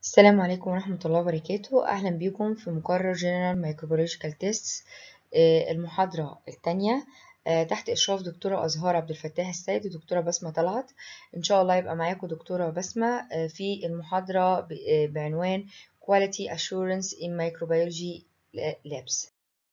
السلام عليكم ورحمة الله وبركاته أهلا بكم في مقرر General Microbiological Tests آه، المحاضرة الثانية تحت إشراف دكتورة أزهار عبد الفتاح السيد ودكتورة بسمة طلعت إن شاء الله يبقى معاكم دكتورة بسمة آه، في المحاضرة ب- آه، بعنوان Quality Assurance in Microbiology Labs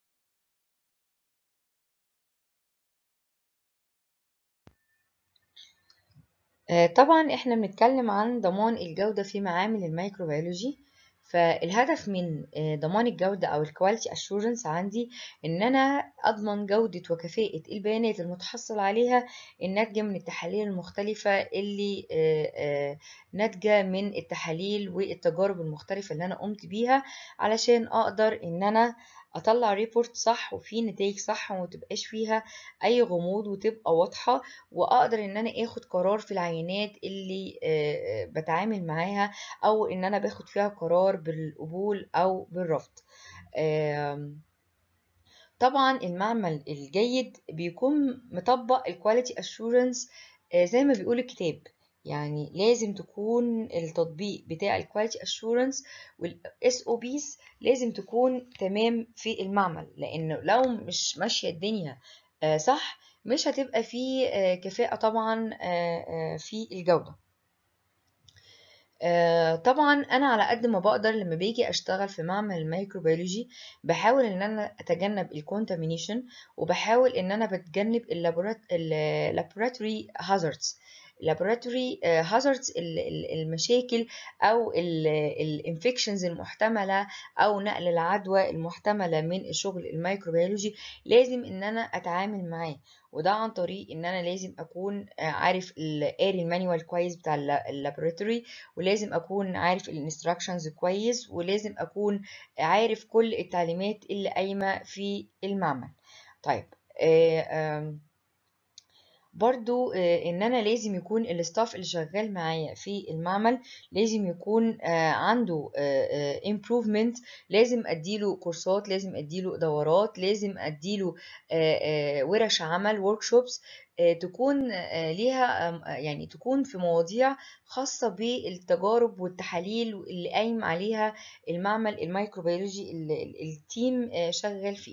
آه، طبعا احنا بنتكلم عن ضمان الجودة في معامل الميكروبيولوجي فالهدف من آه، ضمان الجودة أو الكواليتي أشورنس عندي إن أنا أضمن جودة وكفاءة البيانات المتحصل عليها الناتجة من التحاليل المختلفة اللي آه، آه، ناتجة من التحاليل والتجارب المختلفة اللي أنا قمت بيها علشان أقدر إن أنا أطلع ريبورت صح وفيه نتائج صح ومتبقاش فيها أي غموض وتبقى واضحة واقدر ان انا اخد قرار في العينات اللي آه، آه، بتعامل معاها او ان انا باخد فيها قرار بالقبول او بالرفض آم، طبعا المعمل الجيد بيكون مطبق الكواليتي اشورنس زي ما بيقول الكتاب يعني لازم تكون التطبيق بتاع الكواليتي اشورنس والاس او بيز لازم تكون تمام في المعمل لانه لو مش ماشيه الدنيا آه، صح مش هتبقى فيه آه، كفاءة طبعا آه، آه، في الجودة آه، طبعا انا على قد ما بقدر لما باجي اشتغل في معمل الميكروبيولوجي بحاول ان انا اتجنب الكونتامينيشن وبحاول ان انا بتجنب اللابوراتوري هازاردز اللابوراتوري هازاردز المشاكل او الانفكشنز المحتمله او نقل العدوى المحتمله من الشغل الميكروبيولوجي لازم ان انا اتعامل معاه وده عن طريق ان انا لازم اكون آه، عارف القاري المانيوال كويس بتاع اللابوراتوري ولازم اكون عارف الانستراكشنز كويس ولازم اكون عارف كل التعليمات اللي قايمه في المعمل طيب آه، آم، برضو آه، ان انا لازم يكون الستاف اللي شغال معايا في المعمل لازم يكون آه، عنده امبروفمنت لازم اديله كورسات لازم اديله دورات لازم اديله آه، آه، ورش عمل وركشوبس تكون آه، ليها آم، آه، يعني تكون في مواضيع خاصة بالتجارب والتحاليل اللي قايم عليها المعمل الميكروبيولوجي اللي ال- التيم آه، شغال فيه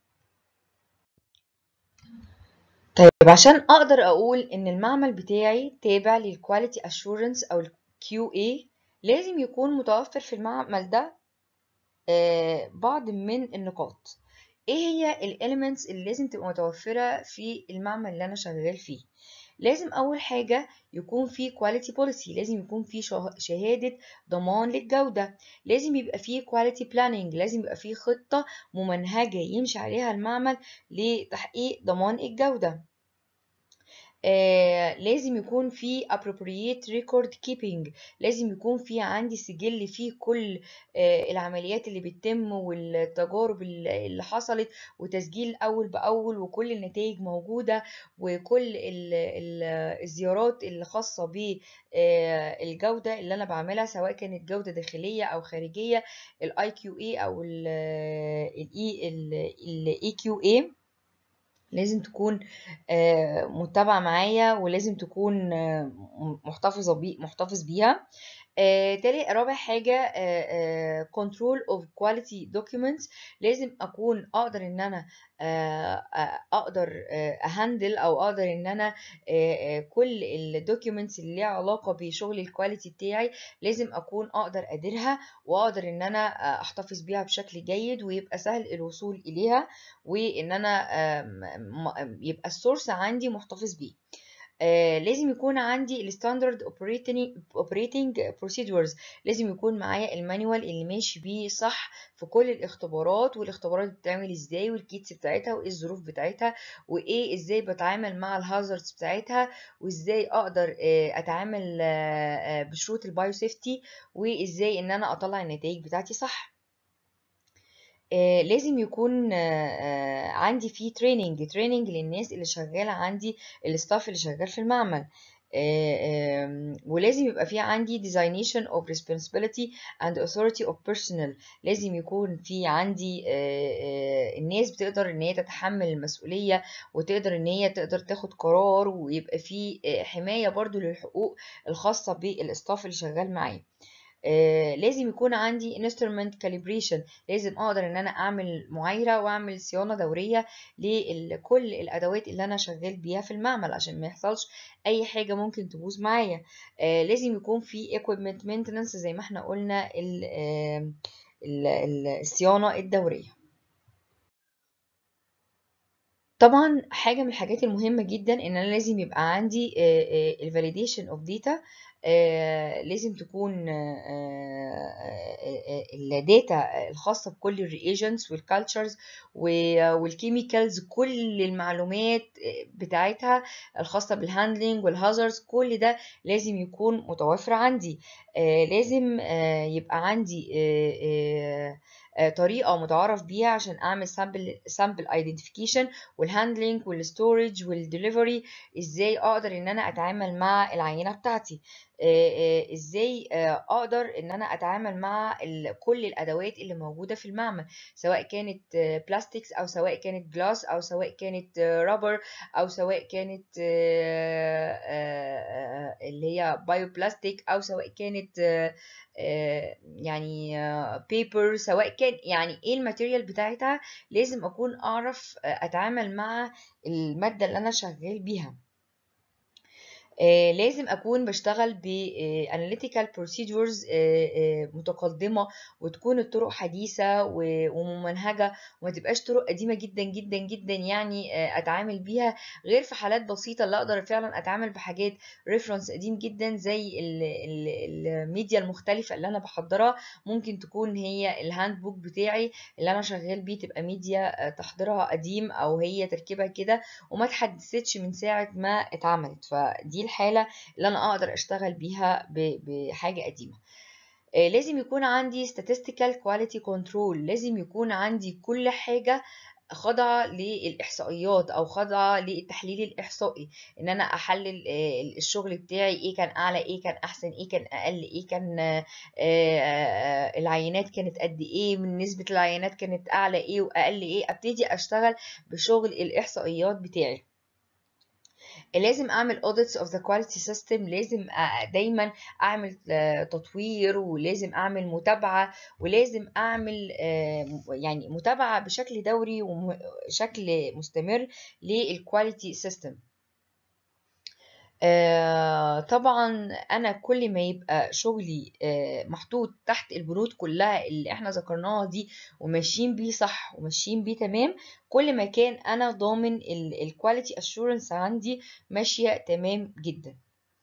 طيب عشان اقدر اقول ان المعمل بتاعي تابع للكواليتي اشورنس او الكيو اي لازم يكون متوفر في المعمل ده آه، بعض من النقاط ايه هي الاليمنتس اللي لازم تبقى متوفرة في المعمل اللي انا شغال فيه لازم اول حاجة يكون في كواليتي بوليسي لازم يكون في شه- شهادة ضمان للجودة لازم يبقى في كواليتي بلاننج لازم يبقى في خطة ممنهجة يمشي عليها المعمل لتحقيق ضمان الجودة آه، لازم يكون في appropriate record keeping لازم يكون في عندي سجل فيه كل آه، العمليات اللي بتتم والتجارب اللي اللي حصلت وتسجيل أول بأول وكل النتائج موجودة وكل ال- ال- الزيارات اللي خاصة بالجودة اللي أنا بعملها سواء كانت جودة داخلية أو خارجية ال IQA أو ال ال EQA لازم تكون آه، متبعة معايا ولازم تكون آه، م- محتفظة بي محتفظ بيها آه، تالي رابع حاجة آه، آه، control of quality documents لازم أكون أقدر إن أنا آه، آه، أقدر آه، أهندل أو أقدر إن أنا آه، آه، كل الدوكيومنتس اللي ليها علاقة بشغل الكواليتي بتاعي لازم أكون أقدر أديرها وأقدر إن أنا آه، أحتفظ بيها بشكل جيد ويبقى سهل الوصول إليها وإن أنا آم، م- يبقى السورس عندي محتفظ بيه آه، لازم يكون عندي الستاندرد اوبريتنج اوبريتنج بروسيدورز لازم يكون معايا المانيوال اللي ماشي بيه صح في كل الاختبارات والاختبارات بتتعمل ازاي والكيتس بتاعتها وايه الظروف بتاعتها وايه ازاي بتعامل مع الهازاردز بتاعتها وازاي اقدر آه، اتعامل آه، آه، بشروط البايو سيفتي وازاي ان انا اطلع النتائج بتاعتي صح آه، لازم يكون آه، آه، عندي فيه تريننج تريننج للناس اللي شغالة عندي الستاف اللي شغال في المعمل آه، آم، ولازم يبقى في عندي designation of responsibility and authority of personnel لازم يكون في عندي آه، آه، الناس بتقدر ان هي تتحمل المسؤولية وتقدر ان هي تقدر تاخد قرار ويبقى في آه، حماية برضو للحقوق الخاصة بالستاف اللي شغال معايا آه، لازم يكون عندي instrument calibration لازم اقدر ان انا اعمل معايره واعمل صيانه دوريه لكل الادوات اللي انا شغال بيها في المعمل عشان ما يحصلش اي حاجه ممكن تبوظ معايا آه، لازم يكون في equipment maintenance زي ما احنا قلنا ال- آه، ال- ال- الصيانه الدوريه طبعا حاجة من الحاجات المهمة جدا ان انا لازم يبقى عندي الفاليديشن اوف داتا لازم تكون الداتا الخاصة بكل الرياجنتس والكالتشرز والكيميكالز كل المعلومات بتاعتها الخاصة بالهاندلنج والهازارds كل ده لازم يكون متوفر عندي آه، لازم آه، يبقى عندي آه، آه، آه، طريقة متعارف بيها عشان أعمل سامبل سامبل ايدنتيفيكيشن والهاندلنج والستورج والدليفري ازاي اقدر ان انا اتعامل مع العينة بتاعتي آه، آه، ازاي آه، اقدر ان انا اتعامل مع ال- كل الادوات اللي موجودة في المعمل سواء كانت بلاستيكس او سواء كانت جلاس او سواء كانت رابر او سواء كانت آه، آه، آه، اللي هي بايو بلاستيك او سواء كانت آه، آه، يعني بيبر سواء كان يعني ايه الماتيريال بتاعتها لازم اكون اعرف آه، اتعامل مع المادة اللي انا شغال بيها آه، لازم اكون بشتغل ب آه، analytical procedures آه، آه، متقدمه وتكون الطرق حديثه و- وممنهجه وما تبقاش طرق قديمه جدا جدا جدا يعني آه، اتعامل بيها غير في حالات بسيطه اللي اقدر فعلا اتعامل بحاجات ريفرنس قديم جدا زي ال- ال- الميديا المختلفه اللي انا بحضرها ممكن تكون هي الهاند بوك بتاعي اللي انا شغال بيه تبقى ميديا آه، تحضيرها قديم او هي تركيبها كده وما اتحدثتش من ساعة ما اتعملت فدي الحالة اللي أنا أقدر أشتغل بيها ب- بحاجة قديمة آه، لازم يكون عندي statistical quality control لازم يكون عندي كل حاجة خاضعة للإحصائيات أو خاضعة للتحليل الإحصائي إن أنا أحلل آه، الشغل بتاعي إيه كان أعلى إيه كان أحسن إيه كان أقل إيه كان آه، آه، العينات كانت قد إيه من نسبة العينات كانت أعلى إيه وأقل إيه أبتدي أشتغل بشغل الإحصائيات بتاعي لازم اعمل audits of the quality system لازم أ- دايما اعمل آه، تطوير ولازم اعمل متابعة ولازم اعمل آه، يعني متابعة بشكل دوري وشكل مستمر للكواليتي سيستم آه، طبعا انا كل ما يبقى شغلي آه، محطوط تحت البنود كلها اللي احنا ذكرناها دي وماشيين بيه صح وماشيين بيه تمام كل ما كان انا ضامن الكواليتي اشورنس عندي ماشيه تمام جدا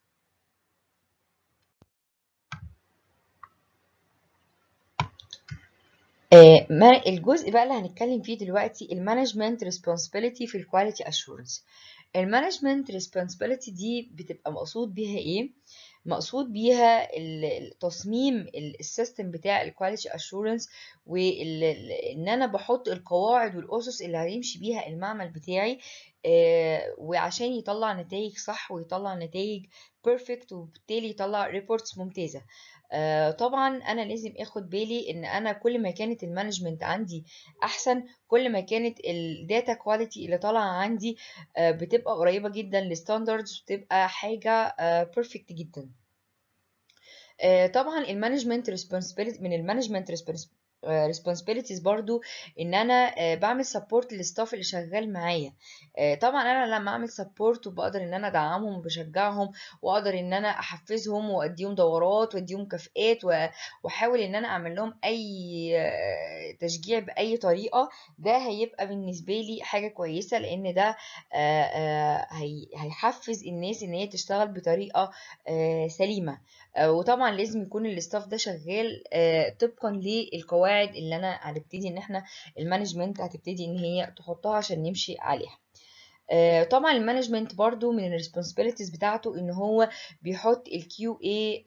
آه، ما- الجزء بقى اللي هنتكلم فيه دلوقتي المانجمنت ريسبونسبيلتي في الكواليتي اشورنس المانجمنت ريسبونسبيلتي دي بتبقى مقصود بيها ايه مقصود بيها ال- التصميم ال- السيستم بتاع الكواليتي اشورنس وان انا بحط القواعد والاسس اللي هيمشي بيها المعمل بتاعي آه، وعشان يطلع نتائج صح ويطلع نتائج بيرفكت وبالتالي يطلع ريبورتس ممتازه آه، طبعا انا لازم اخد بالي ان انا كل ما كانت المانجمنت عندي احسن كل ما كانت الداتا كواليتي اللي طالعه عندي آه، بتبقى قريبه جدا لستاندردز بتبقى حاجه بيرفكت جدا آه، طبعا المانجمنت ريسبونسبيلتي من المانجمنت responsibilities برضو ان انا آه، بعمل سبورت للستاف اللي شغال معايا آه، طبعا انا لما اعمل سبورت وبقدر ان انا ادعمهم وبشجعهم واقدر ان انا احفزهم واديهم دورات واديهم مكافئات و- واحاول ان انا اعمل لهم اي آه، تشجيع باي طريقه ده هيبقى بالنسبه لي حاجه كويسه لان ده آه، آه، هي- هيحفز الناس ان هي تشتغل بطريقه آه، سليمه آه، وطبعا لازم يكون الاستاف ده شغال آه، طبقا للقواعد اللي انا هنبتدي ان احنا المانجمنت هتبتدي ان هي تحطها عشان نمشي عليها آه، طبعا المانجمنت برضو من الريسبونسبيلتيز بتاعته ان هو بيحط الكيو اي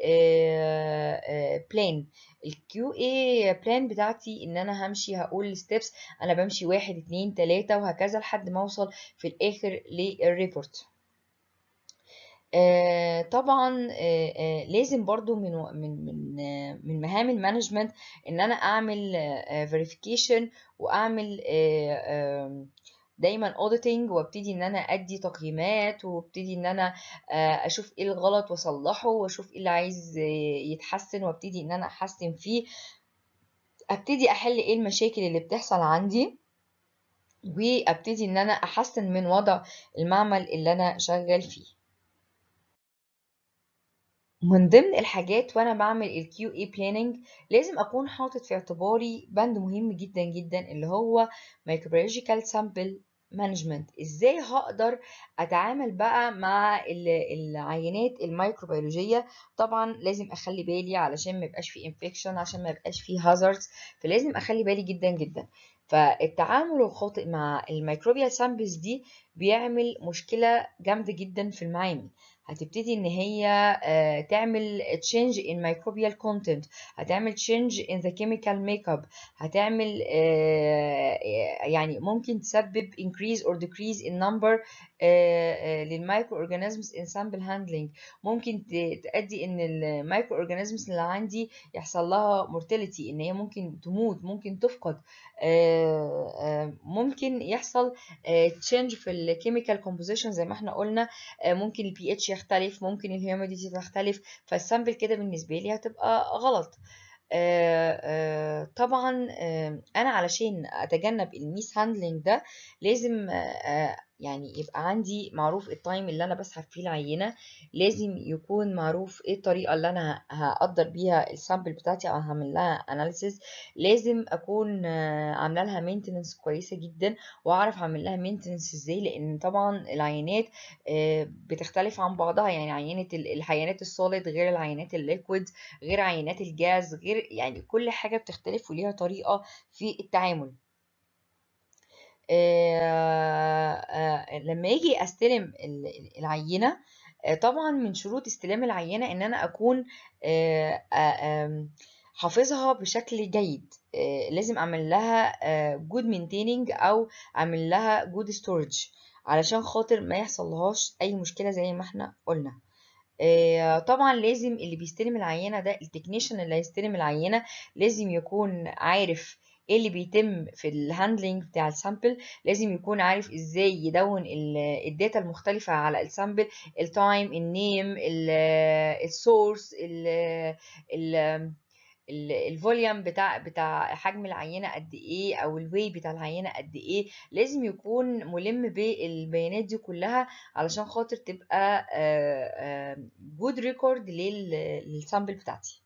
بلان الكيو اي بلان بتاعتي ان انا همشي هقول ستيبس انا بمشي واحد اتنين تلاتة وهكذا لحد ما اوصل في الاخر للريبورت آه، طبعا آه، آه، لازم برضو من من من آه، من مهام المانجمنت ان انا اعمل فيريفيكيشن واعمل دايما اوديتنج وابتدي ان انا ادي تقييمات وابتدي ان انا آه، اشوف ايه الغلط واصلحه واشوف ايه اللي عايز آه، يتحسن وابتدي ان انا احسن فيه ابتدي احل ايه المشاكل اللي بتحصل عندي وابتدي ان انا احسن من وضع المعمل اللي انا شغال فيه من ضمن الحاجات وانا بعمل ال QA planning لازم اكون حاطط في اعتباري بند مهم جدا جدا اللي هو microbiological sample management ازاي هقدر اتعامل بقى مع العينات الميكروبيولوجيه طبعا لازم اخلي بالي علشان ما يبقاش فيه انفكشن عشان ما يبقاش فيه هازاردز فلازم اخلي بالي جدا جدا فالتعامل الخاطئ مع الميكروبيال سامبلز دي بيعمل مشكله جامده جدا في المعامل هتبتدي ان هي تعمل change in microbial content هتعمل change in the chemical makeup هتعمل يعني ممكن تسبب increase or decrease in number للمايكرو اورجانيزمز in sample handling ممكن تؤدي ان المايكرو اورجانيزمز اللي عندي يحصل لها mortality ان هي ممكن تموت ممكن تفقد ممكن يحصل change في الكيميكال كومبوزيشن زي ما احنا قلنا ممكن البي اتش يختلف ممكن الهيوميديتي تختلف فالسامبل كده بالنسبه لي هتبقى غلط طبعا انا علشان اتجنب الميس هاندلنج ده لازم يعني يبقى عندي معروف التايم اللي انا بسحب فيه العينه لازم يكون معروف ايه الطريقه اللي انا هقدر بيها السامبل بتاعتي او هعمل لها اناليسيز لازم اكون عامله لها مينتننس كويسه جدا واعرف اعمل لها مينتننس ازاي لان طبعا العينات بتختلف عن بعضها يعني عينه العينات السوليد غير العينات الليكويد غير عينات الجاز غير يعني كل حاجه بتختلف وليها طريقه في التعامل لما يجي استلم العينه طبعا من شروط استلام العينه ان انا اكون حافظها بشكل جيد لازم اعمل لها جود مينتيننج او اعمل لها جود ستورج علشان خاطر ما يحصلهاش اي مشكله زي ما احنا قلنا طبعا لازم اللي بيستلم العينه ده التكنيشن اللي هيستلم العينه لازم يكون عارف ايه اللي بيتم في الهاندلنج بتاع السامبل لازم يكون عارف ازاي يدون الداتا المختلفة على السامبل التايم النيم السورس الفوليوم بتاع بتاع حجم العينه قد ايه او الوي بتاع العينه قد ايه لازم يكون ملم بالبيانات دي كلها علشان خاطر تبقى جود ريكورد للسامبل بتاعتي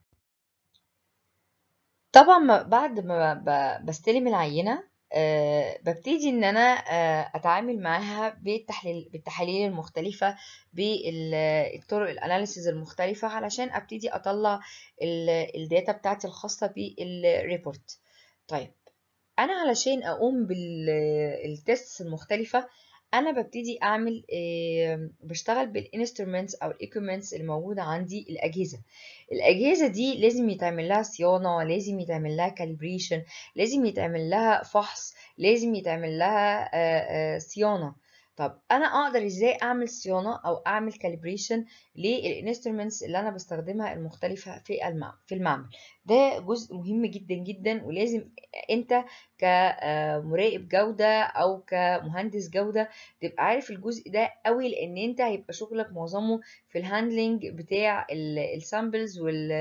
طبعا بعد ما بستلم العينة ببتدي ان انا اتعامل معاها بالتحليل بالتحاليل المختلفه بالطرق الاناليسيز المختلفه علشان ابتدي اطلع الداتا بتاعتي الخاصه بالريبورت طيب انا علشان اقوم بالتست المختلفه انا ببتدي اعمل بشتغل بالانسترومنتس او الايكويبمنتس الموجوده عندي الاجهزه الاجهزه دي لازم يتعمل لها صيانه لازم يتعمل لها كاليبريشن لازم يتعمل لها فحص لازم يتعمل لها صيانه طب انا اقدر ازاي اعمل صيانه او اعمل كاليبريشن للانسترومنتس اللي انا بستخدمها المختلفه في المعمل في المعمل ده جزء مهم جدا جدا ولازم انت كمراقب جوده او كمهندس جوده تبقى عارف الجزء ده قوي لان انت هيبقى شغلك معظمه في الهاندلنج بتاع السامبلز وال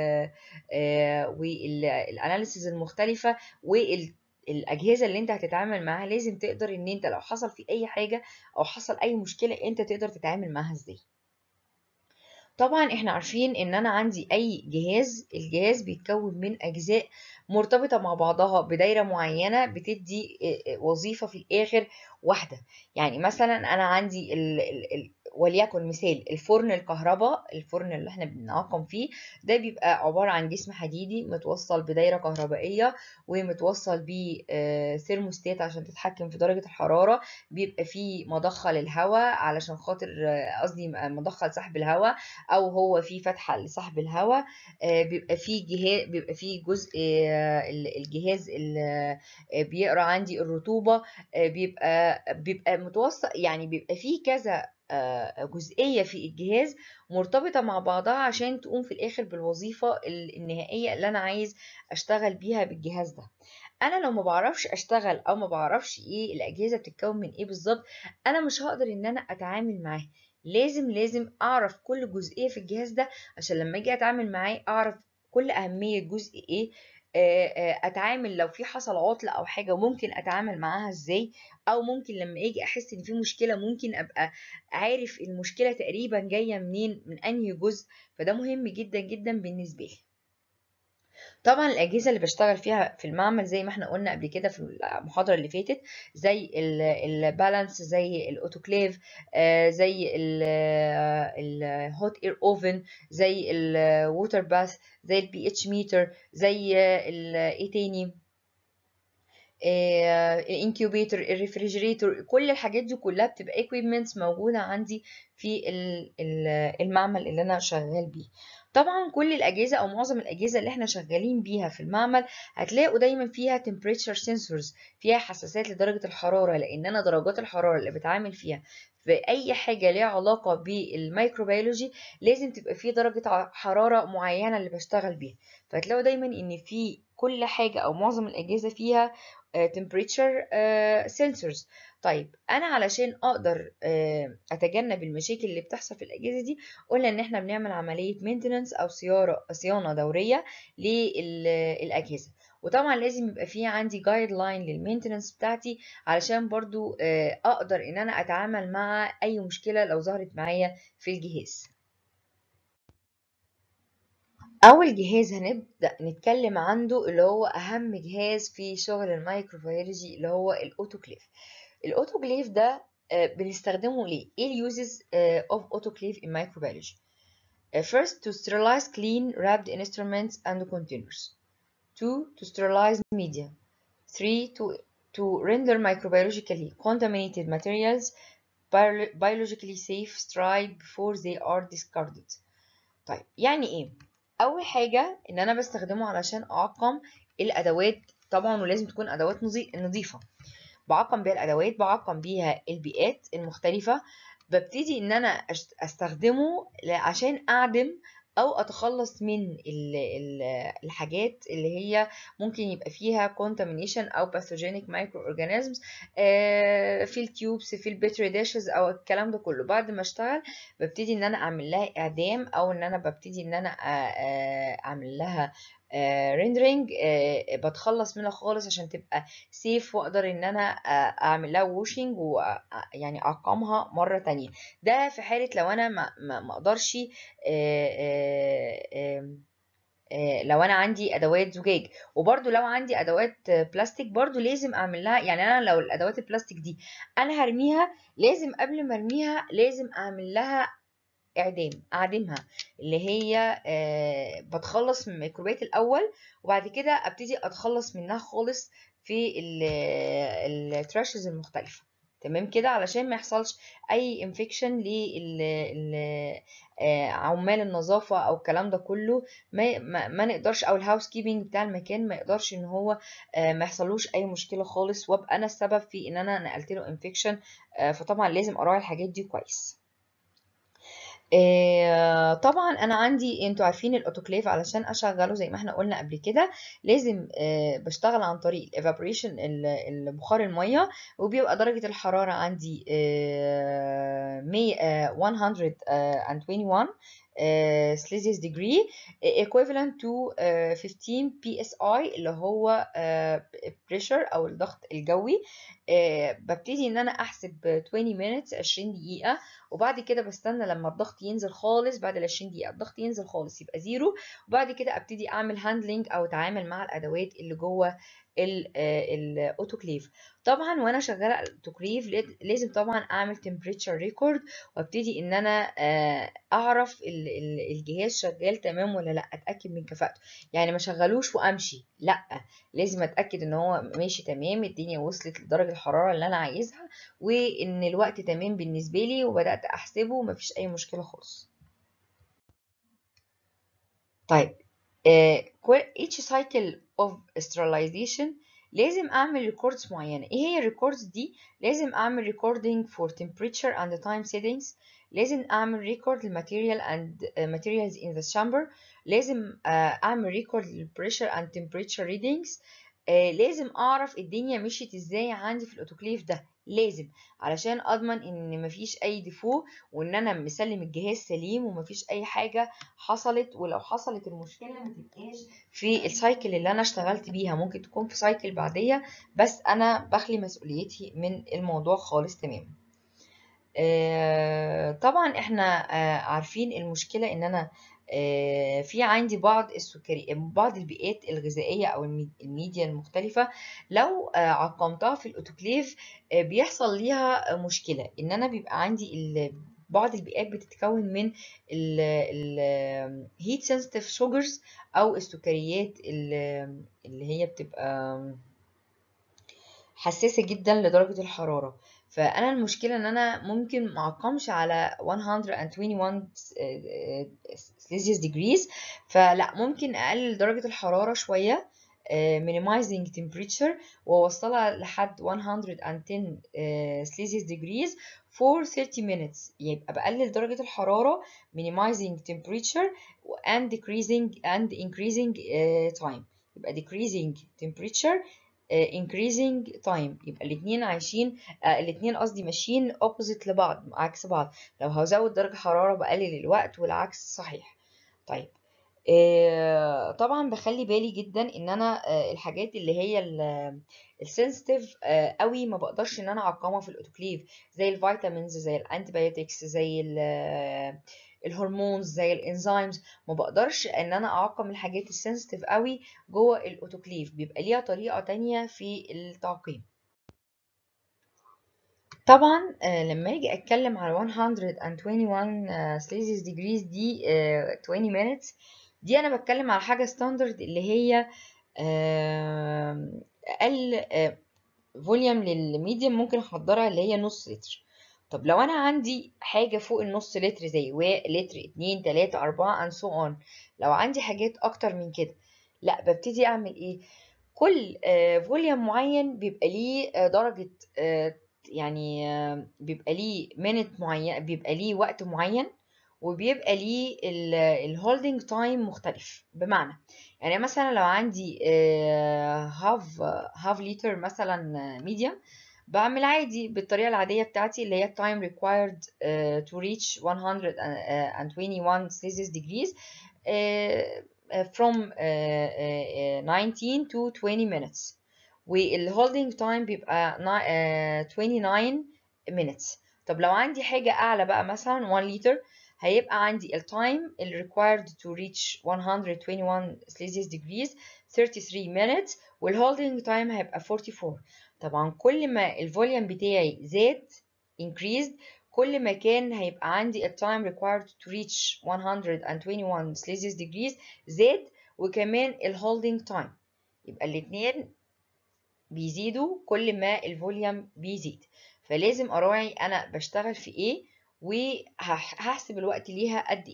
والاناليسيز المختلفه وال الاجهزه اللي انت هتتعامل معاها لازم تقدر ان انت لو حصل في اي حاجه او حصل اي مشكله انت تقدر تتعامل معاها ازاي طبعا احنا عارفين ان انا عندي اي جهاز الجهاز بيتكون من اجزاء مرتبطه مع بعضها بدايره معينه بتدي وظيفه في الاخر واحده يعني مثلا انا عندي ال ال وليكن مثال الفرن الكهرباء الفرن اللي احنا بنعقم فيه ده بيبقى عبارة عن جسم حديدي متوصل بدايرة كهربائية ومتوصل بثيرموستات عشان تتحكم في درجة الحرارة بيبقى فيه مضخة للهواء علشان خاطر قصدي مضخة لسحب الهواء او هو فيه فتحة لسحب الهواء بيبقى فيه جهاز بيبقى فيه جزء الجهاز اللي بيقرا عندي الرطوبة بيبقى بيبقى متوصل يعني بيبقى فيه كذا جزئية في الجهاز مرتبطة مع بعضها عشان تقوم في الآخر بالوظيفة النهائية اللي أنا عايز أشتغل بيها بالجهاز ده انا لو ما بعرفش اشتغل او ما بعرفش ايه الاجهزه بتتكون من ايه بالظبط انا مش هقدر ان انا اتعامل معاه لازم لازم اعرف كل جزئيه في الجهاز ده عشان لما اجي اتعامل معاه اعرف كل اهميه جزء ايه اتعامل لو في حصل عطل او حاجه ممكن اتعامل معاها ازاي او ممكن لما اجي احس ان في مشكله ممكن ابقى عارف المشكله تقريبا جايه منين من انهي جزء فده مهم جدا جدا بالنسبه لي طبعا الاجهزه اللي بشتغل فيها في المعمل زي ما احنا قلنا قبل كده في المحاضره اللي فاتت زي البالانس زي الاوتوكليف زي الهوت اير اوفن زي الووتر باث زي البي اتش ميتر زي ايه تاني الانكيوبيتر الريفريجريتور كل الحاجات دي كلها بتبقى equipments موجوده عندي في المعمل اللي انا شغال بيه طبعا كل الاجهزه او معظم الاجهزه اللي احنا شغالين بيها في المعمل هتلاقوا دايما فيها temperature sensors فيها حساسات لدرجه الحراره لان انا درجات الحراره اللي بتعامل فيها في اي حاجه ليها علاقه بالميكروبيولوجي لازم تبقى في درجه حراره معينه اللي بشتغل بيها فهتلاقوا دايما ان في كل حاجه او معظم الاجهزه فيها temperature sensors طيب انا علشان اقدر اتجنب المشاكل اللي بتحصل في الاجهزه دي قلنا ان احنا بنعمل عمليه مينتننس او صيانه صيانه دوريه للاجهزه وطبعا لازم يبقى في عندي جايد لاين للمينتننس بتاعتي علشان برضو اقدر ان انا اتعامل مع اي مشكله لو ظهرت معايا في الجهاز اول جهاز هنبدا نتكلم عنده اللي هو اهم جهاز في شغل الميكروبيولوجي اللي هو الاوتوكليف الاوتوكليف ده بنستخدمه ليه ايه اليوزز of autoclave in microbiology first to sterilize clean wrapped instruments and containers two to sterilize media three to to render microbiologically contaminated materials biologically safe sterile before they are discarded طيب يعني ايه اول حاجه ان انا بستخدمه علشان اعقم الادوات طبعا ولازم تكون ادوات نظيفه بعقم بيها الادوات بعقم بيها البيئات المختلفه ببتدي ان انا استخدمه عشان اعدم او اتخلص من ال ال الحاجات اللي هي ممكن يبقى فيها contamination او pathogenic microorganisms في التيوبس في البتري داشز او الكلام ده كله بعد ما اشتغل ببتدي ان انا اعمل لها اعدام او ان انا ببتدي ان انا اعمل لها ريندرينج بتخلص منها خالص عشان تبقى سيف واقدر ان انا اعمل لها ووشنج ويعني اعقمها مره تانية ده في حاله لو انا ما ما اقدرش لو انا عندي ادوات زجاج وبرده لو عندي ادوات بلاستيك برده لازم اعمل لها يعني انا لو الادوات البلاستيك دي انا هرميها لازم قبل ما ارميها لازم اعمل لها اعدام اعدمها اللي هي آه بتخلص من الميكروبات الاول وبعد كده ابتدي اتخلص منها خالص في التراشز المختلفه تمام كده علشان ما يحصلش اي انفكشن لعمال النظافه او الكلام ده كله ما, ما, ما نقدرش او الهاوس كيبنج بتاع المكان ما يقدرش ان هو آه ما يحصلوش اي مشكله خالص وابقى انا السبب في ان انا نقلت له انفكشن آه فطبعا لازم اراعي الحاجات دي كويس آه طبعا انا عندي انتوا عارفين الاوتوكليف علشان اشغله زي ما احنا قلنا قبل كده لازم آه بشتغل عن طريق الايفابوريشن البخار الميه وبيبقى درجه الحراره عندي آه 121 سليزيوس ديجري equivalent to 15 psi اللي هو pressure او الضغط الجوي ببتدي ان انا احسب 20 minutes 20 دقيقه وبعد كده بستنى لما الضغط ينزل خالص بعد ال 20 دقيقه الضغط ينزل خالص يبقى زيرو وبعد كده ابتدي اعمل هاندلنج او اتعامل مع الادوات اللي جوه الاوتوكليف طبعا وانا شغاله الاوتوكليف لازم طبعا اعمل تمبريتشر ريكورد وابتدي ان انا اعرف الجهاز شغال تمام ولا لا اتاكد من كفاءته يعني ما شغلوش وامشي لا لازم اتاكد ان هو ماشي تمام الدنيا وصلت لدرجه الحراره اللي انا عايزها وان الوقت تمام بالنسبه لي وبدات احسبه ومفيش اي مشكله خالص طيب uh, each cycle of sterilization لازم اعمل ريكوردز معينه ايه هي الريكوردز دي لازم اعمل ريكوردينج فور temperature and time settings لازم اعمل ريكورد الماتيريال and uh, materials in the chamber لازم uh, اعمل ريكورد للبريشر and temperature readings uh, لازم اعرف الدنيا مشيت ازاي عندي في الاوتوكليف ده لازم علشان اضمن ان مفيش اي ديفو وان انا مسلم الجهاز سليم ومفيش اي حاجه حصلت ولو حصلت المشكله ما تبقاش في السايكل اللي انا اشتغلت بيها ممكن تكون في سايكل بعديه بس انا بخلي مسؤوليتي من الموضوع خالص تماما آه طبعا احنا آه عارفين المشكله ان انا آه في عندي بعض السكري بعض البيئات الغذائيه او الميديا المختلفه لو عقمتها في الاوتوكليف بيحصل ليها مشكله ان انا بيبقى عندي بعض البيئات بتتكون من الهيت سنسيتيف شوجرز او السكريات اللي هي بتبقى حساسه جدا لدرجه الحراره فانا المشكله ان انا ممكن معقمش على 121 سليزيوس ديجريز فلا ممكن اقلل درجه الحراره شويه minimizing temperature واوصلها لحد 110 سليزيوس ديجريز for 30 minutes يبقى بقلل درجة الحرارة minimizing temperature and decreasing and increasing uh, time يبقى decreasing temperature uh, increasing time يبقى الاتنين عايشين uh, الاتنين قصدي ماشيين opposite لبعض عكس بعض لو هزود درجة حرارة بقلل الوقت والعكس صحيح طيب طبعا بخلي بالي جدا ان انا الحاجات اللي هي السنسيتيف قوي ما بقدرش ان انا اعقمها في الاوتوكليف زي الفيتامينز زي الانتيبيوتكس زي الهرمونز زي الانزيمز ما بقدرش ان انا اعقم الحاجات السنسيتيف قوي جوه الاوتوكليف بيبقى ليها طريقه تانية في التعقيم طبعا لما اجي اتكلم على 121 سليزيوس ديجريز دي 20 minutes دي انا بتكلم على حاجه ستاندرد اللي هي اقل فوليوم للميديم ممكن احضرها اللي هي نص لتر طب لو انا عندي حاجه فوق النص لتر زي لتر اتنين تلاتة اربعة and so on لو عندي حاجات اكتر من كده لا ببتدي اعمل ايه كل فوليوم معين بيبقى ليه درجه يعني بيبقى ليه منت معين بيبقى ليه وقت معين وبيبقى ليه الهولدنج تايم مختلف بمعنى يعني مثلا لو عندي هاف هاف لتر مثلا ميديم بعمل عادي بالطريقه العاديه بتاعتي اللي هي time required uh, to reach 121 Celsius degrees uh, from uh, 19 to 20 minutes والهولدنج تايم بيبقى 29 minutes طب لو عندي حاجه اعلى بقى مثلا 1 لتر هيبقى عندي التايم اللي required to reach 121 Celsius degrees 33 minutes والهولدنج تايم هيبقى 44 طبعا كل ما الفوليوم بتاعي زاد increased كل ما كان هيبقى عندي التايم required to reach 121 Celsius degrees زاد وكمان الهولدنج تايم يبقى الاتنين بيزيدوا كل ما الفوليوم بيزيد فلازم اراعي انا بشتغل في ايه وهحسب الوقت ليها قد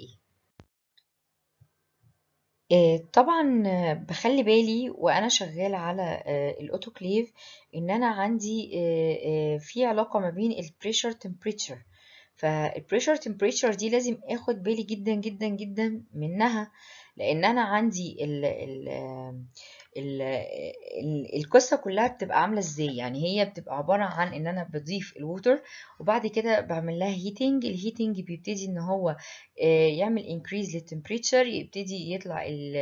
ايه طبعا بخلي بالي وانا شغاله على الاوتوكليف ان انا عندي في علاقه ما بين البريشر تمبريتشر فالبريشر تمبريتشر دي لازم اخد بالي جدا جدا جدا منها لان انا عندي ال ال ال ال القصة كلها بتبقى عاملة ازاي يعني هي بتبقى عبارة عن ان انا بضيف الووتر وبعد كده بعمل لها هيتنج الهيتنج بيبتدي ان هو يعمل انكريز للتمبريتشر يبتدي يطلع ال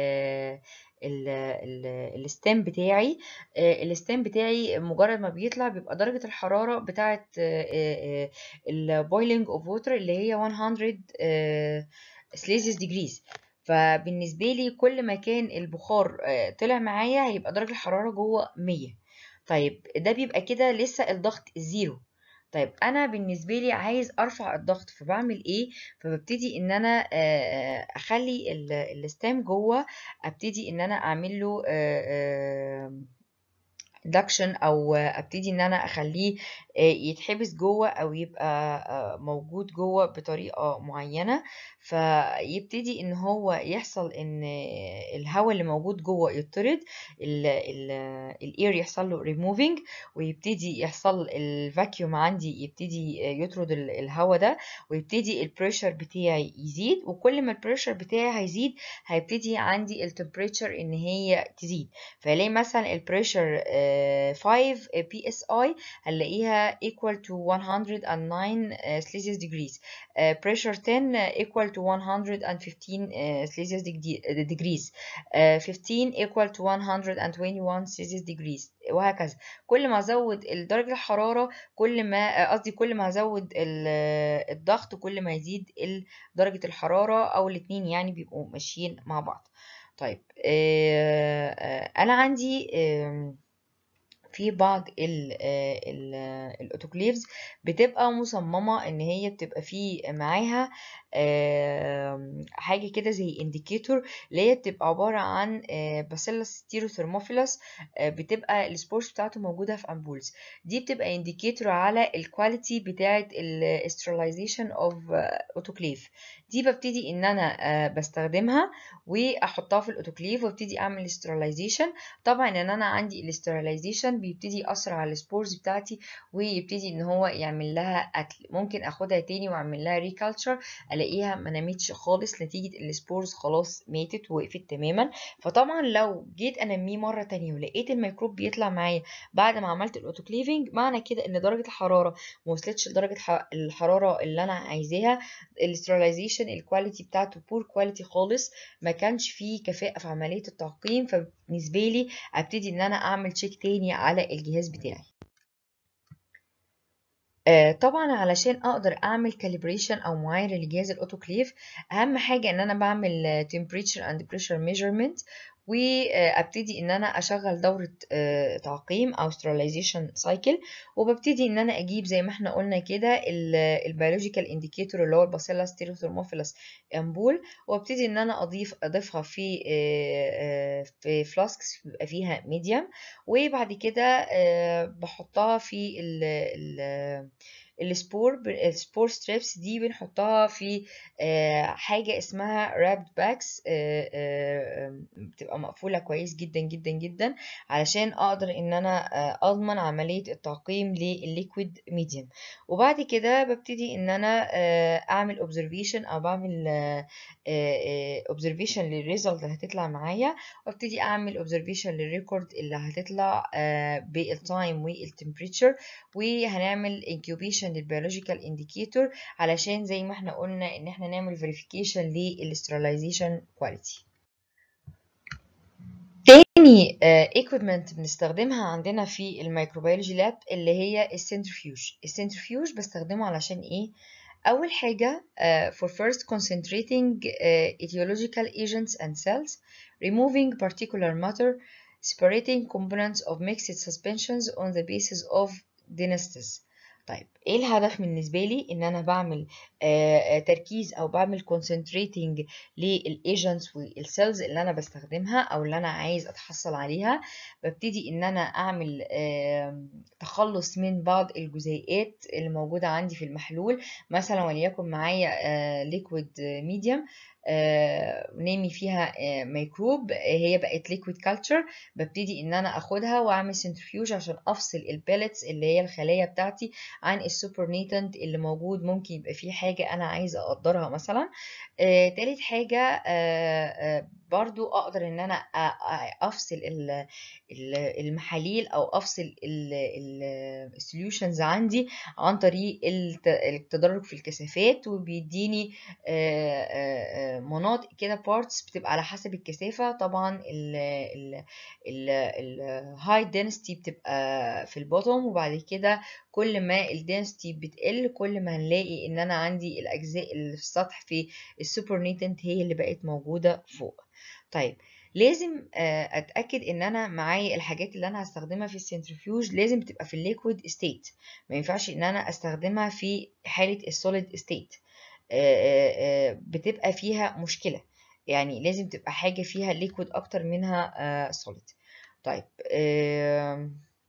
الستام بتاعي الستام بتاعي مجرد ما بيطلع بيبقى درجة الحرارة بتاعة البويلنج اوف ووتر اللي هي 100 سليزيوس ديجريز فبالنسبة لي كل ما كان البخار طلع معايا هيبقى درجة الحرارة جوه 100 طيب ده بيبقى كده لسه الضغط زيرو طيب انا بالنسبه لي عايز ارفع الضغط فبعمل ايه فببتدي ان انا اخلي الستام جوه ابتدي ان انا اعمل له induction او ابتدي ان انا اخليه يتحبس جوه او يبقى موجود جوه بطريقه معينه فيبتدي ان هو يحصل ان الهواء اللي موجود جوه يطرد الاير يحصل له ريموفينج ويبتدي يحصل الفاكيوم عندي يبتدي يطرد الهواء ده ويبتدي البريشر بتاعي يزيد وكل ما البريشر بتاعي هيزيد هيبتدي عندي التمبريتشر ان هي تزيد فلاقي مثلا البريشر 5 بي اس اي هنلاقيها equal to 109 celsius degrees pressure 10 equal to 115 celsius degrees 15 equal to 121 celsius degrees وهكذا كل ما ازود درجه الحراره كل ما قصدي كل ما ازود الضغط كل ما يزيد درجه الحراره او الاثنين يعني بيبقوا ماشيين مع بعض طيب انا عندي في بعض الاوتوكليفز بتبقى مصممة ان هي بتبقى في معاها حاجة كده زي انديكيتور اللي هي بتبقى عبارة عن باسيلس ستيروثرموفيلس بتبقى السبورس بتاعته موجودة في امبولز دي بتبقى انديكيتور على الكواليتي بتاعة الاسترلايزيشن اوف اوتوكليف دي ببتدي ان انا بستخدمها واحطها في الاوتوكليف وابتدي اعمل استرلايزيشن طبعا ان انا عندي الاسترلايزيشن بيبتدي يأثر على السبورز بتاعتي ويبتدي ان هو يعمل لها اكل ممكن اخدها تاني واعمل لها ريكالتشر الاقيها ما نمتش خالص نتيجة السبورز خلاص ماتت ووقفت تماما فطبعا لو جيت انميه مرة تانية ولقيت الميكروب بيطلع معايا بعد ما عملت الاوتوكليفنج معنى كده ان درجة الحرارة ما وصلتش لدرجة الحرارة اللي انا عايزاها الاسترلايزيشن الكواليتي بتاعته بور كواليتي خالص ما كانش فيه كفاءة في عملية التعقيم فبالنسبة لي ابتدي ان انا اعمل تشيك تاني على الجهاز بتاعي آه طبعا علشان اقدر اعمل كاليبريشن او معايره لجهاز الاوتوكليف اهم حاجه ان انا بعمل temperature and pressure measurement وابتدي ان انا اشغل دوره تعقيم او sterilization cycle وببتدي ان انا اجيب زي ما احنا قلنا كده البيولوجيكال انديكيتور اللي هو الباسيلا ستيروثرموفيلس امبول وابتدي ان انا اضيف اضيفها في في فلاسكس بيبقى فيها ميديوم وبعد كده بحطها في ال ال السبور السبور ستريبس دي بنحطها في حاجة اسمها رابد باكس بتبقى مقفولة كويس جدا جدا جدا علشان اقدر ان انا اضمن عملية التعقيم للليكويد ميديوم وبعد كده ببتدي ان انا اعمل اوبزرفيشن او بعمل اوبزرفيشن للريزلت اللي هتطلع معايا وابتدي اعمل اوبزرفيشن للريكورد اللي هتطلع بالتايم والتمبريتشر وهنعمل انكيوبيشن للبيولوجيكال انديكيتور علشان زي ما احنا قلنا ان احنا نعمل فيريفيكيشن للاسترلايزيشن كواليتي تاني ايكويبمنت بنستخدمها عندنا في الميكروبيولوجي لاب اللي هي السنترفيوج السنترفيوج بستخدمه علشان ايه أول حاجة uh, for first concentrating uh, etiological agents and cells removing particular matter separating components of mixed suspensions on the basis of dynasties طيب ايه الهدف بالنسبه لي ان انا بعمل آه تركيز او بعمل concentrating للايجنتس والسيلز اللي انا بستخدمها او اللي انا عايز اتحصل عليها ببتدي ان انا اعمل آه تخلص من بعض الجزيئات اللي موجوده عندي في المحلول مثلا وليكن معايا آه liquid medium آه نامي فيها آه ميكروب آه هي بقت ليكويد كلتشر ببتدي ان انا اخدها واعمل سنترفيوج عشان افصل البيلتس اللي هي الخلايا بتاعتي عن السوبرنيتنت اللي موجود ممكن يبقى فيه حاجه انا عايزه اقدرها مثلا تالت حاجه برضو اقدر ان انا افصل المحاليل او افصل السوليوشنز عندي عن طريق التدرج في الكثافات وبيديني مناطق كده بارتس بتبقى على حسب الكثافة طبعا الهاي density بتبقى في البوتوم وبعد كده كل ما الدنسيتي بتقل كل ما هنلاقي ان انا عندي الاجزاء اللي في السطح في السوبرنيتنت هي اللي بقت موجودة فوق طيب لازم اتاكد ان انا معايا الحاجات اللي انا هستخدمها في السنترفيوج لازم تبقى في الليكويد ستيت ما ينفعش ان انا استخدمها في حاله السوليد ستيت بتبقى فيها مشكله يعني لازم تبقى حاجه فيها ليكويد اكتر منها سوليد طيب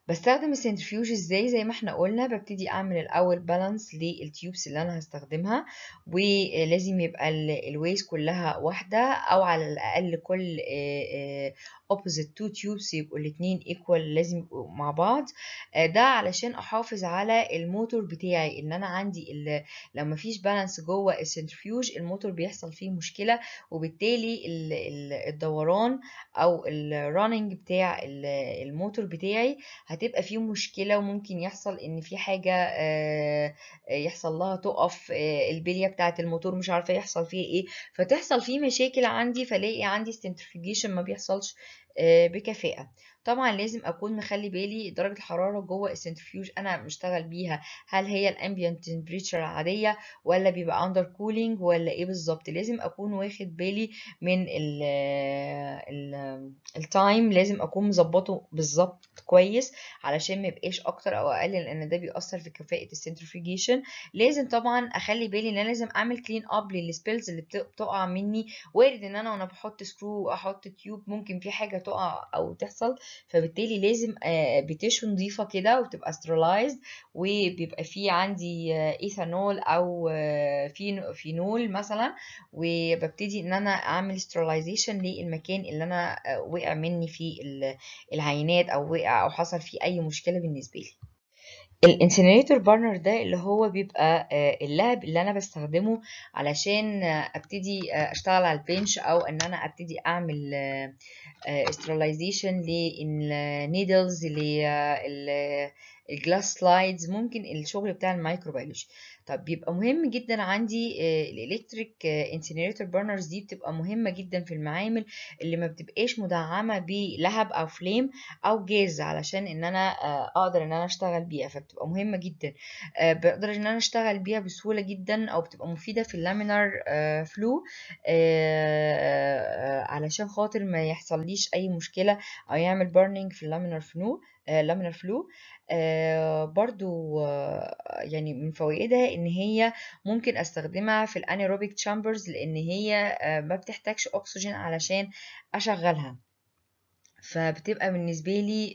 بستخدم السنترفيوج ازاي زي ما احنا قلنا ببتدي اعمل الاول بالانس للتيوبس اللي انا هستخدمها ولازم يبقى الويز كلها واحده او على الاقل كل opposite two tubes يبقوا الاتنين equal لازم يبقوا مع بعض ده علشان احافظ على الموتور بتاعي ان انا عندي لو مفيش بالانس جوه السنترفيوج الموتور بيحصل فيه مشكله وبالتالي الدوران او الرننج بتاع الموتور بتاعي هتبقى فيه مشكله وممكن يحصل ان في حاجه يحصل لها تقف البليه بتاعه الموتور مش عارفه يحصل فيها ايه فتحصل فيه مشاكل عندي فلاقي عندي سنترفيوجيشن ما بيحصلش بكفاءة طبعا لازم اكون مخلي بالي درجه الحراره جوه السنترفيوج انا مشتغل بيها هل هي الامبيانت تمبريتشر العاديه ولا بيبقى اندر كولينج ولا ايه بالظبط لازم اكون واخد بالي من التايم لازم اكون مظبطه بالظبط كويس علشان ما يبقاش اكتر او اقل لان ده بيأثر في كفاءه السنترفيوجيشن لازم طبعا اخلي بالي ان انا لازم اعمل كلين اب للسبيلز اللي بتقع مني وارد ان انا وانا بحط سكرو احط تيوب ممكن في حاجه تقع او تحصل فبالتالي لازم بتشو نظيفه كده وبتبقى سترلايزد وبيبقى فيه عندي ايثانول او فينول مثلا وببتدي ان انا اعمل سترلايزيشن للمكان اللي انا وقع مني فيه العينات او وقع او حصل فيه اي مشكله بالنسبه لي الانسينيريتور بارنر ده اللي هو بيبقى اللهب اللي انا بستخدمه علشان ابتدي اشتغل على البنش او ان انا ابتدي اعمل استرلايزيشن للنيدلز الجلاس سلايدز ممكن الشغل بتاع الميكروبيولوجي طب بيبقى مهم جدا عندي الالكتريك انسينيريتور بارنرز دي بتبقى مهمه جدا في المعامل اللي ما بتبقاش مدعمه بلهب او فليم او جاز علشان ان انا اقدر ان انا اشتغل بيها فبتبقى مهمه جدا بقدر ان انا اشتغل بيها بسهوله جدا او بتبقى مفيده في اللامينار فلو علشان خاطر ما يحصليش اي مشكله او يعمل بارنينج في اللامينار فلو لامينار فلو آه برضو آه يعني من فوائدها ان هي ممكن استخدمها في الانيروبيك تشامبرز لان هي آه ما بتحتاجش اكسجين علشان اشغلها فبتبقى بالنسبه لي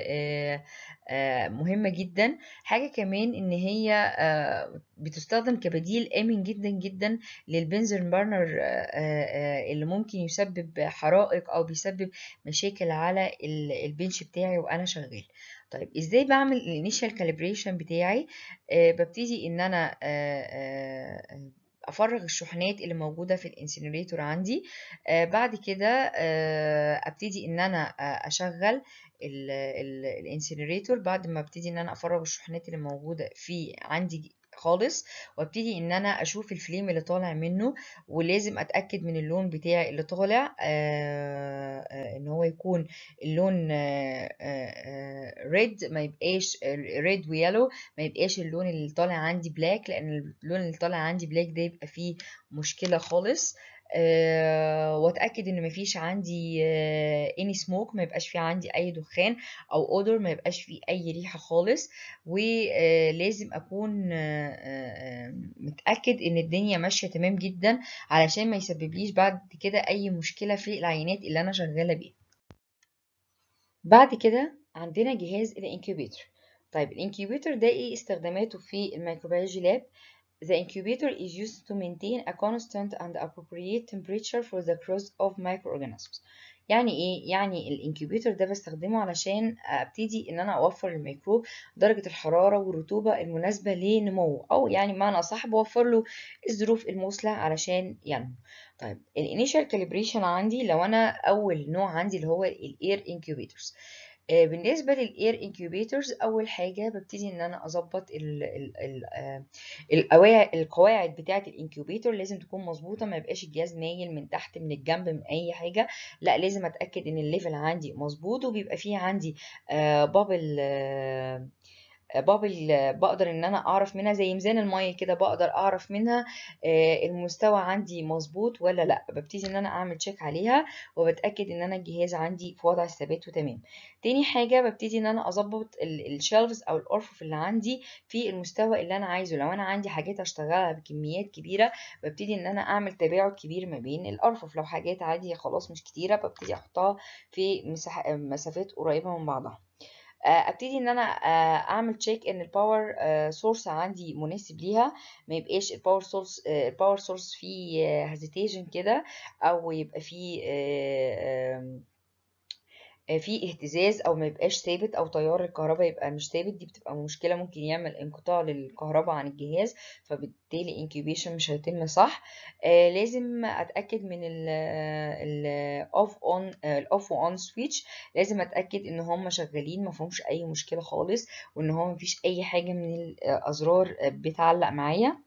مهمة جدا حاجة كمان ان هي بتستخدم كبديل امن جدا جدا للبنزين بارنر اللي ممكن يسبب حرائق او بيسبب مشاكل على البنش بتاعي وانا شغال طيب ازاي بعمل الانيشال كاليبريشن بتاعي ببتدي ان انا افرغ الشحنات اللي موجوده في الانسينريتور عندي آه بعد كده آه ابتدي ان انا آه اشغل الانسينريتور بعد ما ابتدي ان انا افرغ الشحنات اللي موجوده في عندي خالص وابتدي ان انا اشوف الفليم اللي طالع منه ولازم اتاكد من اللون بتاعي اللي طالع آآ آآ ان هو يكون اللون ريد ما يبقاش ريد ويلو ما يبقاش اللون اللي طالع عندي بلاك لان اللون اللي طالع عندي بلاك ده يبقى فيه مشكله خالص أه واتاكد ان مفيش عندي اني سموك ما يبقاش في عندي اي دخان او اودر ما يبقاش في اي ريحه خالص ولازم اكون أه متاكد ان الدنيا ماشيه تمام جدا علشان ما يسببليش بعد كده اي مشكله في العينات اللي انا شغاله بيها بعد كده عندنا جهاز الانكيوبيتر طيب الانكيوبيتر ده ايه استخداماته في الميكروبيولوجي لاب The incubator is used to maintain a constant and appropriate temperature for the growth of microorganisms. يعني ايه؟ يعني الانكيوبيتر ده بستخدمه علشان ابتدي ان انا اوفر للميكروب درجة الحرارة والرطوبة المناسبة لنموه او يعني بمعنى اصح بوفر له الظروف المثلى علشان ينمو. طيب الانيشال كاليبريشن عندي لو انا اول نوع عندي اللي هو الاير انكيوبيترز. بالنسبه للاير انكيوبيترز اول حاجه ببتدي ان انا اظبط القواعد بتاعه الانكيوبيتر لازم تكون مظبوطه ما يبقاش الجهاز مايل من تحت من الجنب من اي حاجه لا لازم اتاكد ان الليفل عندي مظبوط وبيبقى فيه عندي بابل بابل بقدر ان انا اعرف منها زي ميزان الميه كده بقدر اعرف منها المستوى عندي مظبوط ولا لا ببتدي ان انا اعمل تشيك عليها وبتاكد ان انا الجهاز عندي في وضع الثبات وتمام تاني حاجه ببتدي ان انا اظبط الشلفز او الارفف اللي عندي في المستوى اللي انا عايزه لو انا عندي حاجات اشتغلها بكميات كبيره ببتدي ان انا اعمل تباعد كبير ما بين الارفف لو حاجات عادي خلاص مش كتيره ببتدي احطها في مسافات قريبه من بعضها ابتدي ان انا اعمل تشيك ان الباور سورس عندي مناسب ليها ما يبقاش الباور سورس الباور سورس فيه هيزيتيشن كده او يبقى فيه في اهتزاز او ما يبقاش ثابت او تيار الكهرباء يبقى مش ثابت دي بتبقى مشكله ممكن يعمل انقطاع للكهرباء عن الجهاز فبالتالي انكيوبيشن مش هيتم صح آه لازم اتاكد من الاوف اون الاوف اون سويتش لازم اتاكد ان هم شغالين ما فيهمش اي مشكله خالص وان هو مفيش اي حاجه من الازرار بتعلق معايا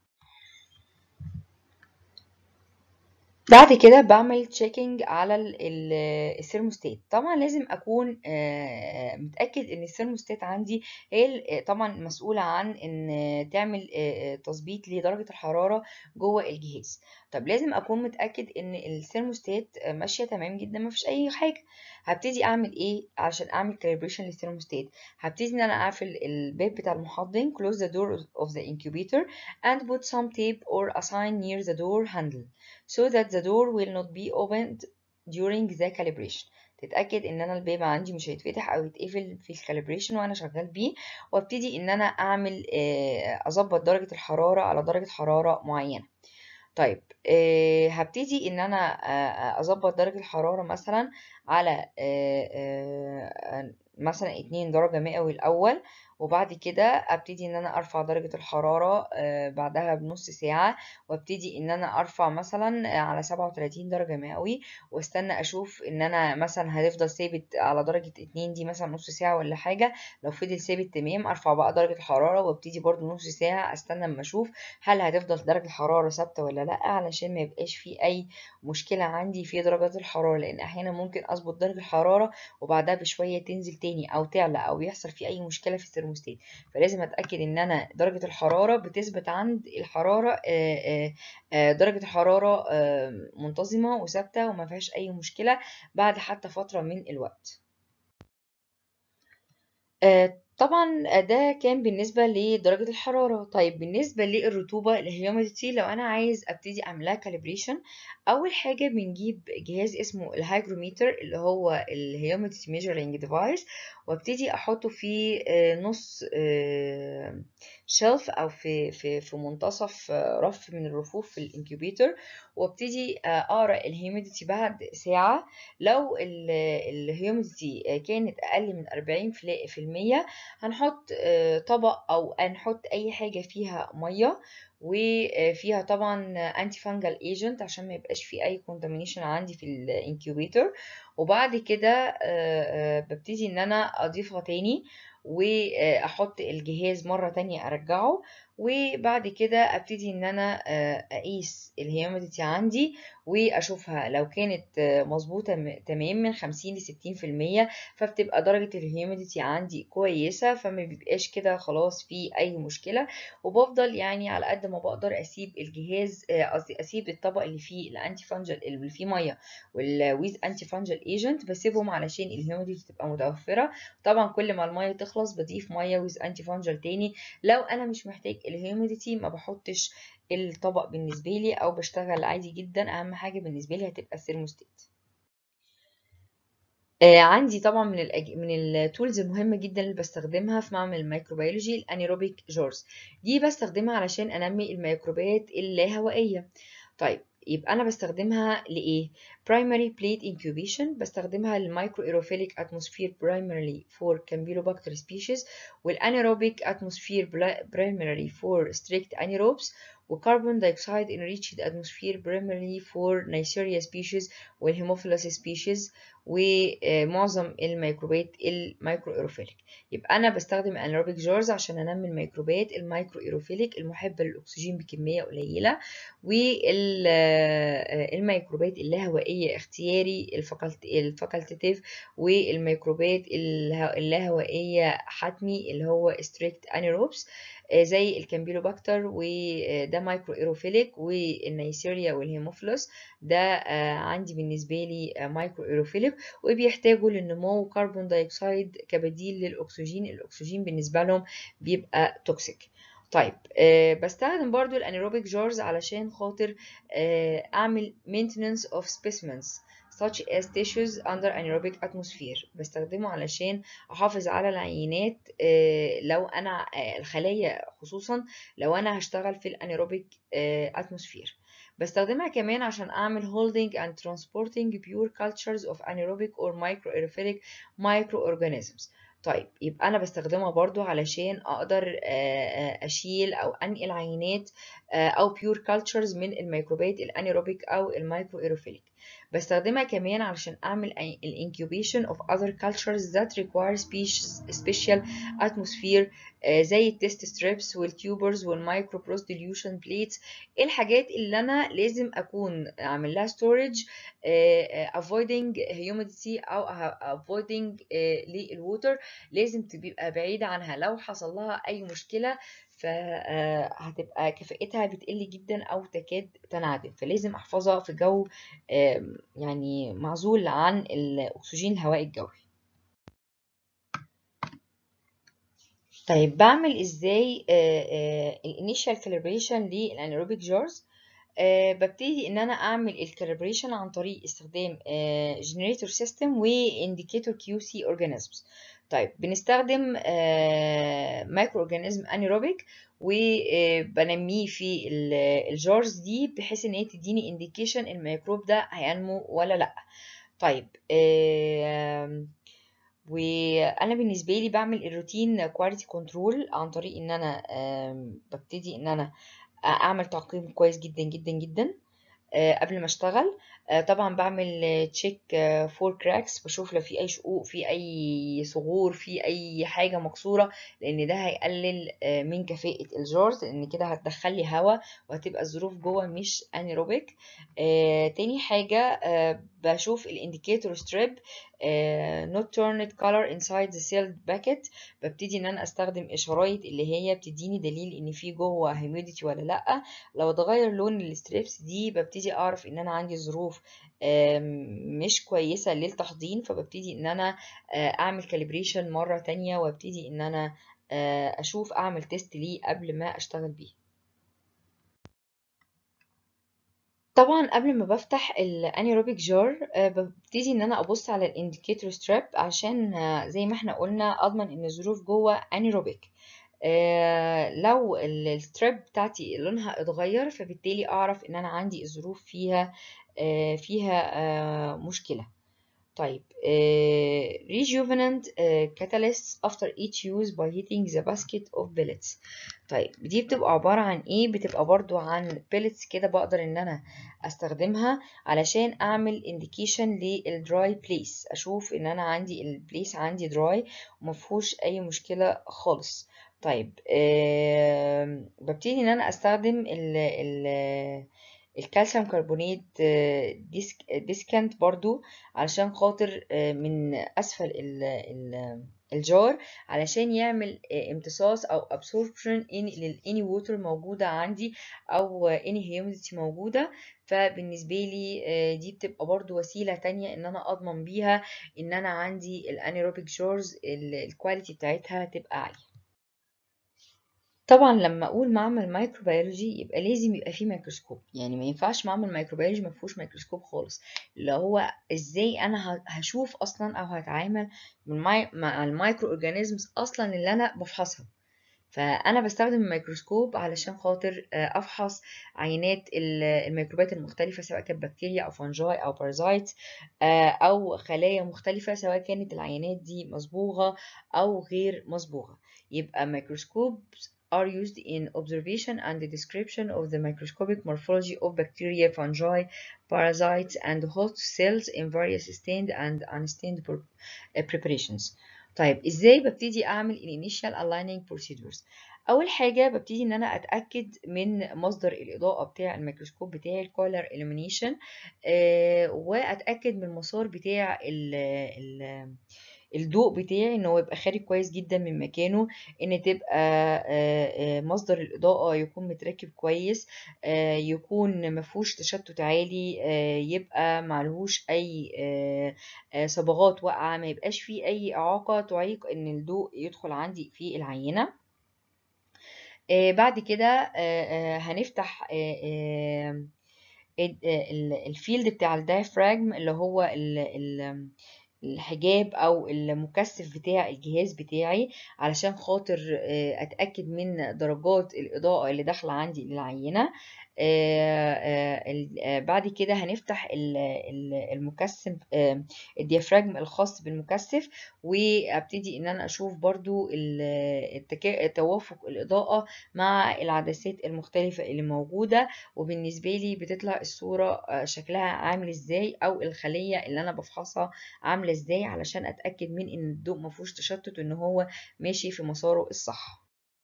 بعد كده بعمل تشيكينج على الثيرموستات طبعا لازم اكون متاكد ان الثيرموستات عندي هي طبعا مسؤوله عن ان تعمل تظبيط لدرجه الحراره جوه الجهاز طب لازم اكون متاكد ان الثيرموستات ماشيه تمام جدا ما فيش اي حاجه هبتدي اعمل ايه عشان اعمل كاليبريشن للثيرموستات هبتدي ان انا اقفل الباب بتاع المحضن close the door of the incubator and put some tape or a sign near the door handle so that the door will not be opened during the calibration تتأكد ان انا الباب عندي مش هيتفتح او يتقفل في الكاليبريشن وانا شغال بيه وابتدي ان انا اعمل اظبط درجة الحرارة على درجة حرارة معينة طيب أه هبتدي ان انا اظبط درجة الحرارة مثلا على أه أه مثلا 2 درجة مئوي الاول وبعد كده ابتدي ان انا ارفع درجة الحرارة بعدها بنص ساعة وابتدي ان انا ارفع مثلا على 37 درجة مئوي واستنى اشوف ان انا مثلا هتفضل ثابت على درجة 2 دي مثلا نص ساعة ولا حاجة لو فضل ثابت تمام ارفع بقى درجة الحرارة وابتدي برضو نص ساعة استنى اما اشوف هل هتفضل درجة الحرارة ثابتة ولا لا علشان ما يبقاش في اي مشكلة عندي في درجات الحرارة لان احيانا ممكن اظبط درجة الحرارة وبعدها بشوية تنزل تاني او تعلى او يحصل في اي مشكلة في الثيرموستات فلازم اتاكد ان انا درجه الحراره بتثبت عند الحراره آآ آآ درجه الحراره منتظمه وثابته وما فيهاش اي مشكله بعد حتى فتره من الوقت طبعا ده كان بالنسبة لدرجة الحرارة طيب بالنسبة للرطوبة الهيوميديتي لو أنا عايز أبتدي أعملها كاليبريشن أول حاجة بنجيب جهاز اسمه الهايجروميتر اللي هو الهيوميديتي ميجرينج ديفايس وابتدي أحطه في نص شلف أو في في في منتصف رف من الرفوف في الانكيوبيتر وابتدي أقرأ الهيوميديتي بعد ساعة لو الهيوميديتي كانت أقل من 40% هنحط طبق او هنحط اي حاجه فيها ميه وفيها طبعا انتي فانجل ايجنت عشان ما يبقاش في اي كونتامينيشن عندي في الانكيوبيتر وبعد كده ببتدي ان انا اضيفها تاني واحط الجهاز مره تانية ارجعه وبعد كده ابتدي ان انا اقيس الهيوميديتي عندي واشوفها لو كانت مظبوطه تمام من 50 ل 60% فبتبقى درجه الهيوميديتي عندي كويسه فما بيبقاش كده خلاص في اي مشكله وبفضل يعني على قد ما بقدر اسيب الجهاز قصدي اسيب الطبق اللي فيه الانتي فانجل اللي فيه ميه والويز انتي فانجل ايجنت بسيبهم علشان الهيوميديتي تبقى متوفره طبعا كل ما الميه تخلص بضيف ميه ويز انتي فانجل تاني لو انا مش محتاج الهيوميديتي ما بحطش الطبق بالنسبه لي او بشتغل عادي جدا اهم حاجه بالنسبه لي هتبقى الثيرموستات آه عندي طبعا من الأج... من التولز المهمه جدا اللي بستخدمها في معمل الميكروبيولوجي الانيروبيك جورز دي بستخدمها علشان انمي الميكروبات اللاهوائيه طيب يبقى انا بستخدمها لايه primary plate incubation بستخدمها للمايكرو ايروفيليك atmosphere primarily for campylobacter species والانيروبيك atmosphere primarily for strict anaerobes وكربون دايوكسيد enriched atmosphere primarily for Neisseria species والهيموفيلوس species ومعظم الميكروبات المايكرو ايروفيليك يبقى انا بستخدم انيروبيك جورز عشان انمي الميكروبات المايكرو ايروفيليك المحبه للاكسجين بكميه قليله والميكروبات اللاهوائيه اختياري الفاكولتيف والميكروبات اللاهوائيه حتمي اللي هو ستريكت انيروبس زي الكامبيلوباكتر وده مايكرو ايروفيليك والنيسيريا والهيموفيلوس ده عندي بالنسبه لي مايكرو ايروفيليك وبيحتاجوا للنمو كربون دايوكسيد كبديل للاكسجين الاكسجين بالنسبه لهم بيبقى توكسيك طيب أه بستخدم برضو الانيروبيك جارز علشان خاطر أه اعمل maintenance of specimens such as tissues under anaerobic atmosphere بستخدمه علشان أحافظ على العينات آه، لو أنا آه، الخلايا خصوصا لو أنا هشتغل في الانيروبيك atmosphere بستخدمها كمان عشان أعمل holding and transporting pure cultures of anaerobic or microaerophilic microorganisms طيب يبقى أنا بستخدمها برضو علشان أقدر أشيل أو أنقل عينات أو pure cultures من الميكروبات الانيروبيك أو المايكروaerophilic بستخدمها كمان علشان أعمل ال incubation of other cultures that require special atmosphere زي التست ستريبس والتيوبرز والمايكرو بروس ديليوشن بليتس الحاجات اللي أنا لازم أكون أعمل لها storage avoiding humidity أو avoiding للووتر لازم تبقى بعيدة عنها لو حصل لها أي مشكلة فهتبقى كفاءتها بتقل جدا او تكاد تنعدم فلازم احفظها في جو يعني معزول عن الاكسجين الهواء الجوي طيب بعمل ازاي الانيشال كاليبريشن للانيروبيك جارز ببتدي ان انا اعمل الكاليبريشن عن طريق استخدام جنريتور سيستم وانديكيتور كيو سي اورجانيزمز طيب بنستخدم مايكرو اورجانيزم انيروبيك وبنميه في الجارز دي بحيث ان هي تديني انديكيشن الميكروب ده هينمو ولا لا طيب وانا بالنسبه لي بعمل الروتين كواليتي كنترول عن طريق ان انا ببتدي ان انا اعمل تعقيم كويس جدا جدا جدا قبل ما اشتغل طبعا بعمل تشيك فور كراكس بشوف لو في اي شقوق في اي ثغور في اي حاجه مكسوره لان ده هيقلل من كفاءه الجارز لان كده هتدخل لي هواء وهتبقى الظروف جوه مش انيروبيك تاني حاجه بشوف الانديكيتور ستريب not turned color inside the sealed bucket ببتدي ان انا استخدم اشارات اللي هي بتديني دليل ان في جوه humidity ولا لا لو اتغير لون الستريبس دي ببتدي اعرف ان انا عندي ظروف مش كويسة للتحضير فببتدي ان انا اعمل كاليبريشن مرة تانية وابتدي ان انا اشوف اعمل تيست ليه قبل ما اشتغل بيه طبعا قبل ما بفتح الانيروبيك جار ببتدي ان انا ابص على الانديكيتور ستريب عشان زي ما احنا قلنا اضمن ان الظروف جوه انيروبيك لو الستريب بتاعتي لونها اتغير فبالتالي اعرف ان انا عندي الظروف فيها فيها مشكله طيب rejuvenant catalysts after each use by heating the basket of pellets طيب دي بتبقى عبارة عن ايه بتبقى برضو عن pellets كده بقدر ان انا استخدمها علشان اعمل indication للدراي بليس اشوف ان انا عندي البليس عندي دراي ومفهوش اي مشكلة خالص طيب أه ببتدي ان انا استخدم ال ال الكالسيوم كربونات ديسك ديسكانت برضو علشان خاطر من اسفل ال ال الجار علشان يعمل امتصاص او absorption للاني ووتر موجوده عندي او اني هيوميديتي موجوده فبالنسبه لي دي بتبقى برضو وسيله تانية ان انا اضمن بيها ان انا عندي الانيروبيك جارز الكواليتي بتاعتها تبقى عاليه طبعا لما اقول معمل مايكروبيولوجي يبقى لازم يبقى فيه ميكروسكوب يعني ما ينفعش معمل مايكروبيولوجي ما فيهوش ميكروسكوب خالص اللي هو ازاي انا هشوف اصلا او هتعامل مع المايكرو اورجانيزمز اصلا اللي انا بفحصها فانا بستخدم الميكروسكوب علشان خاطر افحص عينات الميكروبات المختلفه سواء كانت بكتيريا او فنجاي او بارازايت او خلايا مختلفه سواء كانت العينات دي مصبوغه او غير مصبوغه يبقى ميكروسكوب are used in observation and the description of the microscopic morphology of bacteria, fungi, parasites, and host cells in various stained and unstained preparations. طيب ازاي ببتدي اعمل الانيشال aligning procedures اول حاجه ببتدي ان انا اتاكد من مصدر الاضاءه بتاع الميكروسكوب بتاعي الكولر illumination آه واتاكد من المسار بتاع ال ال الضوء بتاعي ان هو يبقى خارج كويس جدا من مكانه ان تبقى مصدر الاضاءه يكون متركب كويس يكون مفهوش تشتت عالي يبقى معلهوش اي صبغات واقعه ما يبقاش فيه اي اعاقه تعيق ان الضوء يدخل عندي في العينه بعد كده هنفتح الفيلد بتاع الدايفراجم اللي هو ال ال الحجاب او المكثف بتاع الجهاز بتاعي علشان خاطر اتاكد من درجات الاضاءه اللي داخله عندي للعينه بعد كده هنفتح المكثف الديافراجم الخاص بالمكثف وابتدي ان انا اشوف برضو توافق الاضاءه مع العدسات المختلفه اللي موجوده وبالنسبه لي بتطلع الصوره شكلها عامل ازاي او الخليه اللي انا بفحصها عامله ازاي علشان اتاكد من ان الضوء مفيهوش تشتت وان هو ماشي في مساره الصح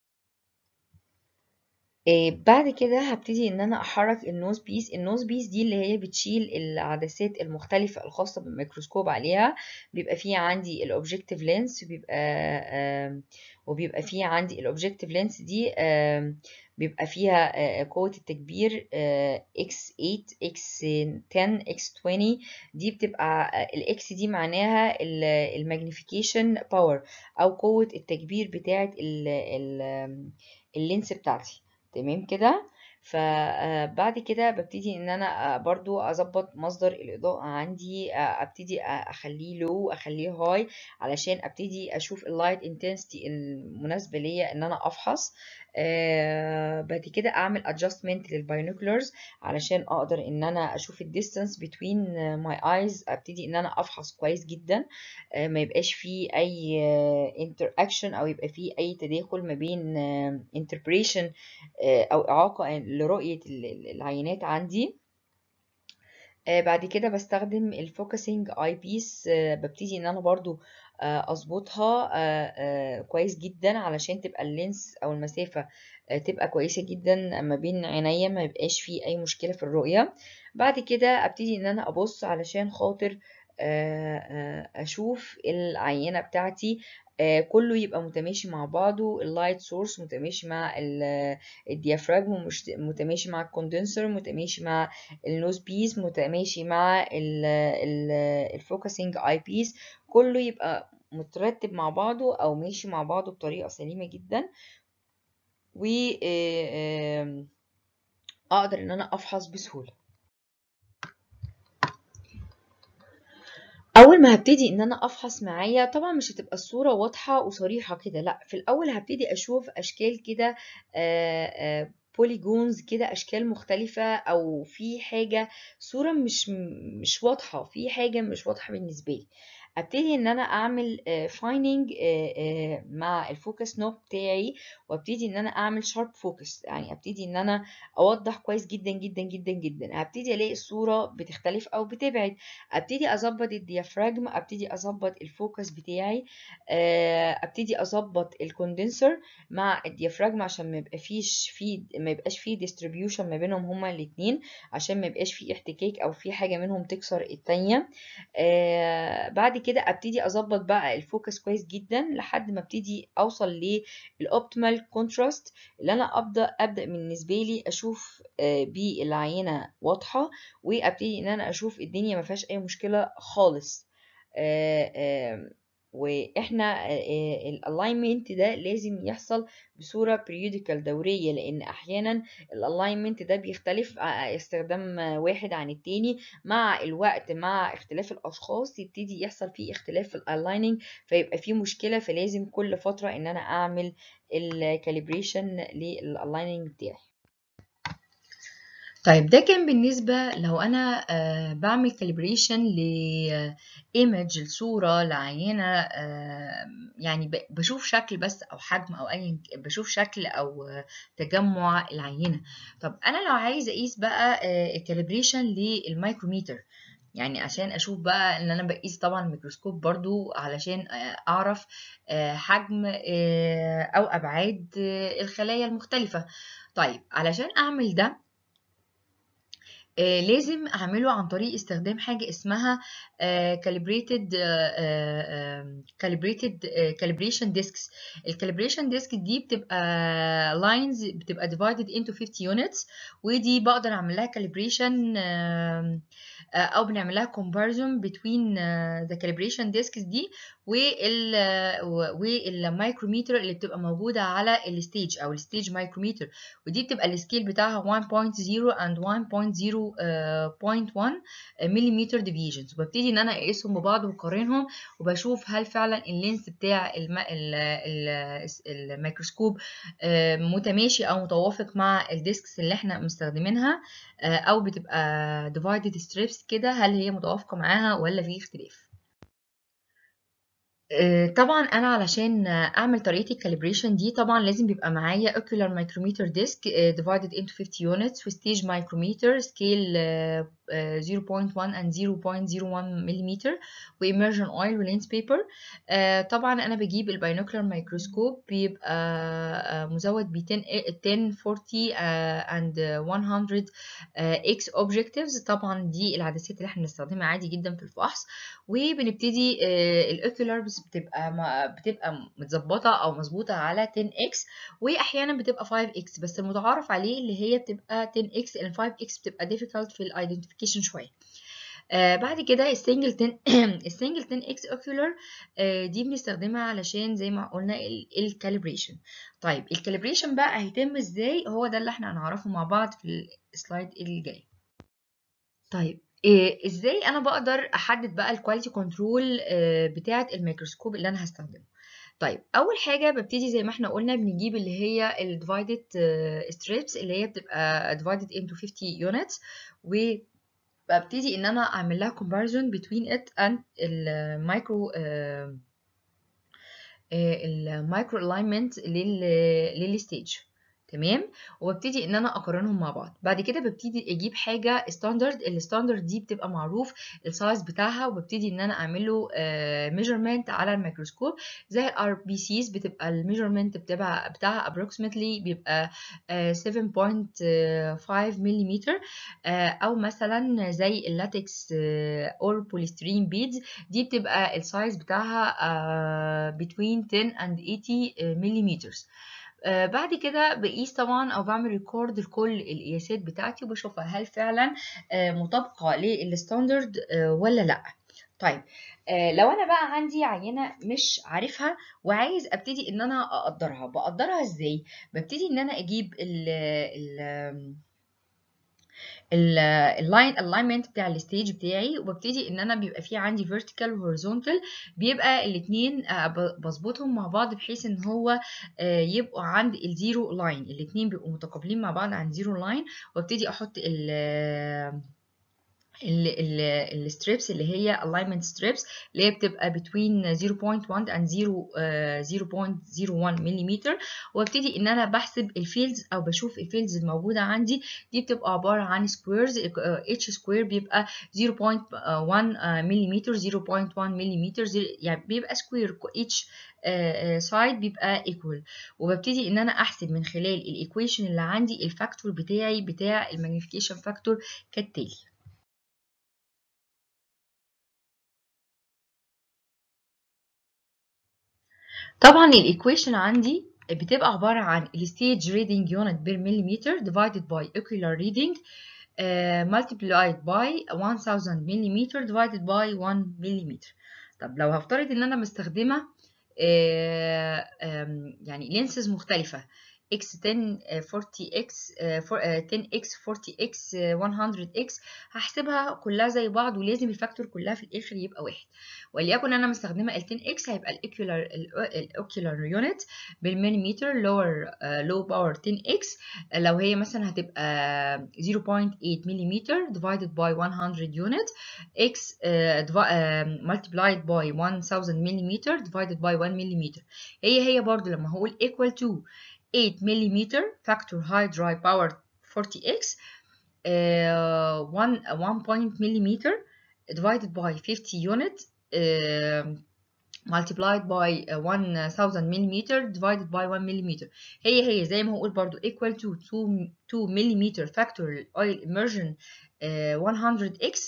بعد كده هبتدي ان انا احرك النوز بيس النوز بيس دي اللي هي بتشيل العدسات المختلفة الخاصة بالميكروسكوب عليها بيبقى فيه عندي الاوبجكتيف لينس بيبقى وبيبقى فيه عندي الاوبجكتيف لينس دي بيبقى فيها قوة التكبير x8 x10 x20 دي بتبقى الاكس دي معناها الماجنيفيكيشن باور او قوة التكبير بتاعة اللينس بتاعتي تمام كده فبعد كده ببتدي ان انا برضو اظبط مصدر الاضاءة عندي ابتدي اخليه لو اخليه هاي علشان ابتدي اشوف اللايت انتنسيتي المناسبة ليا ان انا افحص آه بعد كده اعمل adjustment للباينوكلرز علشان اقدر ان انا اشوف الديستانس between my eyes ابتدي ان انا افحص كويس جدا آه ما يبقاش فيه اي interaction او يبقى فيه اي تداخل ما بين آه interpretation او اعاقة لرؤية العينات عندي بعد كده بستخدم الفوكسنج اي بيس ببتدي ان انا برضو اظبطها كويس جدا علشان تبقى اللينس او المسافة تبقى كويسة جدا ما بين عينيا ما يبقاش فيه اي مشكلة في الرؤية بعد كده ابتدي ان انا ابص علشان خاطر اشوف العينة بتاعتي كله يبقى متماشي مع بعضه اللايت سورس متماشي مع الديافراجم متماشي مع الكوندنسر متماشي مع النوز بيس متماشي مع الفوكسنج اي بيس كله يبقى مترتب مع بعضه او ماشي مع بعضه بطريقه سليمه جدا و اقدر ان انا افحص بسهوله اول ما هبتدي ان انا افحص معايا طبعا مش هتبقى الصوره واضحه وصريحه كده لا في الاول هبتدي اشوف اشكال كده بوليجونز كده اشكال مختلفه او في حاجه صوره مش مش واضحه في حاجه مش واضحه بالنسبه لي ابتدي ان انا اعمل فايننج مع الفوكس نوب بتاعي وابتدي ان انا اعمل شارب فوكس يعني ابتدي ان انا اوضح كويس جدا جدا جدا جدا هبتدي الاقي الصوره بتختلف او بتبعد ابتدي اظبط الديافراجم ابتدي اظبط الفوكس بتاعي ابتدي اظبط الكوندنسر مع الديافراجم عشان ما يبقى فيش في ما يبقاش فيه ديستريبيوشن ما بينهم هما الاثنين عشان ما يبقاش فيه احتكاك او في حاجه منهم تكسر الثانيه بعد كده ابتدي اظبط بقى الفوكس كويس جدا لحد ما ابتدي اوصل للاوبتيمال كونتراست اللي انا ابدا ابدا بالنسبه لي اشوف بيه العينه واضحه وابتدي ان انا اشوف الدنيا ما فيهاش اي مشكله خالص واحنا الالاينمنت ده لازم يحصل بصوره بريوديكال دوريه لان احيانا الالاينمنت ده بيختلف استخدام واحد عن التاني مع الوقت مع اختلاف الاشخاص يبتدي يحصل فيه اختلاف في الالايننج فيبقى فيه مشكله فلازم كل فتره ان انا اعمل الكاليبريشن للالايننج بتاعي طيب ده كان بالنسبة لو أنا آه بعمل كاليبريشن لإيمج الصورة لعينة آه يعني بشوف شكل بس أو حجم أو أي بشوف شكل أو تجمع العينة طب أنا لو عايزة أقيس بقى آه كاليبريشن للمايكروميتر يعني عشان اشوف بقى ان انا بقيس طبعا الميكروسكوب برضو علشان اعرف حجم او ابعاد الخلايا المختلفة طيب علشان اعمل ده لازم اعمله عن طريق استخدام حاجة اسمها calibrated calibrated calibration discs الكاليبريشن ديسك دي بتبقى lines بتبقى divided into 50 units ودي بقدر اعمل لها calibration او بنعمل لها comparison between the calibration discs دي وال والمايكروميتر اللي بتبقى موجوده على الستيج او الستيج مايكروميتر ودي بتبقى السكيل بتاعها 1.0 and 1.0.1 ملم ديفيجنز وببتدي ان انا اقيسهم ببعض واقارنهم وبشوف هل فعلا اللينس بتاع الم... ال... ال... الميكروسكوب متماشي او متوافق مع الديسكس اللي احنا مستخدمينها او بتبقى divided strips كده هل هي متوافقه معاها ولا في اختلاف طبعا انا علشان اعمل طريقه الكاليبريشن دي طبعا لازم بيبقى معايا ocular micrometer disc divided into 50 units و stage micrometer scale 0.1 and 0.01 ملم و immersion oil و lens paper طبعا انا بجيب الباينوكلر مايكروسكوب بيبقى مزود ب 10 10 40 and 100 x objectives طبعا دي العدسات اللي احنا بنستخدمها عادي جدا في الفحص وبنبتدي الاوكيولار بتبقى بتبقى متظبطه او مظبوطه على 10 x واحيانا بتبقى 5 x بس المتعارف عليه اللي هي بتبقى 10 x لان 5 x بتبقى difficult في الايدنتيفيكيشن شويه آه بعد كده السنجل 10 السنجل 10 اكس اوكيولر آه دي بنستخدمها علشان زي ما قلنا الكاليبريشن طيب الكاليبريشن بقى هيتم ازاي هو ده اللي احنا هنعرفه مع بعض في السلايد اللي جاي طيب إيه ازاي انا بقدر احدد بقى الكواليتي كنترول بتاعه الميكروسكوب اللي انا هستخدمه طيب اول حاجه ببتدي زي ما احنا قلنا بنجيب اللي هي الديفايدد ستريبس اللي هي بتبقى divided into 50 units وببتدي ان انا اعمل لها comparison between it and المايكرو المايكرو الاينمنت للستيج تمام وببتدي ان انا اقارنهم مع بعض بعد كده ببتدي اجيب حاجه ستاندرد الستاندرد دي بتبقى معروف السايز بتاعها وببتدي ان انا اعمل له ميجرمنت على الميكروسكوب زي الار بي سيز بتبقى الميجرمنت بتبقى بتاعها approximately بيبقى 7.5 ملم او مثلا زي اللاتكس اور بوليسترين بيدز دي بتبقى السايز بتاعها between 10 and 80 ملم آه بعد كده بقيس طبعا او بعمل ريكورد لكل القياسات بتاعتي وبشوفها هل فعلا آه مطابقه للستاندرد آه ولا لا طيب لو انا بقى عندي عينه مش عارفها وعايز ابتدي ان انا اقدرها بقدرها ازاي ببتدي ان انا اجيب ال ال اللاين الاينمنت بتاع الستيج بتاعي وببتدي ان انا بيبقى في عندي فيرتيكال وهوريزونتال بيبقى الاثنين بظبطهم مع بعض بحيث ان هو يبقوا عند الزيرو لاين الاثنين بيبقوا متقابلين مع بعض عند زيرو لاين وابتدي احط ال الستريبس اللي هي alignment strips اللي هي بتبقى between 0.1 and 0.01 ملم وابتدي ان انا بحسب الفيلدز او بشوف الفيلدز الموجوده عندي دي بتبقى عباره عن سكويرز اتش سكوير بيبقى 0.1 ملم 0.1 ملم يعني بيبقى سكوير اتش سايد بيبقى equal وببتدي ان انا احسب من خلال الايكويشن اللي عندي الفاكتور بتاعي بتاع الماجنيفيكيشن فاكتور كالتالي طبعا الايكويشن عندي بتبقى عبارة عن الستيج reading unit per millimeter divided by ocular reading uh, multiplied by 1000 millimeter divided by 1 millimeter طب لو هفترض ان انا مستخدمة uh, um, يعني لينسز مختلفة x10 40x 10x 40x 100x هحسبها كلها زي بعض ولازم الفاكتور كلها في الاخر يبقى واحد وليكن انا مستخدمه ال 10x هيبقى الاوكيولار الاوكيولار يونت بالمليمتر لور لو باور 10x لو هي مثلا هتبقى 0.8 ملم divided by 100 unit x multiplied by 1000 ملم divided by 1 ملم هي هي برضو لما هقول equal to 8 millimeter factor high dry power 40x uh, 1 1 point millimeter divided by 50 unit uh, multiplied by 1000 millimeter divided by 1 millimeter هي هي زي ما هقول برضو equal to 2 2 millimeter factor oil immersion uh, 100x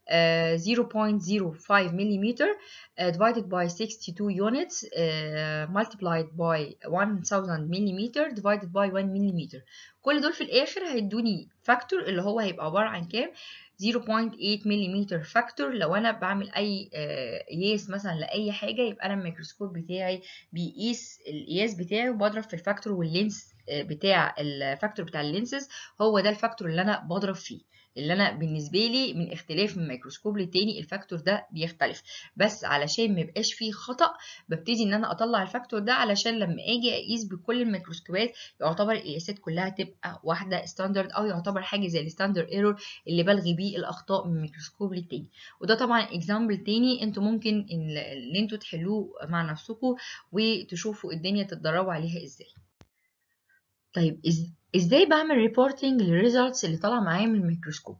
uh, 0.05 millimeter uh, divided by 62 units uh, multiplied by 1000 millimeter divided by 1 millimeter كل دول في الاخر هيدوني فاكتور اللي هو هيبقى عباره عن كام 0.8 ملم فاكتور لو انا بعمل اي قياس مثلا لاي حاجه يبقى انا الميكروسكوب بتاعي بيقيس القياس بتاعي وبضرب في الفاكتور واللينس بتاع الفاكتور بتاع اللينسز هو ده الفاكتور اللي انا بضرب فيه اللي انا بالنسبه لي من اختلاف من ميكروسكوب للتاني الفاكتور ده بيختلف بس علشان ما يبقاش فيه خطا ببتدي ان انا اطلع الفاكتور ده علشان لما اجي اقيس بكل الميكروسكوبات يعتبر القياسات كلها تبقى واحده ستاندرد او يعتبر حاجه زي الستاندرد ايرور اللي بلغي بيه الاخطاء من ميكروسكوب للتاني وده طبعا اكزامبل تاني انتوا ممكن ان, إن انتوا تحلوه مع نفسكم وتشوفوا الدنيا تتدربوا عليها ازاي طيب ازاي بعمل ريبورتنج للريزلتس اللي طالعه معايا من الميكروسكوب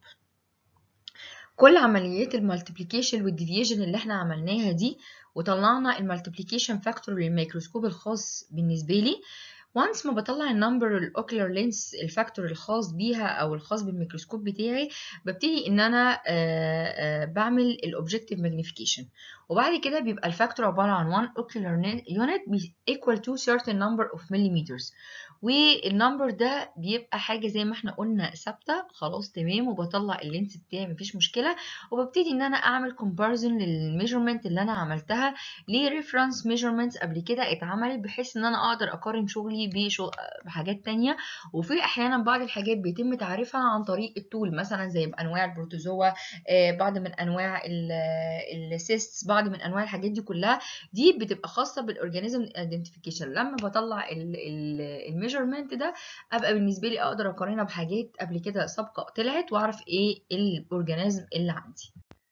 كل عمليات المالتيبليكيشن والديفيجن اللي احنا عملناها دي وطلعنا المالتيبليكيشن فاكتور للميكروسكوب الخاص بالنسبه لي وانس ما بطلع النمبر الاوكلر لينس الفاكتور الخاص بيها او الخاص بالميكروسكوب بتاعي ببتدي ان انا آآ آآ بعمل الاوبجكتيف ماجنيفيكيشن وبعد كده بيبقى الفاكتور عباره عن 1 ocular unit equal to certain number of millimeters والنمبر ده بيبقى حاجه زي ما احنا قلنا ثابته خلاص تمام وبطلع اللينس بتاعي مفيش مشكله وببتدي ان انا اعمل كومباريزون للميجرمنت اللي انا عملتها لريفرنس ميجرمنتس قبل كده اتعملت بحيث ان انا اقدر اقارن شغلي بحاجات تانية وفي احيانا بعض الحاجات بيتم تعريفها عن طريق التول مثلا زي بانواع البروتوزوا بعض من انواع السيستس بعض من انواع الحاجات دي كلها دي بتبقى خاصه بالاورجانيزم ايدنتيفيكيشن لما بطلع الميجرمنت ده ابقى بالنسبه لي اقدر اقارنها بحاجات قبل كده سابقه طلعت واعرف ايه الاورجانيزم اللي عندي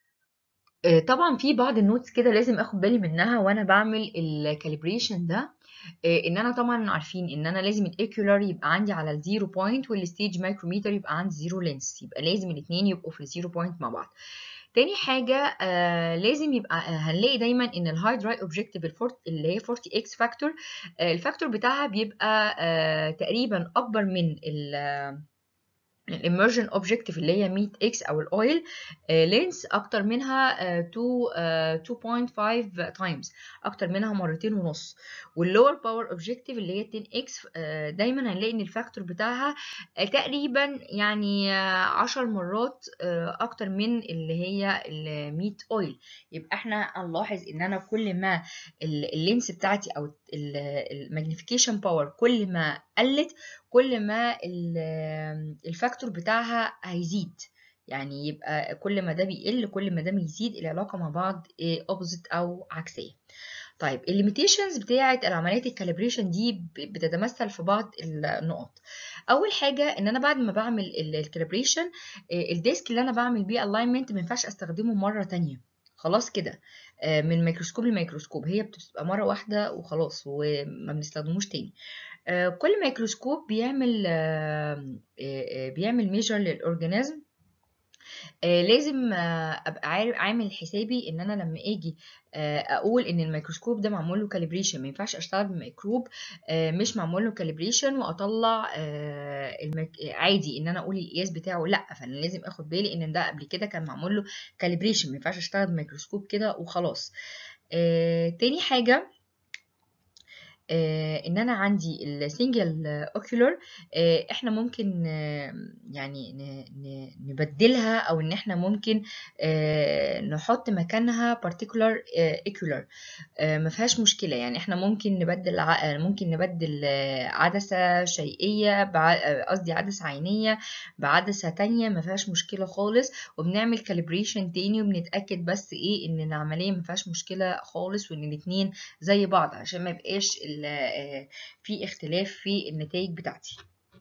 طبعا في بعض النوتس كده لازم اخد بالي منها وانا بعمل الكاليبريشن ده ان انا طبعا عارفين ان انا لازم الايكولار يبقى عندي على الزيرو بوينت والستيج مايكروميتر يبقى عندي زيرو لينس يبقى لازم الاثنين يبقوا في الزيرو بوينت مع بعض تاني حاجة آه لازم يبقى آه هنلاقي دايما ان الهاي دراي اوبجكتيف اللي هي 40 اكس فاكتور آه الفاكتور بتاعها بيبقى آه تقريبا اكبر من الامرجن اوبجكتيف اللي هي 100 اكس او الاويل لينس اكتر منها 2 2.5 تايمز اكتر منها مرتين ونص واللور باور اوبجكتيف اللي هي 10 اكس دايما هنلاقي ان الفاكتور بتاعها تقريبا يعني 10 مرات اكتر من اللي هي ال 100 اويل يبقى احنا هنلاحظ ان انا كل ما اللينس بتاعتي او الماجنيفيكيشن باور كل ما قلت كل ما الفاكتور بتاعها هيزيد يعني يبقى كل ما ده بيقل كل ما ده بيزيد العلاقة مع بعض اوبوزيت أو عكسية طيب الليميتيشنز بتاعة العمليات الكاليبريشن دي بتتمثل في بعض النقط اول حاجه ان انا بعد ما بعمل الكاليبريشن الديسك اللي انا بعمل بيه الاينمنت ما ينفعش استخدمه مره تانية خلاص كده من ميكروسكوب لميكروسكوب هي بتبقى مره واحده وخلاص وما بنستخدموش تاني كل ميكروسكوب بيعمل بيعمل ميجر للاورجانيزم لازم ابقى عارف عامل حسابي ان انا لما اجي اقول ان الميكروسكوب ده معمول له كاليبريشن ما ينفعش اشتغل بميكروب مش معمول له كاليبريشن واطلع عادي ان انا اقول القياس بتاعه لا فانا لازم اخد بالي ان ده قبل كده كان معمول له كاليبريشن ما ينفعش اشتغل بميكروسكوب كده وخلاص تاني حاجه آه ان انا عندي السنجل اوكيولر آه احنا ممكن آه يعني نبدلها او ان احنا ممكن نحط مكانها particular ocular ما فيهاش مشكله يعني احنا ممكن نبدل ممكن نبدل عدسه شيئيه قصدي عدسه عينيه بعدسه تانية ما فيهاش مشكله خالص وبنعمل كاليبريشن تاني وبنتاكد بس ايه ان العمليه ما فيهاش مشكله خالص وان الاثنين زي بعض عشان ما يبقاش في اختلاف في النتائج بتاعتي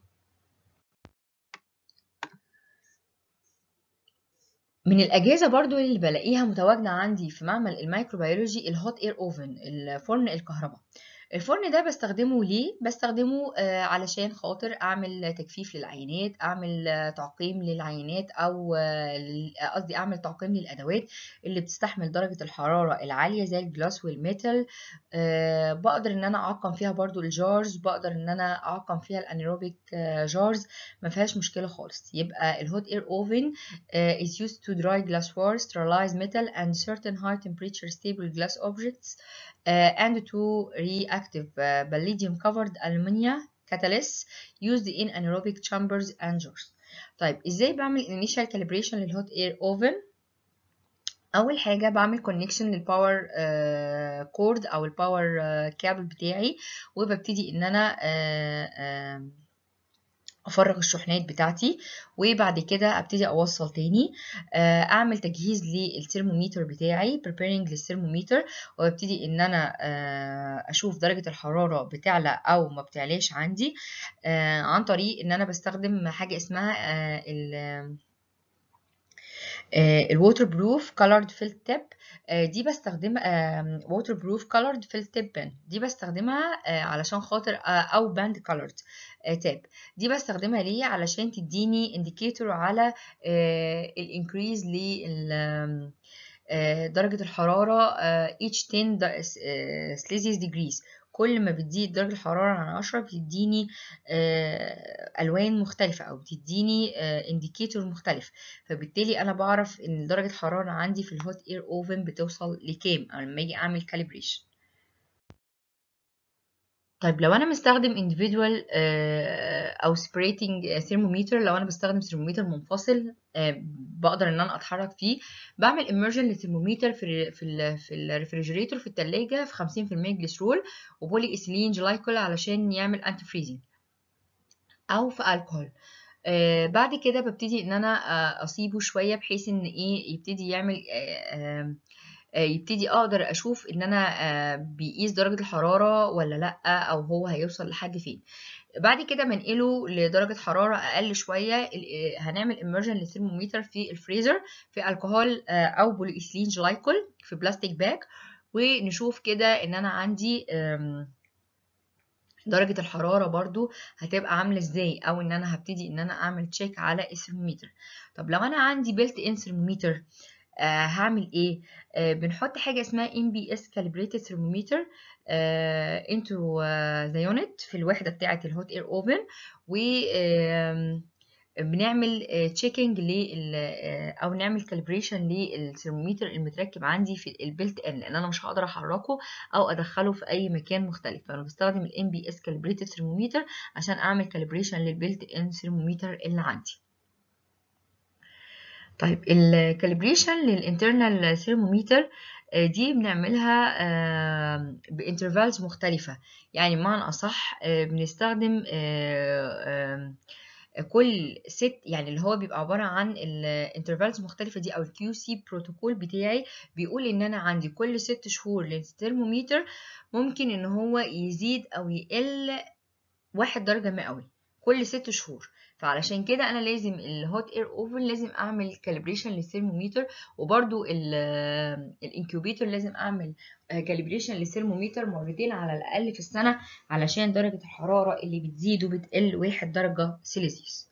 من الأجهزة برضو اللي بلاقيها متواجدة عندي في معمل الميكروبيولوجي الهوت اير اوفن الفرن الكهرباء الفرن ده باستخدمه ليه؟ باستخدمه آه، علشان خاطر أعمل تجفيف للعينات أعمل آه، تعقيم للعينات أو آه، لل- قصدي أعمل تعقيم للأدوات اللي بتستحمل درجة الحرارة العالية زي الجلاس والميتال آه، بقدر إن أنا أعقم فيها برضو الجارز بقدر إن أنا أعقم فيها الأنيروبيك جارز ما فيهاش مشكلة خالص يبقى الهوت اير اوفن is used to dry glassware sterilize metal and certain high temperature stable glass objects uh, and to reactive uh, palladium covered aluminium catalysts used in anaerobic chambers and jars طيب ازاي بعمل initial calibration للهوت اير اوفن اول حاجه بعمل كونكشن للباور كورد او الباور كابل بتاعي وببتدي ان انا آه، آه، افرغ الشحنات بتاعتي وبعد كده ابتدي اوصل تاني آه، اعمل تجهيز للترمومتر بتاعي preparing للترمومتر وابتدي ان انا آه، اشوف درجة الحرارة بتعلى او ما بتعلاش عندي آه، عن طريق ان انا بستخدم حاجة اسمها آه، ال الووتر بروف كولرد فيلت تيب دي بستخدمها ووتر بروف كولرد فيلت تيب بن دي بستخدمها آه، علشان خاطر آه، او باند كولرد تاب دي بستخدمها ليه علشان تديني انديكيتور على الانكريز لل آه، درجة الحرارة آه، each 10 د- آه، celsius degrees كل ما بتزيد درجة الحرارة عن 10 بتديني آه، ألوان مختلفة أو بتديني انديكيتور مختلف فبالتالي أنا بعرف إن درجة الحرارة عندي في الهوت اير اوفن بتوصل لكام أو لما أجي أعمل calibration طيب لو انا مستخدم individual آه، او separating thermometer لو انا بستخدم thermometer منفصل آه، بقدر ان انا اتحرك فيه بعمل immersion للترمومتر في ال في ال في الريفريجريتور في التلاجة في 50% جليسرول وبولي ايثيلين جلايكول علشان يعمل انتي فريزنج او في الكحول آه بعد كده ببتدي ان انا آه اسيبه شويه بحيث ان ايه يبتدي يعمل آه آه آه، يبتدي اقدر اشوف ان انا آه، بيقيس درجة الحرارة ولا لا او هو هيوصل لحد فين بعد كده بنقله لدرجة حرارة اقل شوية ال- آه، هنعمل immersion للثرمومتر في الفريزر في الكحول آه، او بوليإيثيلين جلايكول في بلاستيك باج ونشوف كده ان انا عندي آم، درجة الحرارة برضو هتبقى عاملة ازاي او ان انا هبتدي ان انا اعمل تشيك على الثرمومتر طب لو انا عندي بيلت ان ثرمومتر آه هعمل ايه آه بنحط حاجه اسمها MBS calibrated thermometer آه into آه the unit في الوحده بتاعه الهوت اير اوفن و آم، بنعمل تشيكنج لل آه، او نعمل كاليبريشن للثرمومتر المتركب عندي في البيلت ان لان انا مش هقدر احركه او ادخله في اي مكان مختلف فانا بستخدم الام بي اس كاليبريتد ثرمومتر عشان اعمل كاليبريشن للبيلت ان ثرمومتر اللي عندي طيب الكاليبريشن للانترنال ثيرمومتر دي بنعملها بانترفالز مختلفة يعني بمعنى أصح آه، بنستخدم آه، آم، كل ست يعني اللي هو بيبقى عبارة عن الانترفالز مختلفة دي أو الكيو سي بروتوكول بتاعي بيقول إن أنا عندي كل ست شهور للثرمومتر ممكن إن هو يزيد أو يقل واحد درجة مئوي كل ست شهور فعلشان كده انا لازم الهوت اير اوفن لازم اعمل كاليبريشن للثرمومتر وبرده الانكيوبيتور لازم اعمل كاليبريشن للثرمومتر مرتين على الاقل في السنه علشان درجه الحراره اللي بتزيد وبتقل واحد درجه سيليزيوس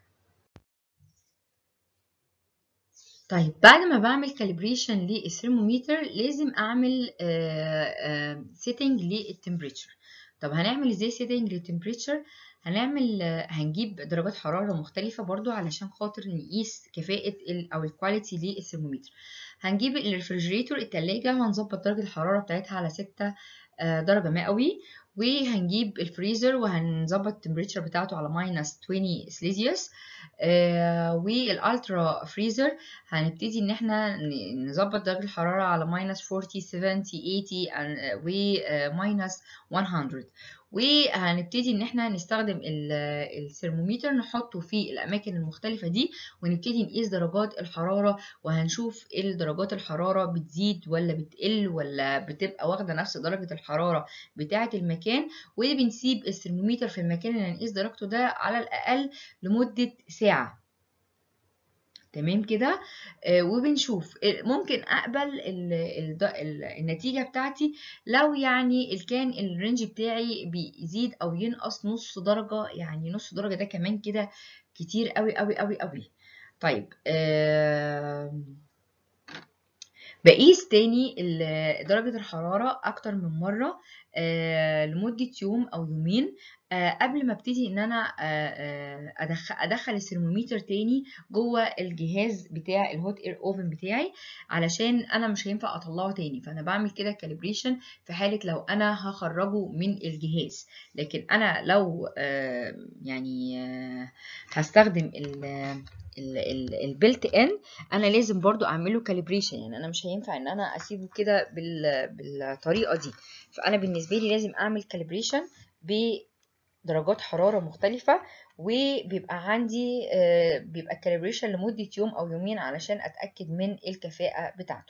طيب بعد ما بعمل كاليبريشن للثرمومتر لازم اعمل سيتنج للتمبريتشر طب هنعمل ازاي سيتنج للتمبريتشر هنعمل آه، هنجيب درجات حرارة مختلفة برضو علشان خاطر نقيس كفاءة ال أو الكواليتي للثرمومتر هنجيب الريفرجريتور التلاجة وهنظبط درجة الحرارة بتاعتها على ستة آه، درجة مئوي وهنجيب الفريزر وهنظبط التمبريتشر بتاعته على ماينس 20 سليزيوس آه والالترا فريزر هنبتدي ان احنا ن- نظبط درجة الحرارة على ماينس 40 70 80 وماينس 100 وهنبتدي ان احنا نستخدم ال- الثرمومتر نحطه في الاماكن المختلفة دي ونبتدي نقيس درجات الحرارة وهنشوف ايه درجات الحرارة بتزيد ولا بتقل ولا بتبقى واخدة نفس درجة الحرارة بتاعة المكان وبنسيب الثرمومتر في المكان اللي هنقيس درجته ده على الأقل لمدة ساعة تمام كده آه، وبنشوف آه، ممكن اقبل ال ال ال النتيجه بتاعتي لو يعني ال- كان الرينج بتاعي بيزيد او ينقص نص درجه يعني نص درجه ده كمان كده كتير قوي قوي قوي قوي طيب آم، بقيس تاني ال- درجة الحرارة أكتر من مرة آه، لمدة يوم أو يومين آه، قبل ما ابتدي إن أنا آه، آه، أدخل, أدخل الثرمومتر تاني جوه الجهاز بتاع الهوت اير اوفن بتاعي علشان أنا مش هينفع أطلعه تاني فأنا بعمل كده كاليبريشن في حالة لو أنا هخرجه من الجهاز لكن أنا لو آه، يعني آه، هستخدم ال البلت ان انا لازم برضو اعمله كاليبريشن يعني انا مش هينفع ان انا اسيبه كده بال... بالطريقه دي فانا بالنسبه لي لازم اعمل كاليبريشن بدرجات حراره مختلفه وبيبقى عندي آه، بيبقى الكاليبريشن لمده يوم او يومين علشان اتاكد من الكفاءه بتاعته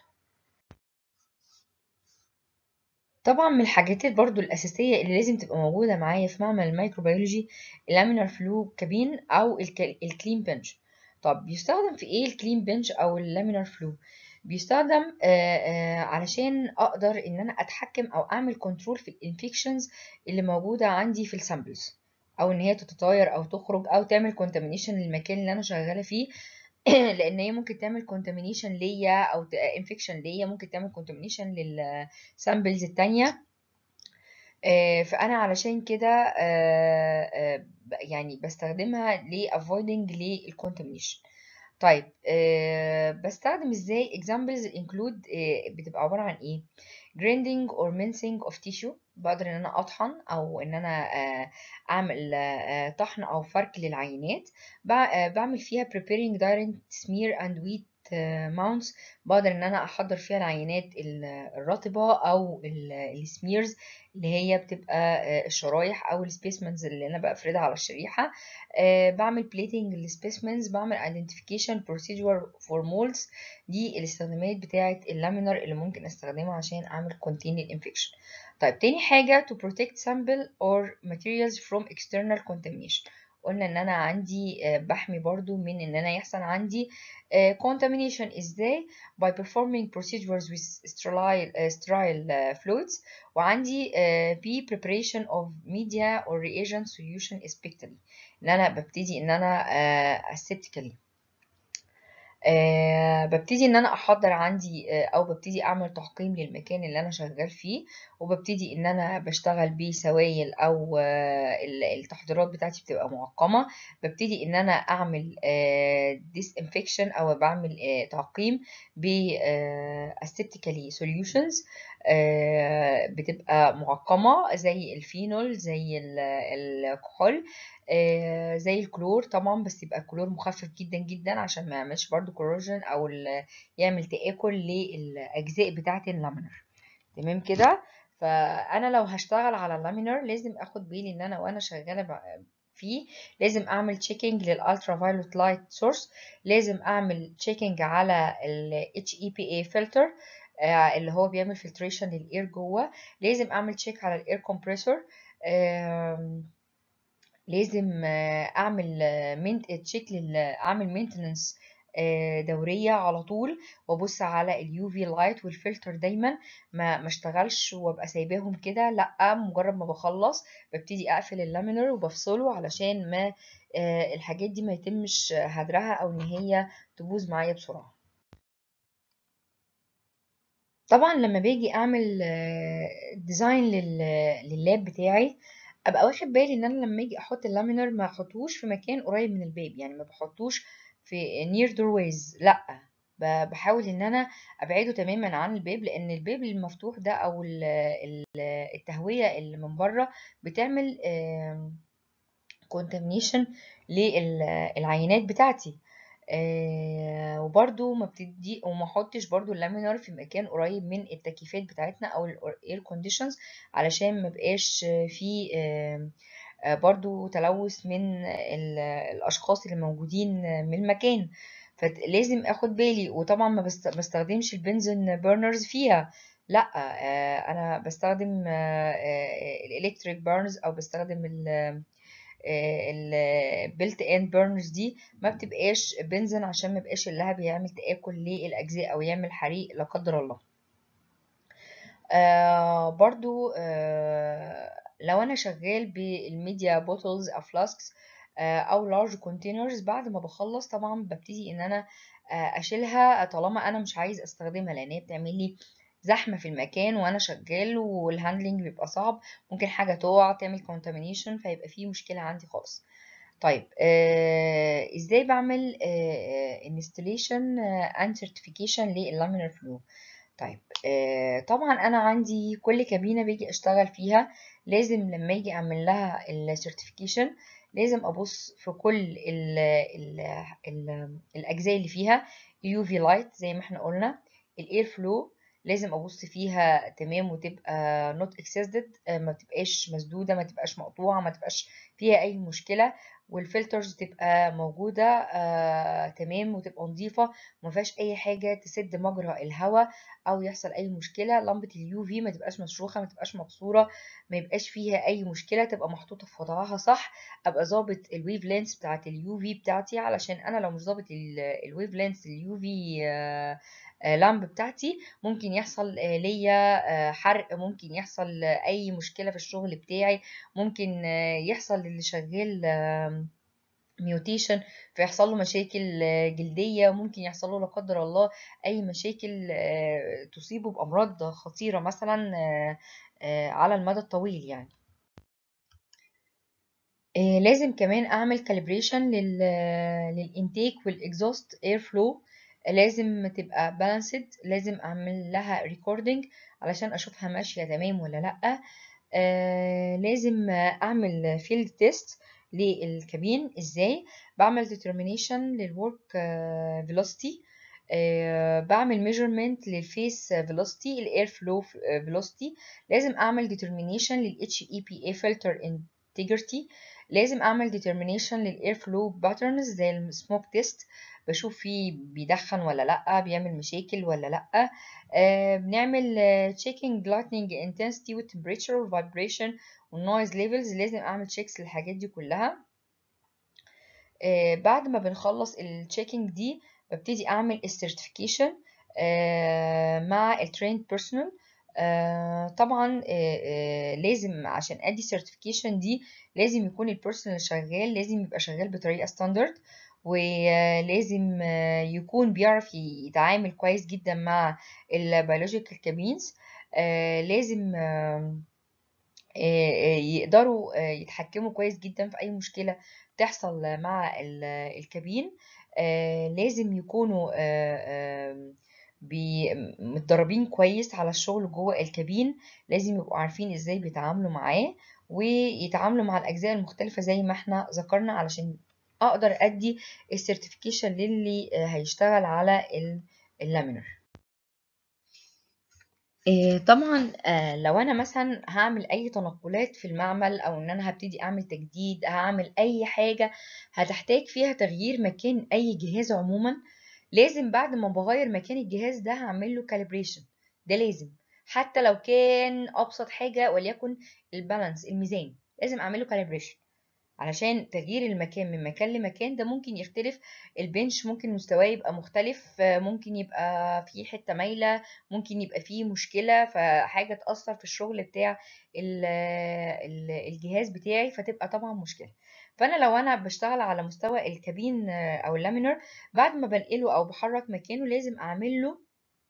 طبعا من الحاجات برضو الأساسية اللي لازم تبقى موجودة معايا في معمل الميكروبيولوجي اللامينار فلو كابين أو الك- الكلين بنش طب بيستخدم في إيه الكلين بنش أو اللامينار فلو بيستخدم آه، آه، علشان أقدر إن أنا أتحكم أو أعمل كنترول في الانفكشنز اللي موجودة عندي في السامبلز أو إن هي تتطاير أو تخرج أو تعمل كونتامينيشن للمكان اللي أنا شغالة فيه لان هي ممكن تعمل كونتامينيشن ليا او انفكشن ليا ممكن تعمل كونتامينيشن للسامبلز التانية آه، فانا علشان كده آه، آه، ب- يعني بستخدمها ل avoiding للcontamination طيب آه، بستخدم ازاي examples include آه، بتبقى عبارة عن ايه grinding or mincing of tissue بقدر ان انا اطحن او ان انا آه، اعمل آه، آه، طحن او فرك للعينات بع- آه، بعمل فيها preparing direct smear and wet آه، mounts بقدر ان انا احضر فيها العينات ال- الرطبة او السميرز اللي هي بتبقى آه، الشرايح او السبيسمنز اللي انا بفردها على الشريحة آه، بعمل بليتنج للسبيسمنز بعمل identification procedure for molds دي الاستخدامات بتاعة اللامينر اللي ممكن استخدمها عشان اعمل contain الانفكشن طيب تاني حاجة to protect sample or materials from external contamination قلنا ان انا عندي آه، بحمي برضو من ان انا يحصل عندي آه، contamination ازاي by performing procedures with sterile, آه، sterile آه، fluids وعندي آه، ب preparation of media or reagent solution spectrally ان انا ببتدي ان انا آه، aseptically آه ببتدي ان انا احضر عندي آه او ببتدي اعمل تحقيم للمكان اللي انا شغال فيه وببتدي ان انا بشتغل بسوائل او آه ال- التحضيرات بتاعتي بتبقى معقمة ببتدي ان انا اعمل آه disinfection او بعمل آه تعقيم ب آه aseptically solutions آه بتبقى معقمة زي الفينول زي ال- الكحول آه، زي الكلور طبعا بس يبقى الكلور مخفف جدا جدا عشان ما يعملش برضو كوروجن او ال- يعمل تآكل للأجزاء بتاعة اللامينر تمام كده فأنا لو هشتغل على اللامينر لازم اخد بالي ان انا وانا شغالة ب- فيه لازم اعمل تشيكنج للالترا فايولوت لايت سورس لازم اعمل تشيكنج على ال HEPA فلتر اللي هو بيعمل فلتريشن للاير جوه لازم اعمل تشيك على الاير كومبريسور لازم آه، اعمل منت تشيك لل اعمل مينتننس دوريه على طول وابص على اليو في لايت والفلتر دايما ما ما اشتغلش وابقى سايباهم كده لا مجرد ما بخلص ببتدي اقفل اللامينر وبفصله علشان ما آه، الحاجات دي ما يتمش هدرها او ان هي تبوظ معايا بسرعه طبعا لما باجي اعمل ديزاين لللاب بتاعي ابقى واخد بالي ان انا لما اجي احط اللامينر ما احطوش في مكان قريب من الباب يعني ما بحطوش في نير دورويز لا ب- بحاول ان انا ابعده تماما عن الباب لان الباب المفتوح ده او ال- ال- التهوية اللي من بره بتعمل كونتامينيشن للعينات بتاعتي آه وبرضو ما بتدي وما احطش برضو اللامينر في مكان قريب من التكييفات بتاعتنا او الاير كونديشنز علشان ما بقاش في آه آه برضو تلوث من ال- الاشخاص اللي موجودين من المكان فلازم اخد بالي وطبعا ما بست- بستخدمش البنزين بيرنرز فيها لا آه انا بستخدم الالكتريك بيرنز او بستخدم ال البيلت ان بيرنرز دي ما بتبقاش بنزين عشان ما يبقاش اللهب يعمل تآكل للأجزاء أو يعمل حريق لا قدر الله آه برضو آه لو انا شغال بالميديا بوتلز او فلاسكس آه او لارج كونتينرز بعد ما بخلص طبعا ببتدي ان انا آه اشيلها طالما انا مش عايز استخدمها لان هي بتعمل لي زحمه في المكان وانا شغال والهاندلنج بيبقى صعب ممكن حاجه تقع تعمل كونتامينيشن فيبقى فيه مشكله عندي خالص طيب آه ازاي بعمل انستليشن اند سيرتيفيكيشن لللامينر فلو طيب آه طبعا انا عندي كل كابينه باجي اشتغل فيها لازم لما اجي اعمل لها السيرتيفيكيشن لازم ابص في كل ال ال ال الاجزاء اللي فيها اليو في لايت زي ما احنا قلنا الاير فلو لازم ابص فيها تمام وتبقى نوت اكسسد ما تبقاش مسدوده ما تبقاش مقطوعه ما تبقاش فيها اي مشكله والفلترز تبقى موجودة آه، تمام وتبقى نظيفة وما فيهاش أي حاجة تسد مجرى الهواء أو يحصل أي مشكلة لمبة اليو في ما تبقاش مشروخة ما تبقاش مكسورة ما يبقاش فيها أي مشكلة تبقى محطوطة في وضعها صح أبقى ظابط الويف لينس بتاعت اليو في بتاعتي علشان أنا لو مش ظابط الويف لينس اليو في لامب بتاعتي ممكن يحصل آه، ليا آه، حرق ممكن يحصل آه، اي مشكله في الشغل بتاعي ممكن آه، يحصل للي شغال ميوتيشن فيحصل له مشاكل آه، جلديه ممكن يحصل له لا قدر الله اي مشاكل آه، تصيبه بامراض خطيره مثلا آه، آه، على المدى الطويل يعني آه، لازم كمان اعمل كاليبريشن لل للانتيك والاكزوست اير فلو لازم تبقى بالانسد لازم اعمل لها ريكوردنج علشان اشوفها ماشيه تمام ولا لا آه لازم اعمل فيلد تيست للكابين ازاي بعمل determination للورك فيلوسيتي آه بعمل measurement للفيس فيلوسيتي الاير فلو فيلوسيتي لازم اعمل determination لل HEPA filter integrity لازم اعمل determination للاير فلو باترنز زي السموك تيست بشوف فيه بيدخن ولا لا بيعمل مشاكل ولا لا آه بنعمل checking lightning intensity والtemperature والvibration والnoise levels لازم اعمل checks للحاجات دي كلها آه بعد ما بنخلص التشيكينج دي ببتدي اعمل السيرتيفيكيشن آه مع التريند بيرسونال آه طبعا آه آه لازم عشان ادي سيرتيفيكيشن دي لازم يكون البيرسونال شغال لازم يبقى شغال بطريقه ستاندرد ولازم آه يكون بيعرف يتعامل كويس جدا مع البيولوجيكال كابينز آه لازم آه يقدروا يتحكموا كويس جدا في اي مشكله تحصل مع الكابين لازم يكونوا متدربين كويس على الشغل جوه الكابين لازم يبقوا عارفين ازاي بيتعاملوا معاه ويتعاملوا مع الاجزاء المختلفه زي ما احنا ذكرنا علشان اقدر ادي السيرتيفيكيشن للي هيشتغل على اللامينر طبعا لو انا مثلا هعمل اي تنقلات في المعمل او ان انا هبتدي اعمل تجديد هعمل اي حاجه هتحتاج فيها تغيير مكان اي جهاز عموما لازم بعد ما بغير مكان الجهاز ده هعمل له كاليبريشن ده لازم حتى لو كان ابسط حاجه وليكن البالانس الميزان لازم اعمل له كاليبريشن علشان تغيير المكان من مكان لمكان ده ممكن يختلف البنش ممكن مستواه يبقى مختلف ممكن يبقى في حته مايله ممكن يبقى فيه مشكله فحاجه تاثر في الشغل بتاع الجهاز بتاعي فتبقى طبعا مشكله فانا لو انا بشتغل على مستوى الكابين او اللامينر بعد ما بنقله او بحرك مكانه لازم اعمل له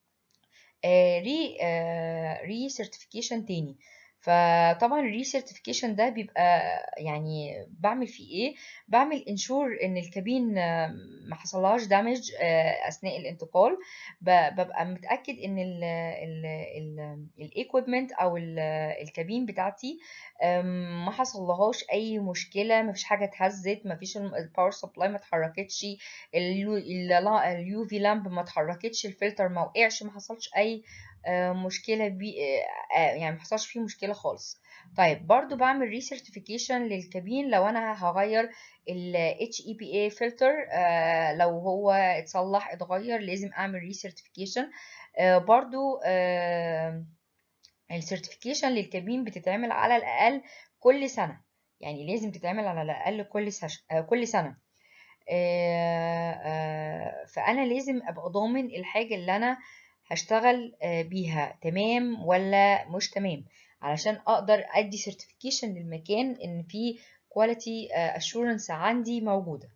ري ري سيرتيفيكيشن تاني فطبعا الريسيرتيفيكيشن ده بيبقى يعني بعمل فيه ايه بعمل انشور ان الكابين ما حصلهاش دامج اثناء الانتقال ببقى متاكد ان الايكويبمنت او الكابين بتاعتي ما حصلهاش اي مشكله ما فيش حاجه اتهزت ما فيش الباور سبلاي ما اتحركتش اليو في لامب ما اتحركتش الفلتر ما وقعش ما حصلش اي مشكله بي يعني ما حصلش فيه مشكله خالص طيب برضو بعمل ريسيرتيفيكيشن للكابين لو انا هغير ال HEPA فلتر لو هو اتصلح اتغير لازم اعمل ريسيرتيفيكيشن برضو السيرتيفيكيشن للكابين بتتعمل على الاقل كل سنه يعني لازم تتعمل على الأقل كل سش... آه، كل سنة آه، آه، فأنا لازم أبقى ضامن الحاجة اللي أنا هشتغل آه، بيها تمام ولا مش تمام علشان أقدر أدي certification للمكان إن في quality آه، assurance عندي موجودة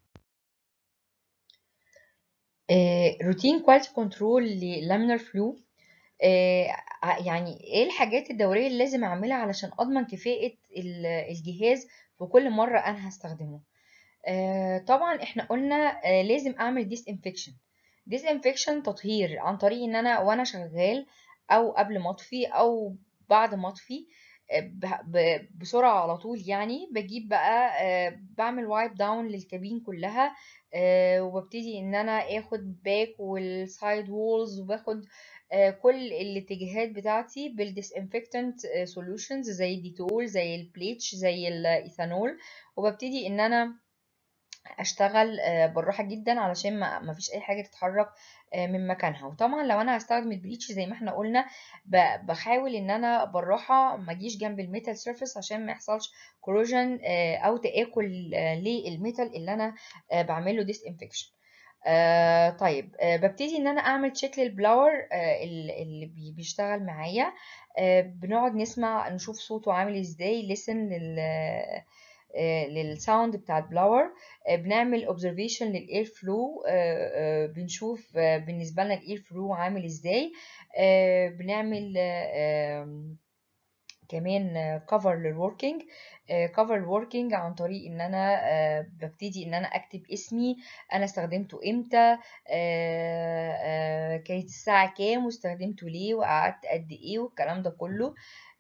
روتين كواليتي كنترول للامينر فلو يعني ايه الحاجات الدوريه اللي لازم اعملها علشان اضمن كفاءه ال- الجهاز في كل مره انا هستخدمه آه، طبعا احنا قلنا آه، لازم اعمل ديس انفكشن ديس انفكشن تطهير عن طريق ان انا وانا شغال او قبل ما اطفي او بعد ما اطفي آه، ب- ب- بسرعة على طول يعني بجيب بقى آه، بعمل وايب داون للكابين كلها آه، وببتدي ان انا اخد باك والسايد وولز وباخد آه، كل الاتجاهات بتاعتي بالديسانفكتنت سولوشنز زي الديتول زي البليتش زي الايثانول وببتدي ان انا اشتغل آه، بالراحه جدا علشان ما ما فيش اي حاجه تتحرك آه، من مكانها وطبعا لو انا هستخدم البليتش زي ما احنا قلنا ب- بحاول ان انا بالراحه ما اجيش جنب الميتال سيرفيس عشان ما يحصلش كوروجن او تاكل آه، للميتال اللي انا آه، بعمله ديس انفكشن آه طيب آه ببتدي ان انا اعمل تشيك للبلاور آه ال- اللي بي- بيشتغل معايا آه بنقعد نسمع نشوف صوته عامل ازاي لسن لل آه، للساوند بتاع البلاور آه، بنعمل observation للاير فلو بنشوف آه، بالنسبه لنا الاير فلو عامل ازاي آه، بنعمل آه، آم، كمان كفر للوركينج كفر الوركينج عن طريق ان انا آه، ببتدي ان انا اكتب اسمي انا استخدمته امتى آه، آه، كانت الساعة كام واستخدمته ليه وقعدت قد ايه والكلام ده كله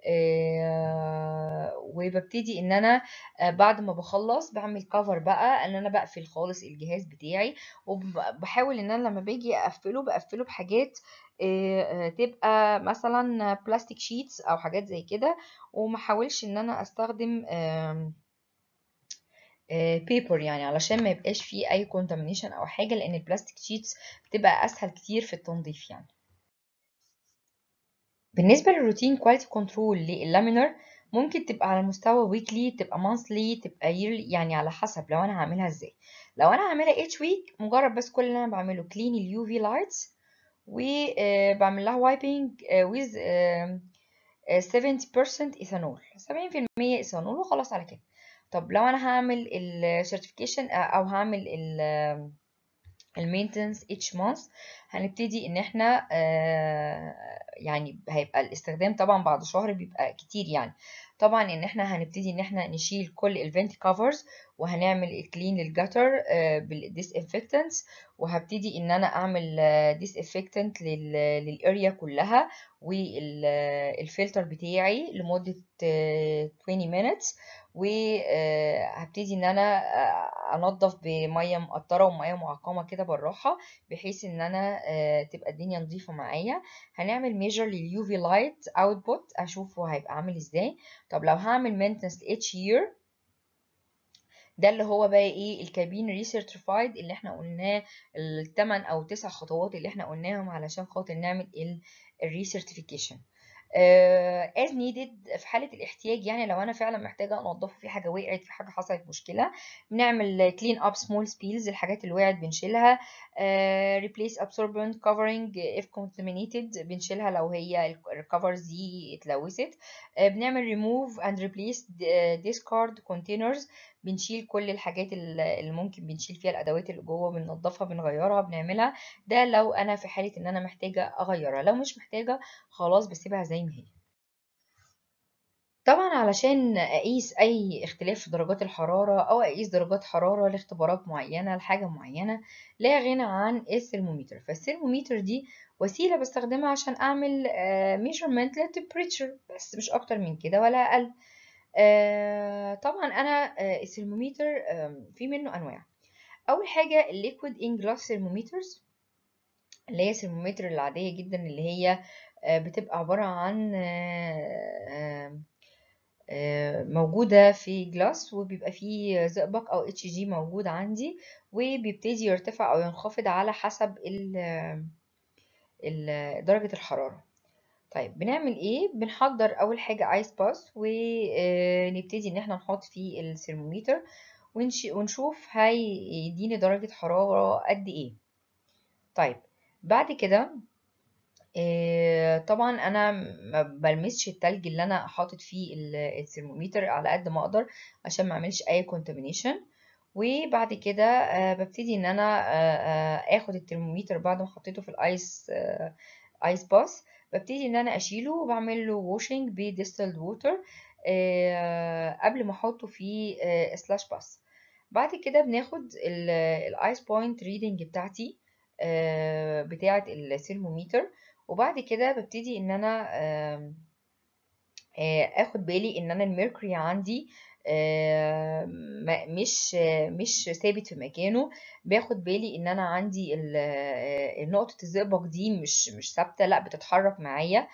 آه، وببتدي ان انا آه، بعد ما بخلص بعمل كفر بقى ان انا بقفل خالص الجهاز بتاعي وبحاول ان انا لما باجي اقفله بقفله بحاجات آه، آه، تبقى مثلا بلاستيك شيتس او حاجات زي كده وما حاولش ان انا استخدم بيبر يعني علشان ما يبقاش فيه اي contamination او حاجه لان البلاستيك شيتس بتبقى اسهل كتير في التنظيف يعني بالنسبه للروتين كواليتي كنترول لللامينر ممكن تبقى على مستوى ويكلي تبقى مانثلي تبقى yearly يعني على حسب لو انا هعملها ازاي لو انا هعملها each week مجرد بس كل اللي انا بعمله clean اليو في لايتس وبعمل لها وايبنج with آه، آه، 70% ايثانول 70% ايثانول وخلاص على كده طب لو انا هعمل السيرتيفيكيشن او هعمل المينتنس each month هنبتدي ان احنا آه، يعني هيبقى الاستخدام طبعا بعد شهر بيبقى كتير يعني طبعا ان احنا هنبتدي ان احنا نشيل كل الفنت كفرز وهنعمل كلين للجاتر بالديس انفكتنتس وهبتدي ان انا اعمل ديس انفكتنت للاريا كلها والفلتر بتاعي لمدة آه، 20 minutes وهبتدي ان انا آه، انضف بميه مقطره وميه معقمه كده بالراحه بحيث ان انا آه، تبقى الدنيا نظيفه معايا هنعمل ميجر لليو في لايت اوتبوت اشوفه هيبقى عامل ازاي طب لو هعمل مينتنس اتش يير ده اللي هو بقى ايه الكابين ريسيرتيفايد اللي احنا قلناه الثمان او تسع خطوات اللي احنا قلناهم علشان خاطر نعمل الريسيرتيفيكيشن از نيدد في حاله الاحتياج يعني لو انا فعلا محتاجه انضفه في حاجه وقعت في حاجه حصلت مشكله بنعمل كلين اب سمول سبيلز الحاجات اللي وقعت بنشيلها ريبليس absorbent covering if contaminated بنشيلها لو هي الكفرز دي اتلوثت آه، بنعمل remove and replace discard containers بنشيل كل الحاجات اللي ممكن بنشيل فيها الادوات اللي جوه بننضفها بنغيرها بنعملها ده لو انا في حاله ان انا محتاجه اغيرها لو مش محتاجه خلاص بسيبها زي ما هي طبعا علشان اقيس اي اختلاف في درجات الحراره او اقيس درجات حراره لاختبارات معينه لحاجه معينه لا غنى عن الثرمومتر فالثرمومتر دي وسيله بستخدمها عشان اعمل ميجرمنت للتمبريتشر بس مش اكتر من كده ولا اقل آه، طبعا انا آه، الثرمومتر آم، في منه انواع اول حاجه الليكويد ان جلاس ثرمومترز اللي هي الثرمومتر العاديه جدا اللي هي آه، بتبقى عباره عن آه، آم، آه، موجوده في جلاس وبيبقى فيه زئبق او اتش جي موجود عندي وبيبتدي يرتفع او ينخفض على حسب ال- ال- درجه الحراره طيب بنعمل ايه بنحضر اول حاجه ايس باس ونبتدي ان احنا نحط فيه الثرمومتر ونش- ونشوف هيديني درجه حراره قد ايه طيب بعد كده آه، طبعا انا ما بلمسش التلج اللي انا حاطط فيه ال- الثرمومتر على قد ما اقدر عشان ما اعملش اي كونتامينيشن وبعد كده آه، ببتدي ان انا آه، آه، اخد الترمومتر بعد ما حطيته في الايس آه، ايس باس ببتدي ان انا اشيله وبعمل له واشنج بديستلد ووتر قبل ما احطه في سلاش باس بعد كده بناخد الايس بوينت ريدنج بتاعتي آه، بتاعه الثرمومتر وبعد كده ببتدي ان انا آم، آه، اخد بالي ان انا الميركوري عندي آه، ما- مش آه، مش ثابت في مكانه باخد بالي ان انا عندي ال- آه، نقطة الزئبق دي مش مش ثابتة لا بتتحرك معايا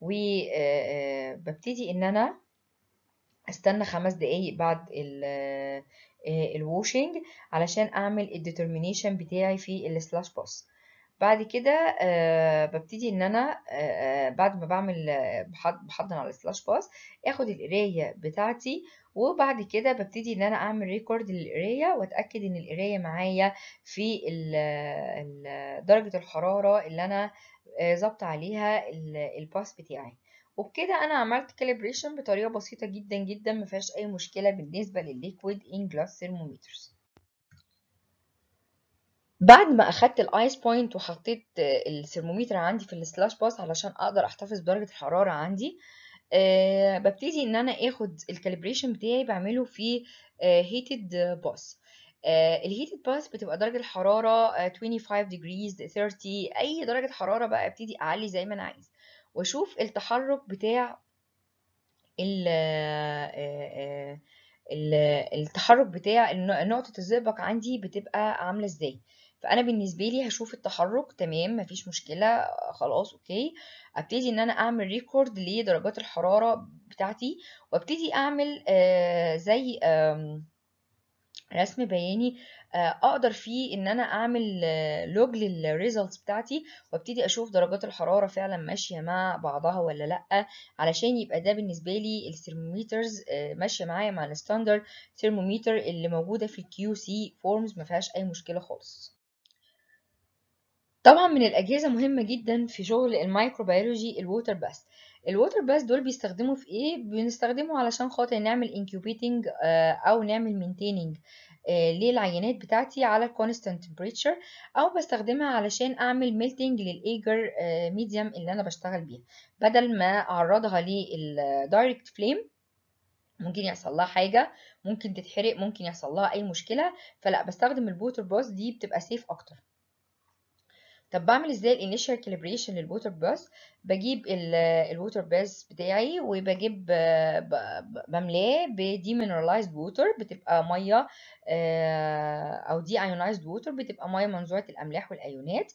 وببتدي ان انا استنى خمس دقايق بعد الواشنج علشان اعمل الديترمينيشن بتاعي في السلاش باس بعد كده آه، ببتدي ان انا آه، آه، بعد ما بعمل آه، بحض- بحضن على السلاش باس اخد القرايه بتاعتي وبعد كده ببتدي ان انا اعمل ريكورد للقرايه واتاكد ان القرايه معايا في ال- ال- درجه الحراره اللي انا آه، ظابطه عليها ال- الباس بتاعي وبكده انا عملت كاليبريشن بطريقه بسيطه جدا جدا ما فيهاش اي مشكله بالنسبه للليكويد ان جلاس ثيرمومترز بعد ما اخدت الايس بوينت وحطيت آه، الثرمومتر عندي في السلاش باس علشان اقدر احتفظ بدرجه الحراره عندي أه ببتدي ان انا اخد الكاليبريشن بتاعي بعمله في هيتد باس الهيتد باس بتبقى درجه الحراره آه، 25 degrees 30 اي درجه حراره بقى ابتدي اعلي زي ما انا عايز واشوف التحرك بتاع ال- آه، ال- التحرك بتاع الن- نقطة الزئبق عندي بتبقى عاملة ازاي فأنا بالنسبة لي هشوف التحرك تمام مفيش مشكلة خلاص اوكي ابتدي ان انا اعمل ريكورد لدرجات الحرارة بتاعتي وابتدي اعمل آه، زي آم، رسم بياني آه، اقدر فيه ان انا اعمل لوج للريزلتس بتاعتي وابتدي اشوف درجات الحراره فعلا ماشيه مع بعضها ولا لا علشان يبقى ده بالنسبه لي الثرمومترز آه، ماشيه معايا مع الستاندرد ثرمومتر اللي موجوده في الكيو سي فورمز ما فيهاش اي مشكله خالص طبعا من الأجهزة مهمة جدا في شغل الميكروبيولوجي الووتر باس الووتر باس دول بيستخدموا في ايه بنستخدمه علشان خاطر نعمل انكيوبيتنج او نعمل مينتيننج للعينات بتاعتي على الكونستانت تمبريتشر او بستخدمها علشان اعمل ميلتنج للايجر ميديم اللي انا بشتغل بيها بدل ما اعرضها للدايركت فليم ممكن يحصل لها حاجه ممكن تتحرق ممكن يحصل لها اي مشكله فلا بستخدم الووتر باس دي بتبقى سيف اكتر طب بعمل ازاي الانيشال كاليبريشن للووتر باس بجيب الووتر باس بتاعي وبجيب آه، ب- ب- بملاه بديمينرالايزد ووتر بتبقى ميه آه، او دي ايونايزد ووتر بتبقى ميه منزوعه الاملاح والايونات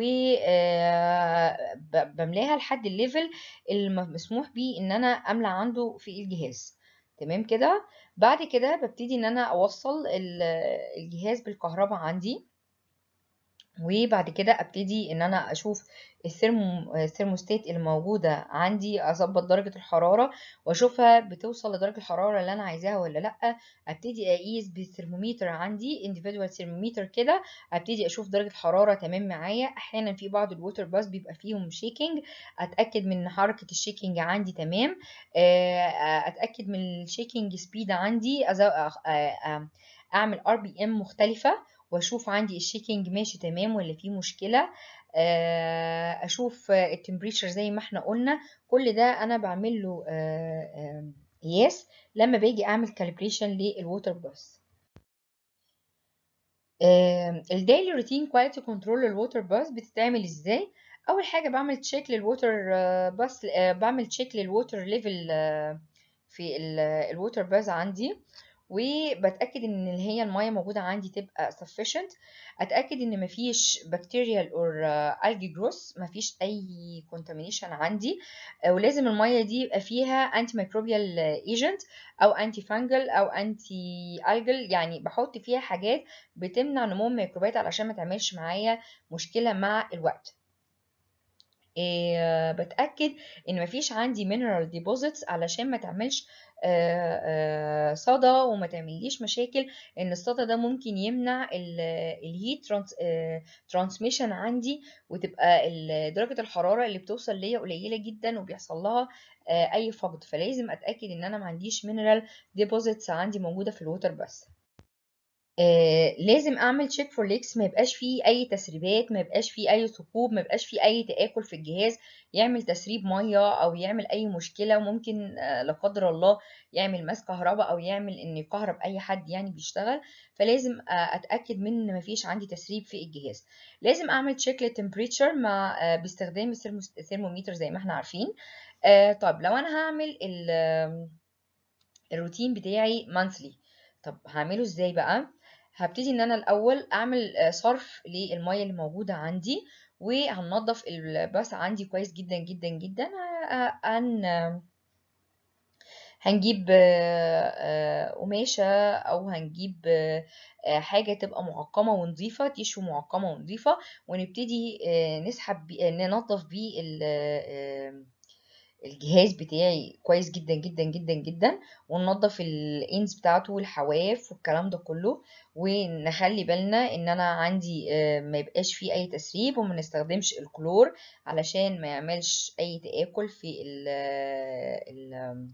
وبملاها لحد الليفل المسموح بيه ان انا املى عنده في الجهاز تمام كده بعد كده ببتدي ان انا اوصل ال- الجهاز بالكهرباء عندي وبعد كده ابتدي ان انا اشوف الثرمو الثرموستات اللي موجوده عندي اظبط درجه الحراره واشوفها بتوصل لدرجه الحراره اللي انا عايزاها ولا لا ابتدي اقيس بالثرمومتر عندي individual ثرمومتر كده ابتدي اشوف درجه الحراره تمام معايا احيانا في بعض الووتر باس بيبقى فيهم شيكينج اتاكد من حركه الشيكينج عندي تمام آه، اتاكد من الشيكينج سبيد عندي أز- آه، آه، اعمل ار بي ام مختلفه واشوف عندي الشيكينج ماشي تمام ولا في مشكله آه، اشوف التمبريتشر زي ما احنا قلنا كل ده انا بعمل له آه، آه، قياس لما باجي اعمل كاليبريشن للووتر باس الديلي روتين كواليتي كنترول للووتر باس بتتعمل ازاي اول حاجه بعمل تشيك للووتر باس بعمل تشيك للووتر ليفل في الووتر باس عندي وبتاكد ان اللي هي الميه موجوده عندي تبقى sufficient اتاكد ان مفيش بكتيريال اور algae growth مفيش اي contamination عندي آه، ولازم الميه دي يبقى فيها انتي ميكروبيال ايجنت او انتي فانجل او انتي الجل يعني بحط فيها حاجات بتمنع نمو الميكروبات علشان ما تعملش معايا مشكله مع الوقت آه، بتأكد ان مفيش عندي mineral deposits علشان ما تعملش آه، آه، صدى وما تعمليش مشاكل ان الصدى ده ممكن يمنع الهيت ترانسميشن عندي وتبقى ال- درجة الحرارة اللي بتوصل ليا قليلة جدا وبيحصل لها آه، اي فقد فلازم اتأكد ان انا ما عنديش mineral deposits عندي موجودة في الووتر بس آه، لازم اعمل تشيك فور ليكس ما يبقاش فيه اي تسريبات ما يبقاش فيه اي ثقوب ما يبقاش فيه اي تآكل في الجهاز يعمل تسريب ميه او يعمل اي مشكله وممكن آه، لا قدر الله يعمل ماس كهرباء او يعمل ان يكهرب اي حد يعني بيشتغل فلازم آه، اتاكد من ان مفيش عندي تسريب في الجهاز لازم اعمل تشيك للتمبريتشر مع آه، باستخدام الثيرموس- الثيرمومتر زي ما احنا عارفين آه، طب لو انا هعمل ال- آم، الروتين بتاعي مانثلي طب هعمله ازاي بقى هبتدي ان انا الاول اعمل آه، صرف للميه اللي موجوده عندي وهننضف الباث عندي كويس جدا جدا جدا آه، هن هنجيب آه، آه، قماشة أو هنجيب آه، آه، حاجة تبقى معقمة ونظيفة تيشو معقمة ونظيفة ونبتدي آه، نسحب بي- آه، ننضف بيه ال- آه، الجهاز بتاعي كويس جدا جدا جدا جدا وننضف الانز بتاعته والحواف والكلام ده كله ونخلي بالنا ان انا عندي آه، ما يبقاش فيه اي تسريب وما نستخدمش الكلور علشان ما يعملش اي تآكل في ال ال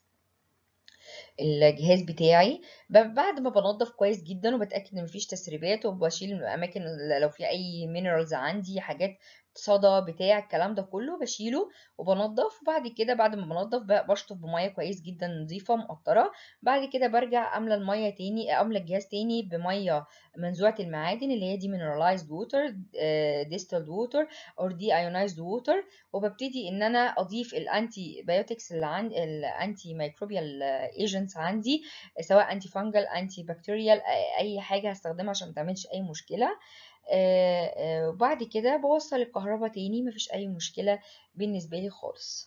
الجهاز بتاعي ب- بعد ما بنضف كويس جدا وبتأكد ان مفيش تسريبات وبشيل الاماكن اللي لو في اي مينرالز عندي حاجات صدى بتاع الكلام ده كله بشيله وبنضف وبعد كده بعد ما بنضف ب- بشطف بميه كويس جدا نظيفه مقطره بعد كده برجع املى الميه تاني املى الجهاز تاني بميه منزوعه المعادن اللي هي دي mineralized water آه، distilled water or deionized water وببتدي ان انا اضيف الانتي بايوتكس اللي عندي الانتي ميكروبيال ايجنتس عندي سواء انتي فانجل انتي بكتيريال اي حاجه هستخدمها عشان ما تعملش اي مشكله آه، آه، وبعد كده بوصل الكهرباء تاني مفيش اي مشكله بالنسبه لي خالص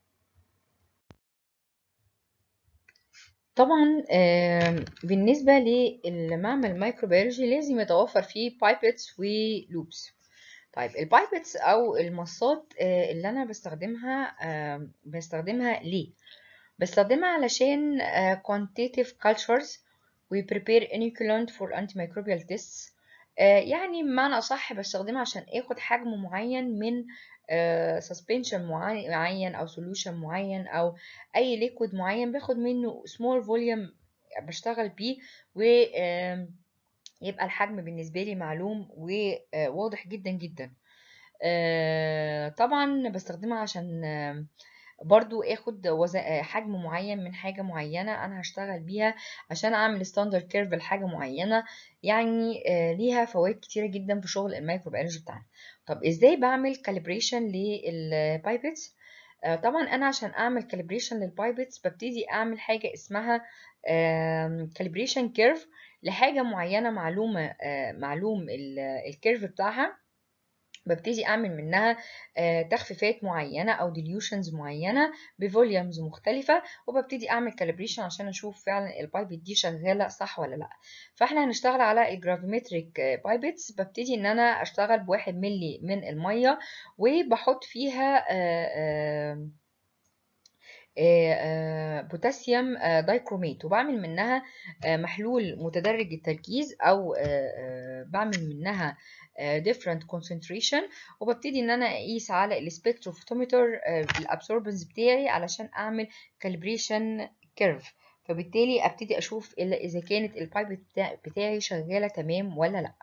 طبعا آم، بالنسبة للمعمل الميكروبيولوجي لازم يتوفر فيه بايبتس ولوبس طيب البايبتس او المصات آه، اللي انا بستخدمها آم، بستخدمها ليه بستخدمها علشان آه، quantitative cultures و prepare inoculant for antimicrobial tests آه، يعني بمعنى أصح بستخدمها عشان اخد حجم معين من آه، suspension معي- معين أو solution معين أو أي liquid معين باخد منه small volume بشتغل بيه و آم، يبقى الحجم بالنسبة لي معلوم وواضح جدا جدا آه، طبعا بستخدمها عشان آم، برضو اخد وز- آه، حجم معين من حاجة معينة انا هشتغل بيها عشان اعمل ستاندرد كيرف لحاجة معينة يعني آه، ليها فوائد كتيرة جدا في شغل الميكروبيولوجي بتاعنا طب ازاي بعمل كاليبريشن للبايبتس طبعا انا عشان اعمل كاليبريشن للبايبتس ببتدي اعمل حاجة اسمها كاليبريشن كيرف لحاجة معينة معلومة آه، معلوم الكيرف بتاعها ببتدي اعمل منها آه، تخفيفات معينه او ديليوشنز معينه بفوليومز مختلفه وببتدي اعمل كاليبريشن عشان اشوف فعلا البايبت دي شغاله صح ولا لا فاحنا هنشتغل على الجرافيمتريك بايبتس ببتدي ان انا اشتغل بواحد ملي من الميه وبحط فيها آه، آه، آه، آه، بوتاسيوم آه، دايكروميت وبعمل منها آه، محلول متدرج التركيز او آه، آه، بعمل منها آه، different concentration وببتدي ان انا اقيس على السبكتروفوتومتر الابسوربنس بتاعي علشان اعمل calibration curve فبالتالي ابتدي اشوف ال- اذا كانت البايب بتاع- بتاعي شغاله تمام ولا لا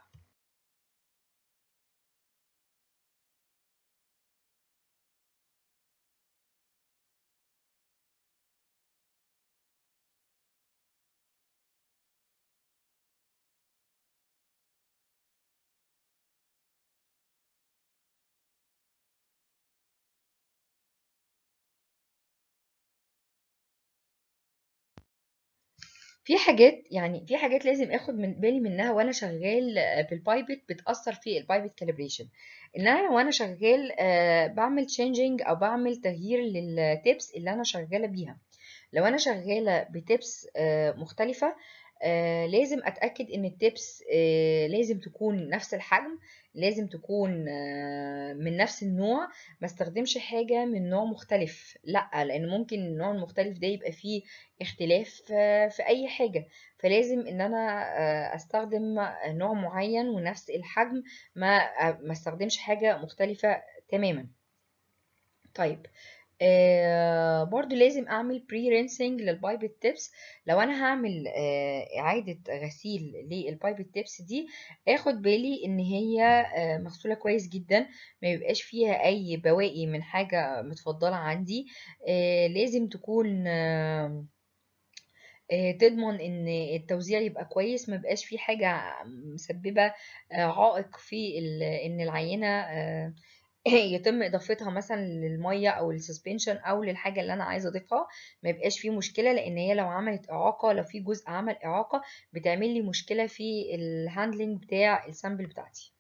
في حاجات يعني في حاجات لازم اخد من بالي منها وانا شغال آه، بالبايبت بتاثر في البايبت كاليبريشن ان انا وانا شغال آه، بعمل تشينجينج او بعمل تغيير للتيبس اللي انا شغاله بيها لو انا شغاله بتيبس آه، مختلفه آه لازم اتاكد ان التبس آه لازم تكون نفس الحجم لازم تكون آه من نفس النوع ما استخدمش حاجه من نوع مختلف لا لان ممكن النوع المختلف ده يبقى فيه اختلاف آه في اي حاجه فلازم ان انا آه استخدم نوع معين ونفس الحجم ما آه ما استخدمش حاجه مختلفه تماما طيب آه برضو لازم اعمل بري رينسينج للبايبت تيبس لو انا هعمل آه اعادة غسيل للبايبت تيبس دي اخد بالي ان هي آه مغسولة كويس جدا ما يبقاش فيها اي بواقي من حاجة متفضلة عندي آه لازم تكون آه تضمن ان التوزيع يبقى كويس ما يبقاش فيه حاجة مسببة عائق في ان العينة يتم اضافتها مثلا للميه او السسبنشن او للحاجه اللي انا عايزه اضيفها ما يبقاش فيه مشكله لان هي لو عملت اعاقه لو في جزء عمل اعاقه بتعمل لي مشكله في الهاندلنج بتاع السامبل بتاعتي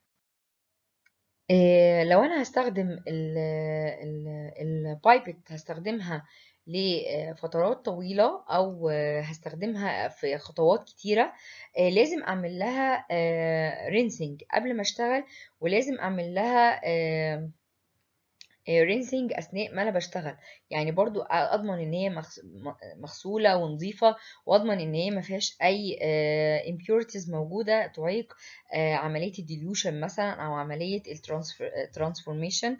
إيه لو انا هستخدم البايبت هستخدمها لفترات طويلة أو هستخدمها في خطوات كتيرة لازم أعمل لها رينسينج قبل ما أشتغل ولازم أعمل لها رينسينج اثناء ما انا بشتغل يعني برضو اضمن ان هي مغسوله ونظيفه واضمن ان هي ما فيهاش اي impurities موجوده تعيق عمليه الديليوشن مثلا او عمليه الترانسفورميشن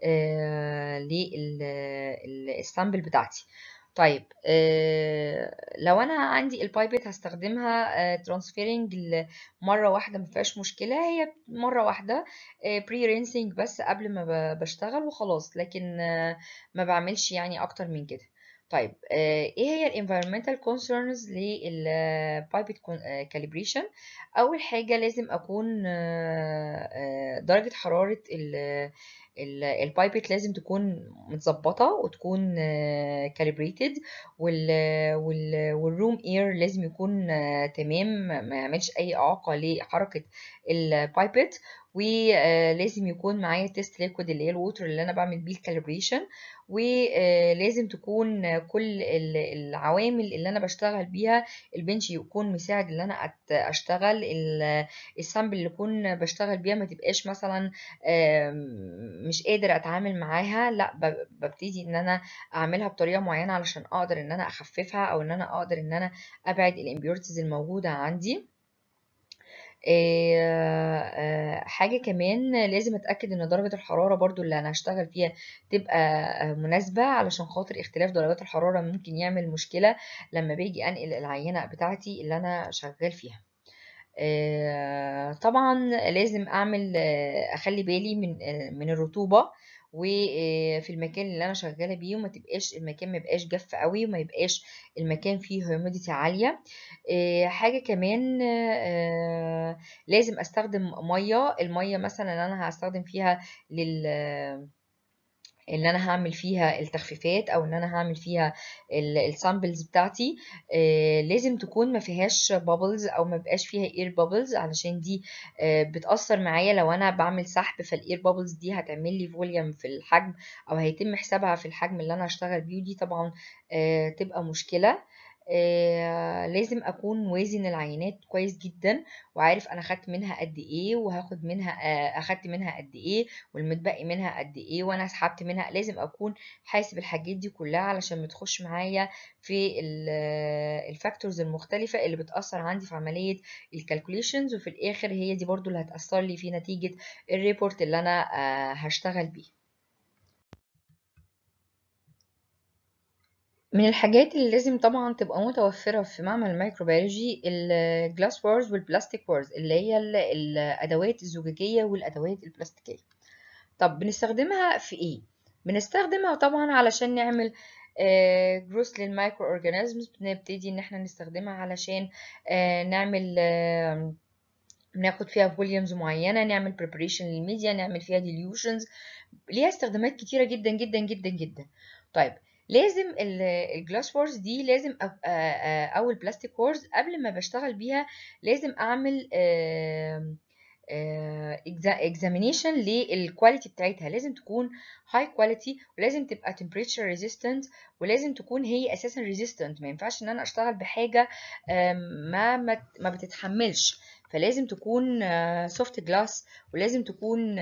للسامبل بتاعتي طيب آه لو انا عندي البايبت هستخدمها ترانسفيرنج آه مره واحده ما فيهاش مشكله هي مره واحده بري آه رينسينج بس قبل ما بشتغل وخلاص لكن ما بعملش يعني اكتر من كده طيب ايه هي الانفيرمنتال كونسيرنز للبايبت كاليبريشن اول حاجه لازم اكون درجه حراره البايبت لازم تكون متظبطه وتكون كاليبريتد والروم اير لازم يكون تمام ما يعملش اي اعاقه لحركه البايبت ولازم يكون معايا تيست ليكويد اللي هي الووتر اللي انا بعمل بيه الكاليبريشن ولازم تكون كل العوامل اللي انا بشتغل بيها البنش يكون مساعد ان انا اشتغل السامبل اللي اكون بشتغل بيها ما تبقاش مثلا مش قادر اتعامل معاها لا ببتدي ان انا اعملها بطريقه معينه علشان اقدر ان انا اخففها او ان انا اقدر ان انا ابعد الامبيورتيز الموجوده عندي حاجة كمان لازم اتأكد ان درجة الحرارة برضو اللي انا هشتغل فيها تبقى مناسبة علشان خاطر اختلاف درجات الحرارة ممكن يعمل مشكلة لما باجي انقل العينة بتاعتي اللي انا شغال فيها طبعا لازم اعمل اخلي بالي من من الرطوبة وفي المكان اللي انا شغاله بيه وما تبقاش المكان ما يبقاش جاف قوي وما يبقاش المكان فيه هيوميديتي عاليه حاجه كمان لازم استخدم ميه الميه مثلا اللي انا هستخدم فيها لل اللي انا هعمل فيها التخفيفات او ان انا هعمل فيها السامبلز بتاعتي آه لازم تكون ما فيهاش بابلز او ما بقاش فيها اير بابلز علشان دي آه بتاثر معايا لو انا بعمل سحب فالاير بابلز دي هتعمل لي فوليوم في الحجم او هيتم حسابها في الحجم اللي انا هشتغل بيه ودي طبعا آه تبقى مشكله آه لازم اكون وازن العينات كويس جدا وعارف انا خدت منها قد ايه وهاخد منها آه اخدت منها قد ايه والمتبقي منها قد ايه وانا سحبت منها لازم اكون حاسب الحاجات دي كلها علشان ما تخش معايا في الفاكتورز المختلفة اللي بتأثر عندي في عملية الكالكوليشنز وفي الاخر هي دي برضو اللي هتأثر لي في نتيجة الريبورت اللي انا آه هشتغل بيه من الحاجات اللي لازم طبعا تبقى متوفرة في معمل الميكروبيولوجي الجلاس وورز والبلاستيك وورز اللي هي الأدوات الزجاجية والأدوات البلاستيكية طب بنستخدمها في ايه؟ بنستخدمها طبعا علشان نعمل جروس للمايكرو اورجانيزمز بنبتدي ان احنا نستخدمها علشان نعمل بناخد فيها فوليومز معينه نعمل بريبريشن للميديا نعمل فيها ديليوشنز ليها استخدامات كتيره جدا جدا جدا جدا طيب لازم الجلاس وورز دي لازم او البلاستيك وورز قبل ما بشتغل بيها لازم اعمل اكزامينيشن للكواليتي بتاعتها لازم تكون هاي كواليتي ولازم تبقى temperature ريزيستنت ولازم تكون هي اساسا ريزيستنت ما ينفعش ان انا اشتغل بحاجه ما ما, ما بتتحملش فلازم تكون سوفت جلاس ولازم تكون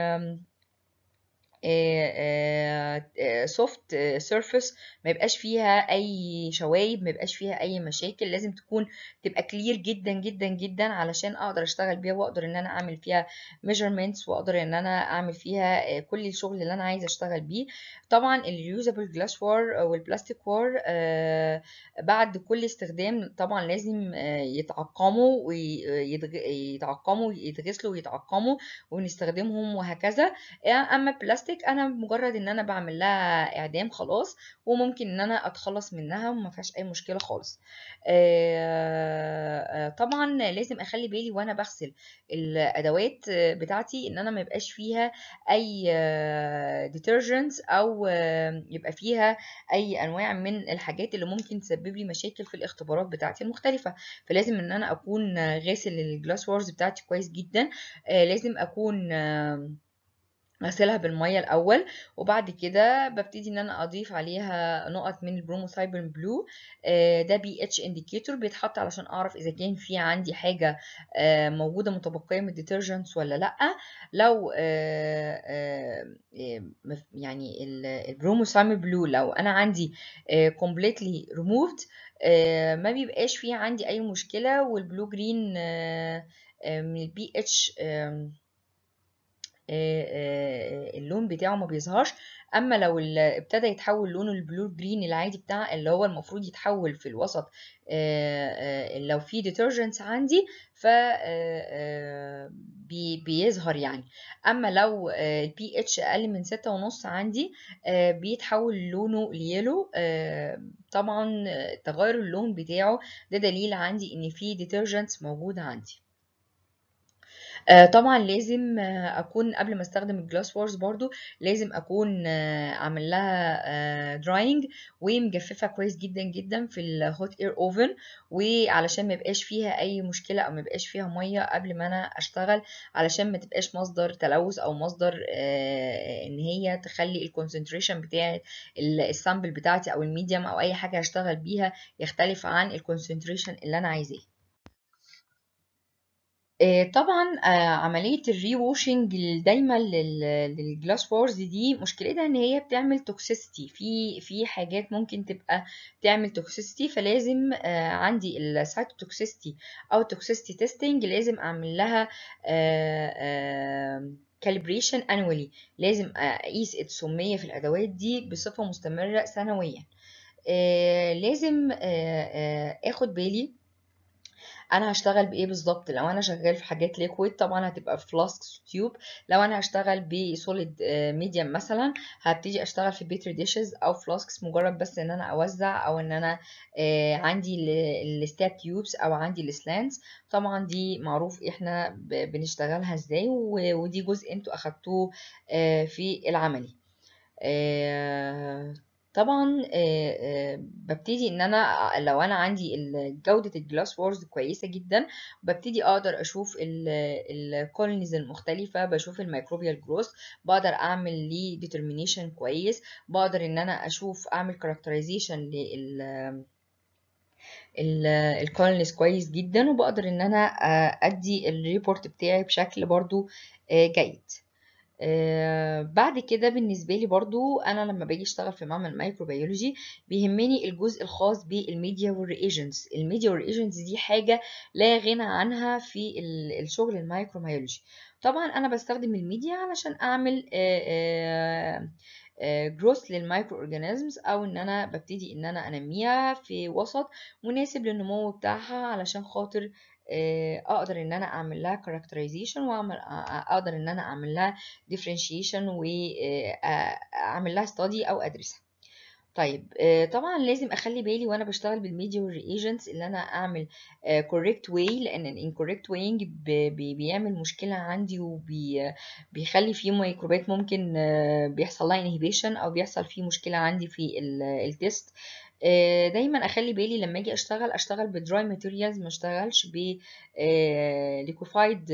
سوفت سيرفيس ما يبقاش فيها اي شوايب ما يبقاش فيها اي مشاكل لازم تكون تبقى كلير جدا جدا جدا علشان اقدر اشتغل بيها واقدر ان انا اعمل فيها ميجرمنتس واقدر ان انا اعمل فيها كل الشغل اللي انا عايزه اشتغل بيه طبعا الريوزابل جلاس وار والبلاستيك وار بعد كل استخدام طبعا لازم يتعقموا ويتعقموا يتغسلوا ويتعقموا ونستخدمهم وهكذا اما البلاستيك انا مجرد ان انا بعمل لها اعدام خلاص وممكن ان انا اتخلص منها وما فيهاش اي مشكله خالص طبعا لازم اخلي بالي وانا بغسل الادوات بتاعتي ان انا ما يبقاش فيها اي ديترجنتس او يبقى فيها اي انواع من الحاجات اللي ممكن تسبب لي مشاكل في الاختبارات بتاعتي المختلفه فلازم ان انا اكون غاسل الجلاس وورز بتاعتي كويس جدا لازم اكون غسلها بالميه الاول وبعد كده ببتدي ان انا اضيف عليها نقط من البروموثايبن بلو ده بي اتش انديكيتور بيتحط علشان اعرف اذا كان في عندي حاجه موجوده متبقيه من الديترجنتس ولا لا لو يعني البروموثايبن بلو لو انا عندي كومبليتلي ريموفد ما بيبقاش فيه عندي اي مشكله والبلو جرين من البي اتش اللون بتاعه ما بيظهرش اما لو ابتدى يتحول لونه البلو جرين العادي بتاع اللي هو المفروض يتحول في الوسط لو في ديترجنتس عندي ف بيظهر يعني اما لو البي اتش اقل من ستة ونص عندي بيتحول لونه ليلو طبعا تغير اللون بتاعه ده دليل عندي ان في ديترجنتس موجود عندي طبعا لازم اكون قبل ما استخدم الجلاس وورز برضو لازم اكون عامل لها دراينج ومجففه كويس جدا جدا في الهوت اير اوفن وعلشان ما يبقاش فيها اي مشكله او ما يبقاش فيها ميه قبل ما انا اشتغل علشان ما تبقاش مصدر تلوث او مصدر ان هي تخلي الكونسنتريشن بتاع السامبل بتاعتي او الميديم او اي حاجه هشتغل بيها يختلف عن الكونسنتريشن اللي انا عايزاه طبعا عملية الري ووشنج دايما للجلاس وورز دي مشكلتها ان هي بتعمل توكسيستي في في حاجات ممكن تبقى تعمل توكسيستي فلازم عندي السايتوتوكسيستي او توكسيستي تيستنج لازم اعمل لها كاليبريشن انوالي لازم اقيس السمية في الادوات دي بصفة مستمرة سنويا لازم اخد بالي انا هشتغل بايه بالظبط لو انا شغال في حاجات ليكويد طبعا هتبقى في فلاسكس تيوب لو انا هشتغل بسوليد ميديم مثلا هبتدي اشتغل في بيتري ديشز او فلاسكس مجرد بس ان انا اوزع او ان انا عندي الستات تيوبس او عندي السلانس طبعا دي معروف احنا بنشتغلها ازاي ودي جزء انتوا اخدتوه في العملي طبعا ببتدي ان انا لو انا عندي جودة الجلاس وورز كويسة جدا ببتدي اقدر اشوف الكولونيز المختلفة بشوف الميكروبيال جروث بقدر اعمل ليه ديترمينيشن كويس بقدر ان انا اشوف اعمل كاركترايزيشن لل الكولونيز كويس جدا وبقدر ان انا ادي الريبورت بتاعي بشكل برضو جيد آه بعد كده بالنسبة لي برضو أنا لما باجي أشتغل في معمل مايكروبيولوجي بيهمني الجزء الخاص بالميديا والرياجنتس الميديا والرياجنتس دي حاجة لا غنى عنها في الشغل المايكروبيولوجي طبعا أنا بستخدم الميديا علشان أعمل آه آه جروث للمايكرو اورجانيزمز او ان انا ببتدي ان انا انميها في وسط مناسب للنمو بتاعها علشان خاطر اقدر ان انا اعمل لها كاركترايزيشن واعمل اقدر ان انا اعمل لها ديفرنشيشن واعمل لها ستادي او ادرسها طيب طبعا لازم اخلي بالي وانا بشتغل بالميديا والريجنتس اللي انا اعمل كوريكت واي لان الانكوريكت واينج بيعمل مشكله عندي وبيخلي فيه ميكروبات ممكن بيحصل لها انهبيشن او بيحصل فيه مشكله عندي في التيست آه، دايما اخلي بالي لما اجي اشتغل اشتغل بدراي ماتيريالز ما اشتغلش ب ليكوفايد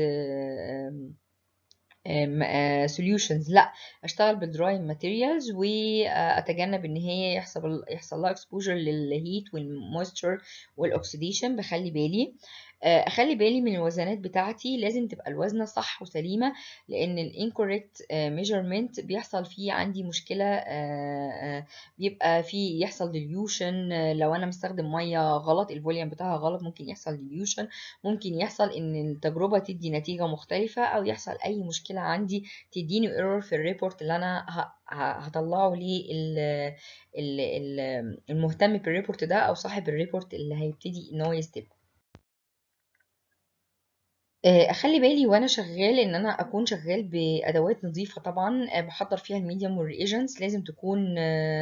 سوليوشنز لا اشتغل بالدراي ماتيريالز واتجنب ان هي يحصل يحصل لها اكسبوجر للهيت والمويستشر والاكسيديشن بخلي بالي اخلي بالي من الوزنات بتاعتي لازم تبقى الوزنه صح وسليمه لان الانكوريكت ميجرمنت بيحصل فيه عندي مشكله بيبقى فيه يحصل ديليوشن لو انا مستخدم ميه غلط الفوليوم بتاعها غلط ممكن يحصل ديليوشن ممكن يحصل ان التجربه تدي نتيجه مختلفه او يحصل اي مشكله عندي تديني ايرور في الريبورت اللي انا هطلعه للمهتم بالريبورت ده او صاحب الريبورت اللي هيبتدي ان هو يستبه اخلي بالي وانا شغال ان انا اكون شغال بادوات نظيفه طبعا بحضر فيها الميديم والريجنتس لازم تكون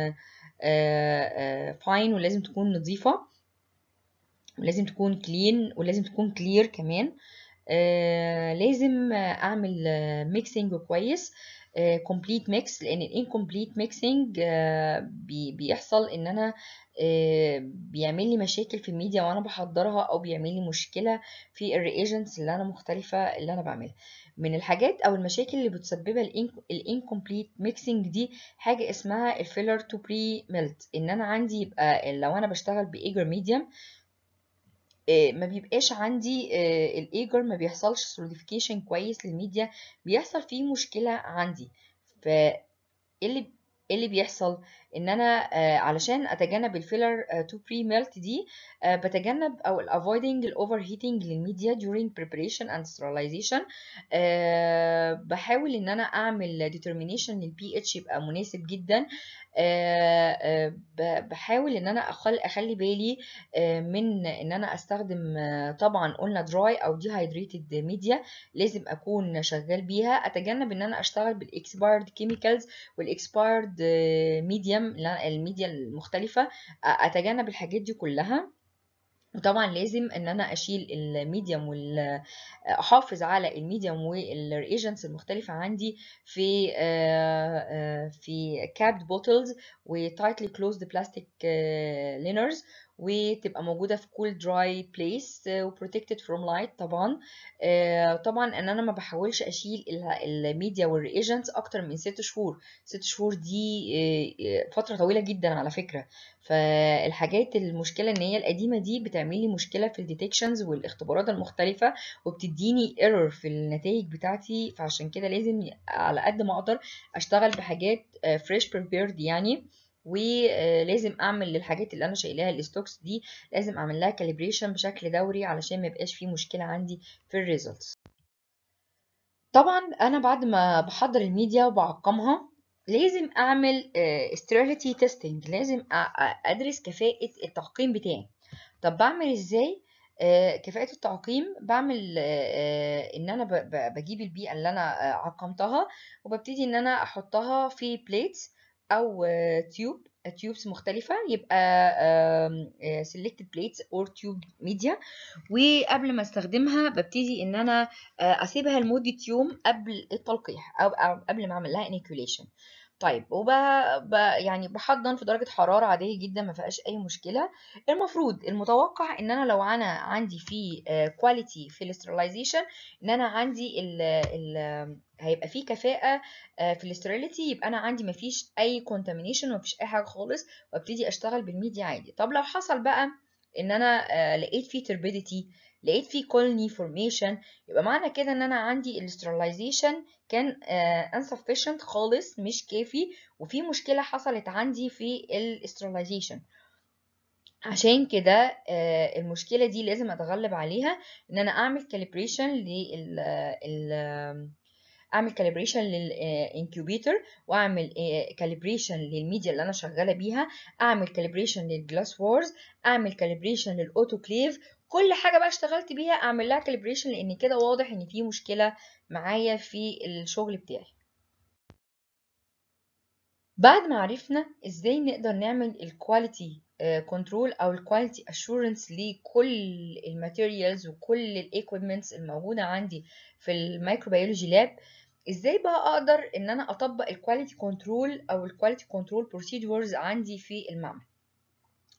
فاين ولازم تكون نظيفه ولازم تكون كلين ولازم تكون كلير كمان لازم اعمل ميكسينج كويس كومبليت ميكس لان الانكمبليت ميكسينج بيحصل ان انا بيعمل لي مشاكل في الميديا وانا بحضرها او بيعمل لي مشكله في الرياجنتس اللي انا مختلفه اللي انا بعملها من الحاجات او المشاكل اللي بتسببها الانكمبليت ميكسينج دي حاجه اسمها الفيلر تو بري ميلت ان انا عندي يبقى لو انا بشتغل بايجر ميديم ما بيبقاش عندي الايجر ما بيحصلش سوليديفيكيشن كويس للميديا بيحصل فيه مشكله عندي ف اللي اللي بيحصل ان انا علشان اتجنب الفيلر تو بري ميلت دي بتجنب او avoiding الاوفر هيتنج للميديا during preparation and sterilization بحاول ان انا اعمل determination للبي اتش يبقى مناسب جدا بحاول ان انا اخلي بالي من ان انا استخدم طبعا قلنا دراي او dehydrated ميديا لازم اكون شغال بيها اتجنب ان انا اشتغل بالاكسبايرد كيميكالز والاكسبايرد ميديم الميديا المختلفه اتجنب الحاجات دي كلها وطبعا لازم ان انا اشيل الميديم وال احافظ على الميديم والريجنتس المختلفه عندي في في كابد بوتلز وتايتلي كلوزد بلاستيك لينرز وتبقى موجوده في كول دراي بليس وبروتكتد فروم لايت طبعا طبعا ان انا ما بحاولش اشيل الميديا والريجنتس اكتر من ست شهور ست شهور دي فتره طويله جدا على فكره فالحاجات المشكله ان هي القديمه دي بتعمل لي مشكله في الديتكشنز والاختبارات المختلفه وبتديني ايرور في النتائج بتاعتي فعشان كده لازم على قد ما اقدر اشتغل بحاجات فريش بريبيرد يعني ولازم اعمل للحاجات اللي انا شايلاها الستوكس دي لازم اعمل لها كاليبريشن بشكل دوري علشان ما يبقاش فيه مشكله عندي في الريزلتس طبعا انا بعد ما بحضر الميديا وبعقمها لازم اعمل sterility testing لازم ادرس كفاءه التعقيم بتاعي طب بعمل ازاي كفاءة التعقيم بعمل ان انا بجيب البيئة اللي انا عقمتها وببتدي ان انا احطها في بليتس او تيوب تيوبس مختلفة يبقى selected plates or tube media وقبل ما استخدمها ببتدي ان انا اسيبها لمدة يوم قبل التلقيح او قبل ما اعمل لها inoculation طيب وب ب... يعني بحضن في درجة حرارة عادية جدا ما فيهاش أي مشكلة المفروض المتوقع إن أنا لو أنا عندي في كواليتي في الاسترلايزيشن إن أنا عندي ال ال هيبقى في كفاءة في الاستريليتي يبقى أنا عندي مفيش أي كونتامينيشن ومفيش أي حاجة خالص وابتدي أشتغل بالميديا عادي طب لو حصل بقى إن أنا لقيت فيه تربيديتي لقيت فيه كولني فورميشن يبقى معنى كده ان انا عندي الاسترلايزيشن كان insufficient خالص مش كافي وفي مشكله حصلت عندي في الاسترلايزيشن عشان كده المشكله دي لازم اتغلب عليها ان انا اعمل كاليبريشن لل اعمل كاليبريشن للانكيوبيتر واعمل كاليبريشن للميديا اللي انا شغاله بيها اعمل كاليبريشن للجلاس وورز اعمل كاليبريشن للاوتوكليف كل حاجه بقى اشتغلت بيها اعمل لها كاليبريشن لان كده واضح ان في مشكله معايا في الشغل بتاعي بعد ما عرفنا ازاي نقدر نعمل الكواليتي كنترول او الكواليتي اشورنس لكل الماتيريالز وكل الايكويبمنتس الموجوده عندي في الميكروبيولوجي لاب ازاي بقى اقدر ان انا اطبق الكواليتي كنترول او الكواليتي كنترول بروسيدورز عندي في المعمل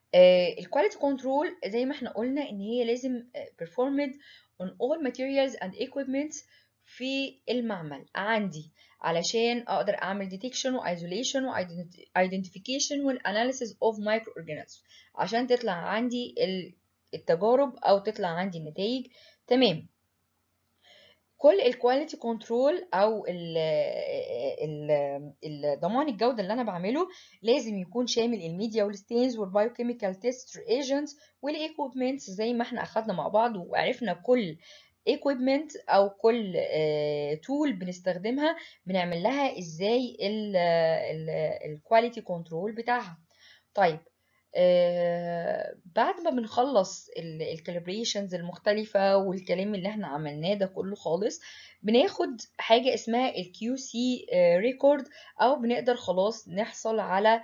الكواليتي كنترول زي ما احنا قلنا ان هي لازم آه، performed on all materials and equipments في المعمل عندي علشان اقدر اعمل detection و isolation و identi- identification وال analysis of microorganisms عشان تطلع عندي ال- التجارب او تطلع عندي النتائج تمام كل الكواليتي كنترول او ال ال ال- ضمان الجوده اللي انا بعمله لازم يكون شامل الميديا والستينز والبايوكيميكال تيست ايجنتس والايكويبمنتس زي ما احنا اخدنا مع بعض وعرفنا كل equipment او كل تول بنستخدمها بنعمل لها ازاي الكواليتي كنترول بتاعها طيب آه بعد ما بنخلص الكاليبريشنز المختلفة والكلام اللي احنا عملناه ده كله خالص بناخد حاجة اسمها ال QC ريكورد او بنقدر خلاص نحصل على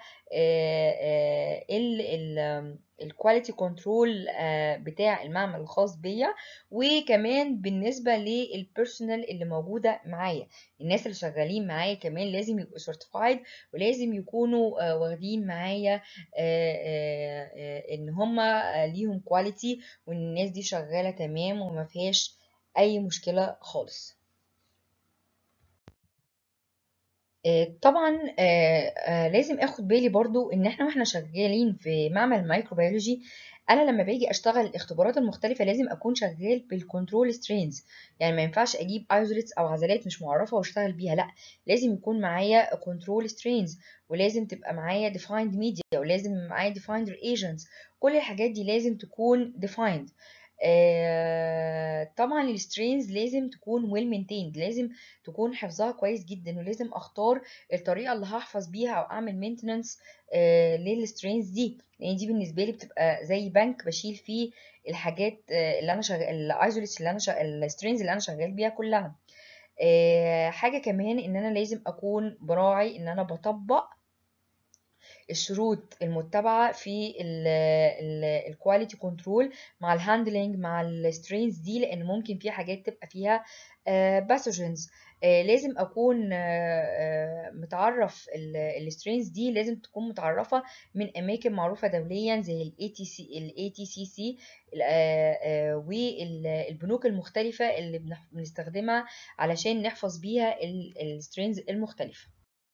الكواليتي كنترول بتاع المعمل الخاص بيا وكمان بالنسبة للبيرسونال اللي موجودة معايا الناس اللي شغالين معايا كمان لازم يبقوا certified ولازم يكونوا آه، واخدين معايا آه، آه، آه، ان هما ليهم كواليتي وان الناس دي شغالة تمام وما فيهاش اي مشكلة خالص آه، طبعا آه، آه، لازم اخد بالي برضو ان احنا واحنا شغالين في معمل مايكروبيولوجي انا لما باجي اشتغل الاختبارات المختلفه لازم اكون شغال بالكنترول سترينز يعني ما ينفعش اجيب ايزوليتس او عزلات مش معرفه واشتغل بيها لا لازم يكون معايا كنترول سترينز ولازم تبقى معايا defined ميديا ولازم معايا defined reagents كل الحاجات دي لازم تكون defined آه، طبعا السترينز لازم تكون ويل مينتيند لازم تكون حفظها كويس جدا ولازم اختار الطريقه اللي هحفظ بيها او اعمل مينتننس للسترينز دي لان دي بالنسبه لي بتبقى زي بنك بشيل فيه الحاجات آه، اللي انا شغال الايزوليتس اللي انا شغال السترينز اللي انا شغال بيها كلها آه، حاجه كمان ان انا لازم اكون براعي ان انا بطبق الشروط المتبعة في الكواليتي كنترول مع الهاندلنج مع السترينز دي لان ممكن في حاجات تبقى فيها باثوجينز لازم اكون آه، آه، متعرف السترينز دي لازم تكون متعرفة من اماكن معروفة دوليا زي الاي تي سي الاي تي سي سي والبنوك المختلفة اللي بنح- بنستخدمها علشان نحفظ بيها السترينز المختلفة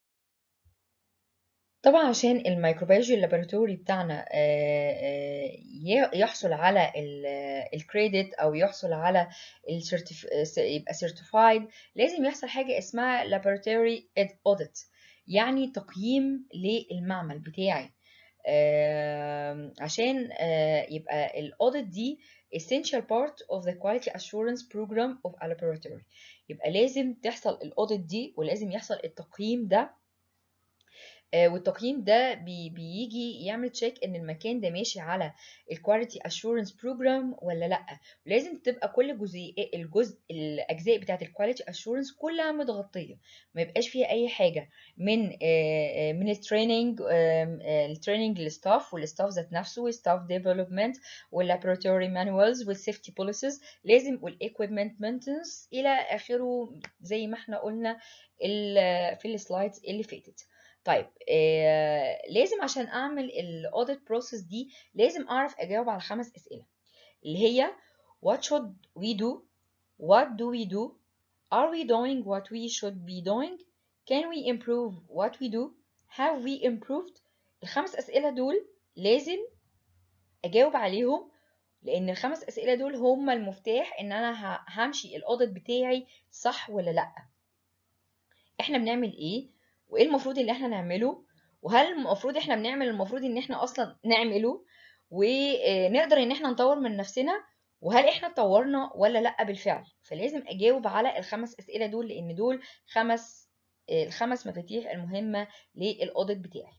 طبعا عشان الميكروبيولوجي اللابوراتوري بتاعنا آه، آه، ي- يحصل على الكريدت او يحصل على السيرتيف يبقى سيرتيفايد لازم يحصل حاجه اسمها laboratory audit يعني تقييم للمعمل بتاعي آه، عشان آه، يبقى الاوديت دي essential part of the quality assurance program of a laboratory يبقى لازم تحصل الاوديت دي ولازم يحصل التقييم ده آه، والتقييم ده بي بيجي يعمل تشيك ان المكان ده ماشي على الكواليتي اشورنس بروجرام ولا لا لازم تبقى كل جزء الجزء الاجزاء بتاعه الكواليتي اشورنس كلها متغطيه ما يبقاش فيها اي حاجه من آه، آه، من التريننج التريننج للستاف والستاف ذات نفسه والستاف ديفلوبمنت واللابوراتوري مانوالز والسيفتي بوليسز لازم والايكويبمنت مينتنس الى اخره زي ما احنا قلنا ال- في السلايدز اللي فاتت طيب آه لازم عشان اعمل الاوديت بروسيس دي لازم اعرف اجاوب على خمس اسئله اللي هي what should we do what do we do are we doing what we should be doing can we improve what we do have we improved الخمس اسئله دول لازم اجاوب عليهم لان الخمس اسئله دول هم المفتاح ان انا ه- همشي الاوديت بتاعي صح ولا لا احنا بنعمل ايه وايه المفروض اللي احنا نعمله وهل المفروض احنا بنعمل المفروض ان احنا اصلا نعمله ونقدر ان احنا نطور من نفسنا وهل احنا اتطورنا ولا لا بالفعل فلازم اجاوب على الخمس اسئله دول لان دول خمس الخمس مفاتيح المهمه للاوديت بتاعي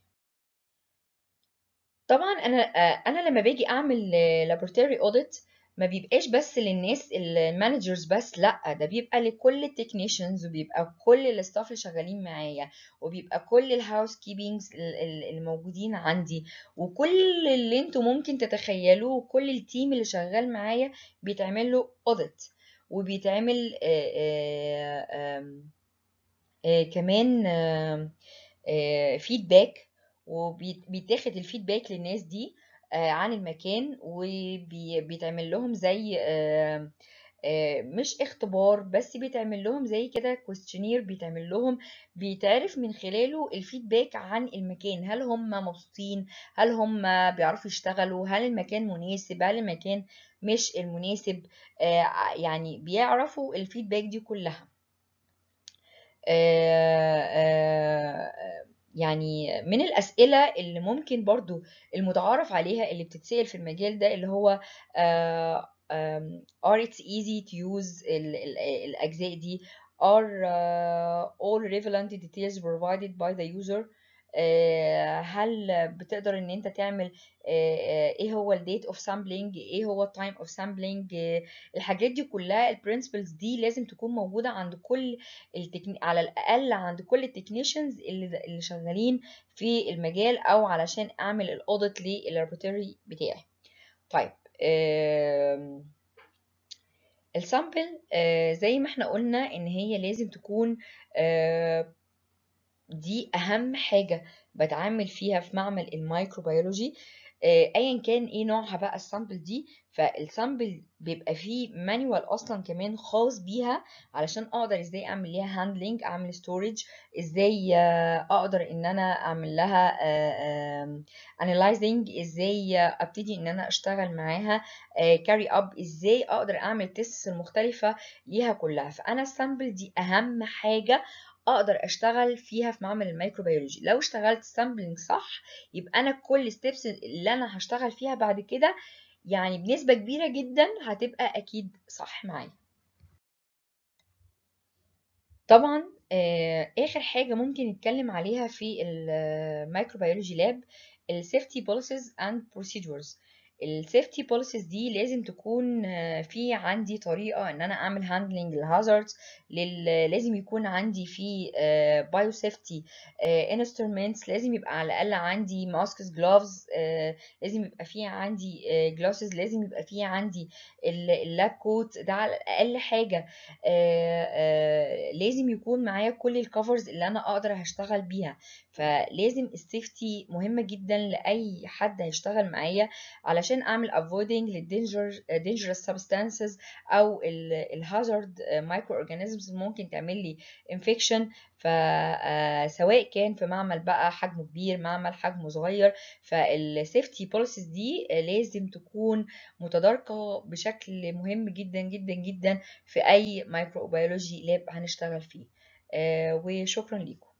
طبعا انا انا لما باجي اعمل لابوراتوري اوديت ما بيبقاش بس للناس المانجرز بس لا ده بيبقى لكل التكنيشنز وبيبقى كل الستاف اللي شغالين معايا وبيبقى كل الهاوس كيبنجز الموجودين عندي وكل اللي انتوا ممكن تتخيلوه كل التيم اللي شغال معايا بيتعمل له اوديت وبيتعمل آه، آه، آم، آه، كمان فيدباك وبيتاخد الفيدباك للناس دي عن المكان وبيتعمل لهم زي مش اختبار بس بيتعمل لهم زي كده كويستشنير بيتعمل لهم بيتعرف من خلاله الفيدباك عن المكان هل هم مبسوطين هل هم بيعرفوا يشتغلوا هل المكان مناسب هل المكان مش المناسب يعني بيعرفوا الفيدباك دي كلها يعني من الأسئلة اللي ممكن برضو المتعارف عليها اللي بتتسأل في المجال ده اللي هو um, are it easy to use ال, ال, الأجزاء دي are uh, all relevant details provided by the user uh, هل بتقدر ان انت تعمل uh, ايه هو الديت اوف سامبلينج ايه هو التايم اوف سامبلينج الحاجات دي كلها البرنسبلز دي لازم تكون موجوده عند كل التكني... على الاقل عند كل التكنيشنز اللي اللي شغالين في المجال او علشان اعمل الاوديت لللابوراتوري بتاعي طيب السامبل زي ما احنا قلنا ان هي لازم تكون دي اهم حاجة بتعامل فيها في معمل الميكروبيولوجي ايا كان ايه نوعها بقى السامبل دي فالسامبل بيبقى فيه مانيوال اصلا كمان خاص بيها علشان اقدر ازاي اعمل ليها هاندلنج اعمل ستورج ازاي اقدر ان انا اعمل لها انالايزنج ازاي ابتدي ان انا اشتغل معاها كاري اب ازاي اقدر اعمل تيست المختلفه ليها كلها فانا السامبل دي اهم حاجه اقدر اشتغل فيها في معمل الميكروبيولوجي لو اشتغلت سامبلنج صح يبقى انا كل ستيبس اللي انا هشتغل فيها بعد كده يعني بنسبة كبيرة جدا هتبقى اكيد صح معايا طبعا اخر حاجة ممكن نتكلم عليها في الميكروبيولوجي لاب السيفتي بوليسيز اند بروسيدورز السيفتي بوليسيز دي لازم تكون في عندي طريقه ان انا اعمل هاندلنج للهازاردز لازم يكون عندي في بايو سيفتي انسترومنتس لازم يبقى على الاقل عندي ماسكس جلوفز لازم يبقى في عندي جلوسز لازم يبقى في عندي اللاب كوت ده على الاقل حاجه لازم يكون معايا كل الكفرز اللي انا اقدر هشتغل بيها فلازم السيفتي مهمه جدا لاي حد هيشتغل معايا علشان عشان اعمل avoiding للدينجر dangerous substances او الهازارد مايكرو اورجانيزمز ممكن تعمل لي infection فسواء كان في معمل بقى حجمه كبير معمل حجمه صغير فالسيفتي بوليسيز دي لازم تكون متداركه بشكل مهم جدا جدا جدا في اي مايكروبيولوجي لاب هنشتغل فيه وشكرا لكم